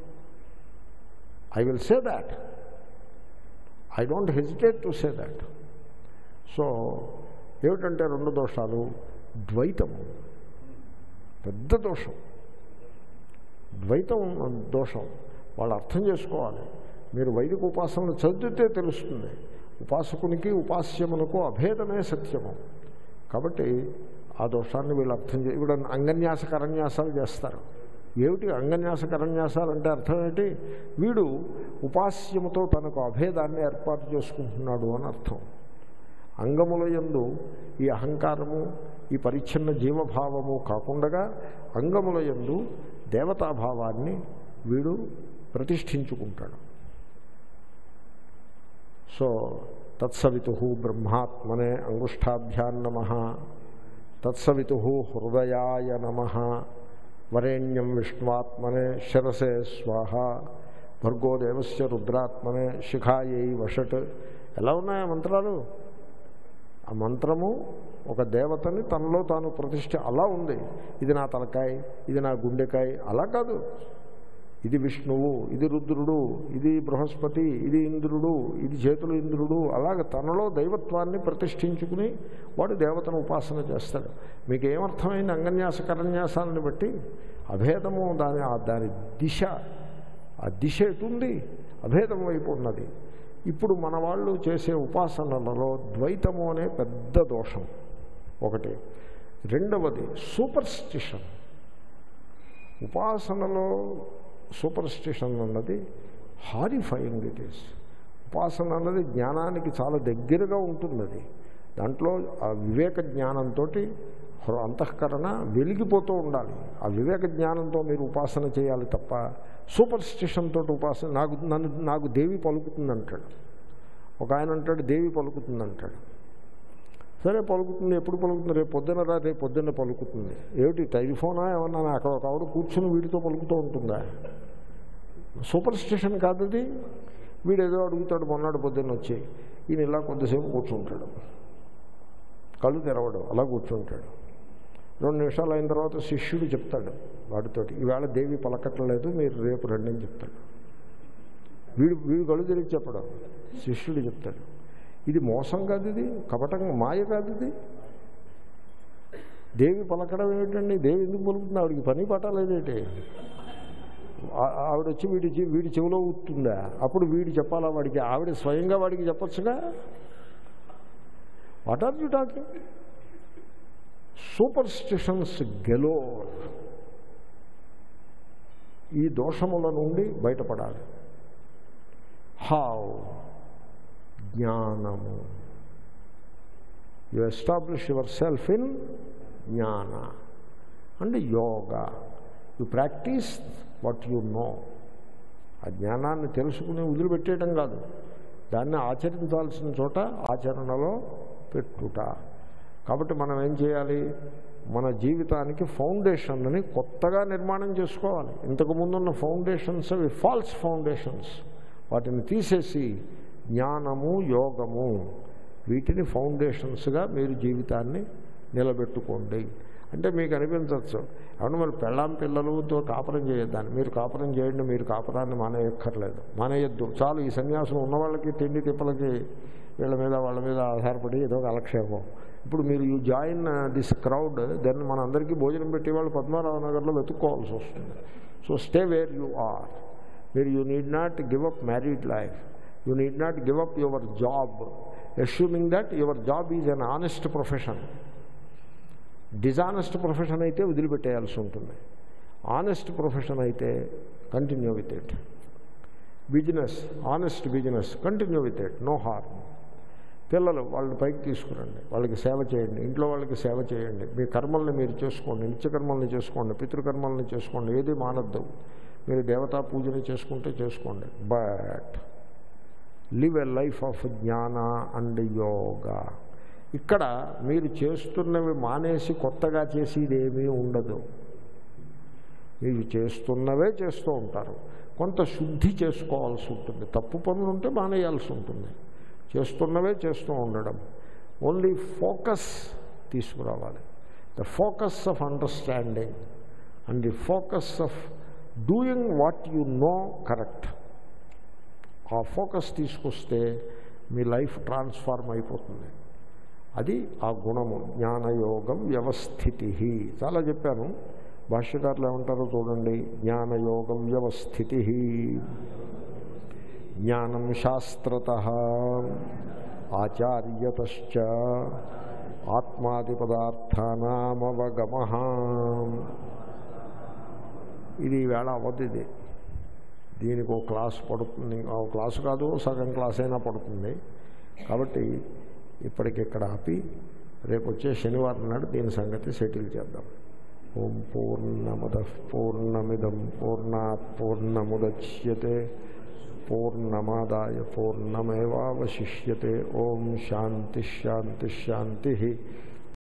I will say that I don't hesitate to say that so ఏమిటంటే రెండు దోషాలు ద్వైతము పెద్ద దోషం ద్వైతం దోషం వాళ్ళు అర్థం చేసుకోవాలి మీరు వైదిక ఉపాసనలు చదివితే తెలుస్తుంది ఉపాసకునికి ఉపాస్యమునకు అభేదమే సత్యము కాబట్టి ఆ దోషాన్ని వీళ్ళు అర్థం చే ఇప్పుడు అంగన్యాస కరన్యాసాలు చేస్తారు ఏమిటి అంగన్యాస కరన్యాసాలు అంటే అర్థం ఏంటి వీడు ఉపాస్యముతో తనకు అభేదాన్ని ఏర్పాటు చేసుకుంటున్నాడు అని అర్థం అంగముల యందు ఈ అహంకారము ఈ పరిచ్ఛిన్న జీవభావము కాకుండా అంగముల యందు దేవతాభావాన్ని వీడు ప్రతిష్ఠించుకుంటాడు సో తత్సవితు బ్రహ్మాత్మనే అంగుష్టాభ్యాన్నమ తత్సవితు హృదయాయ నమ వరేణ్యం విష్ణువాత్మనే శిరసే స్వాహ భర్గోదేవస్య రుద్రాత్మనే శిఖాయై వషట్ ఎలా ఉన్నాయి ఆ మంత్రాలు ఆ మంత్రము ఒక దేవతని తనలో తాను ప్రతిష్ఠ అలా ఉంది ఇది నా తలకాయ ఇది నా గుండెకాయ అలా కాదు ఇది విష్ణువు ఇది రుద్రుడు ఇది బృహస్పతి ఇది ఇంద్రుడు ఇది చేతులు ఇంద్రుడు అలాగ తనలో దైవత్వాన్ని ప్రతిష్ఠించుకుని వాడు దేవతను ఉపాసన చేస్తాడు మీకు ఏమర్థమైంది అంగన్యాస కరన్యాసాలను బట్టి అభేదము దాని ఆ దాని దిశ ఆ దిశ ఎటుంది అభేదం వైపు ఉన్నది ఇప్పుడు మన వాళ్ళు చేసే ఉపాసనలలో ద్వైతము అనే పెద్ద దోషం ఒకటి రెండవది సూపర్స్టిషన్ ఉపాసనలో సూపర్స్టిషన్ అన్నది హారిఫైయింగ్ ఇట్ ఈస్ ఉపాసన అన్నది జ్ఞానానికి చాలా దగ్గరగా ఉంటుంది అది దాంట్లో ఆ వివేక జ్ఞానంతో అంతఃకరణ వెలిగిపోతూ ఉండాలి ఆ వివేక జ్ఞానంతో మీరు ఉపాసన చేయాలి తప్ప సూపర్ స్టిషన్ తోటి ఉపాసన నాకు నన్ను నాకు దేవి పలుకుతుంది అంటాడు ఒక ఆయన అంటాడు దేవి పలుకుతుంది అంటాడు సరే పలుకుతుంది ఎప్పుడు పలుకుతుంది రేపు పొద్దున రా రేపు పొద్దున్న పలుకుతుంది ఏమిటి టెలిఫోనా ఏమన్నా అక్కడ ఒక ఆవిడ కూర్చుని వీడితో పలుకుతూ ఉంటుందా సూపర్ స్టిషన్ కాదు అది వీడు ఏదో అడుగుతాడు మొన్నటి పొద్దున్న వచ్చి ఈయన ఇలా కొద్దిసేపు కూర్చుంటాడు కళ్ళు తెరవడు అలా కూర్చుంటాడు రెండు నిమిషాలు అయిన తర్వాత శిష్యుడు చెప్తాడు వాడితోటి ఈవేళ దేవి పలకట్లేదు మీరు రేపు రండి అని చెప్తాడు వీడు వీడు కళ్ళు తిరిగి చెప్పడం శిష్యుడు చెప్తాడు ఇది మోసం కాదు ఇది కపటం మాయ కాదు ఇది దేవి పలకడం ఏమిటండి దేవి ఎందుకు పలుకుతుంది ఆవిడికి పని పట్టాలేదేంటి ఆ- ఆవిడ వచ్చి వీడి చెవి- వీడి చెవిలో ఊతుందా అప్పుడు వీడు చెప్పాలా వాడికి ఆవిడ స్వయంగా వాడికి చెప్పొచ్చుగా what are you talking superstitions గెలో ఈ దోషముల నుండి బయటపడాలి హౌ జ్ఞానము you establish yourself in jnana and yoga you practice what you know ఆ జ్ఞానాన్ని తెలుసుకుని వదిలిపెట్టేయటం కాదు దాన్ని ఆచరించాల్సిన చోట ఆచరణలో పెట్టుట కాబట్టి మనం ఏం చేయాలి మన జీవితానికి ఫౌండేషన్ని కొత్తగా నిర్మాణం చేసుకోవాలి ఇంతకు ముందున్న ఫౌండేషన్స్ అవి ఫాల్స్ ఫౌండేషన్స్ వాటిని తీసేసి జ్ఞానము యోగము వీటిని ఫౌండేషన్స్గా మీరు జీవితాన్ని నిలబెట్టుకోండి అంటే మీకు అనిపించవచ్చు అవును మరి పెళ్ళాం పిల్లలతో కాపురం చేయొద్దాన్ని మీరు కాపురం చేయండి మీరు కాపురాన్ని మానేయక్కర్లేదు మానేయద్దు చాలు ఈ సన్యాసం ఉన్న వాళ్ళకి తిండి తిప్పలకి వీళ్ళ మీద వాళ్ళ మీద ఆధారపడి ఏదో ఒక అలక్షేపం ఇప్పుడు మీరు you join this crowd then మన అందరికీ భోజనం పెట్టేవాళ్ళు పద్మారావు నగర్లో వెతుక్కోవాల్సి వస్తుంది so stay where you are మీరు you need not give up married life you need not give up your job assuming that your job is an honest profession dishonest profession అయితే వదిలిపెట్టేయాల్సి ఉంటుంది ఆనెస్ట్ ప్రొఫెషన్ అయితే continue with it business honest business continue with it no harm పిల్లలు వాళ్ళని పైకి తీసుకురండి వాళ్ళకి సేవ చేయండి ఇంట్లో వాళ్ళకి సేవ చేయండి మీ కర్మల్ని మీరు చేసుకోండి నిత్యకర్మల్ని చేసుకోండి పితృకర్మల్ని చేసుకోండి ఏది మానద్దు మీరు దేవతా పూజని చేసుకుంటే చేసుకోండి but live a life of jnana and yoga ఇక్కడ మీరు చేస్తున్నవి మానేసి కొత్తగా చేసేది ఏమీ ఉండదు మీరు చేస్తున్నవే చేస్తూ ఉంటారు కొంత శుద్ధి చేసుకోవాల్సి ఉంటుంది తప్పు పనులు ఉంటే మానేయాల్సి ఉంటుంది చేస్తున్నవే చేస్తూ ఉండడం ఓన్లీ ఫోకస్ తీసుకురావాలి the focus of understanding and the focus of doing what you know correct ఆ ఫోకస్ తీసుకొస్తే మీ లైఫ్ ట్రాన్స్ఫార్మ్ అయిపోతుంది అది ఆ గుణము జ్ఞానయోగం వ్యవస్థితి చాలా చెప్పాను భాష్యకారులు ఏమంటారో చూడండి జ్ఞానయోగం వ్యవస్థితి జ్ఞానం శాస్త్రత ఆచార్యత ఆత్మాది పదార్థానామవగమ ఇది ఈవేళ అవ్వదు ఇది దీనికి ఒక క్లాస్ పడుతుంది ఒక క్లాసు కాదు సగం క్లాస్ అయినా పడుతుంది కాబట్టి ఇప్పటికిక్కడ ఆపి రేపు వచ్చే శనివారం నాడు దీని సంగతి సెటిల్ చేద్దాం ఓం పూర్ణమద పూర్ణమిదం పూర్ణాత్ పూర్ణముద్యతే పూర్ణమాదాయ పూర్ణమేవాశిష్యతే ఓం శాంతి శాంతి శాంతి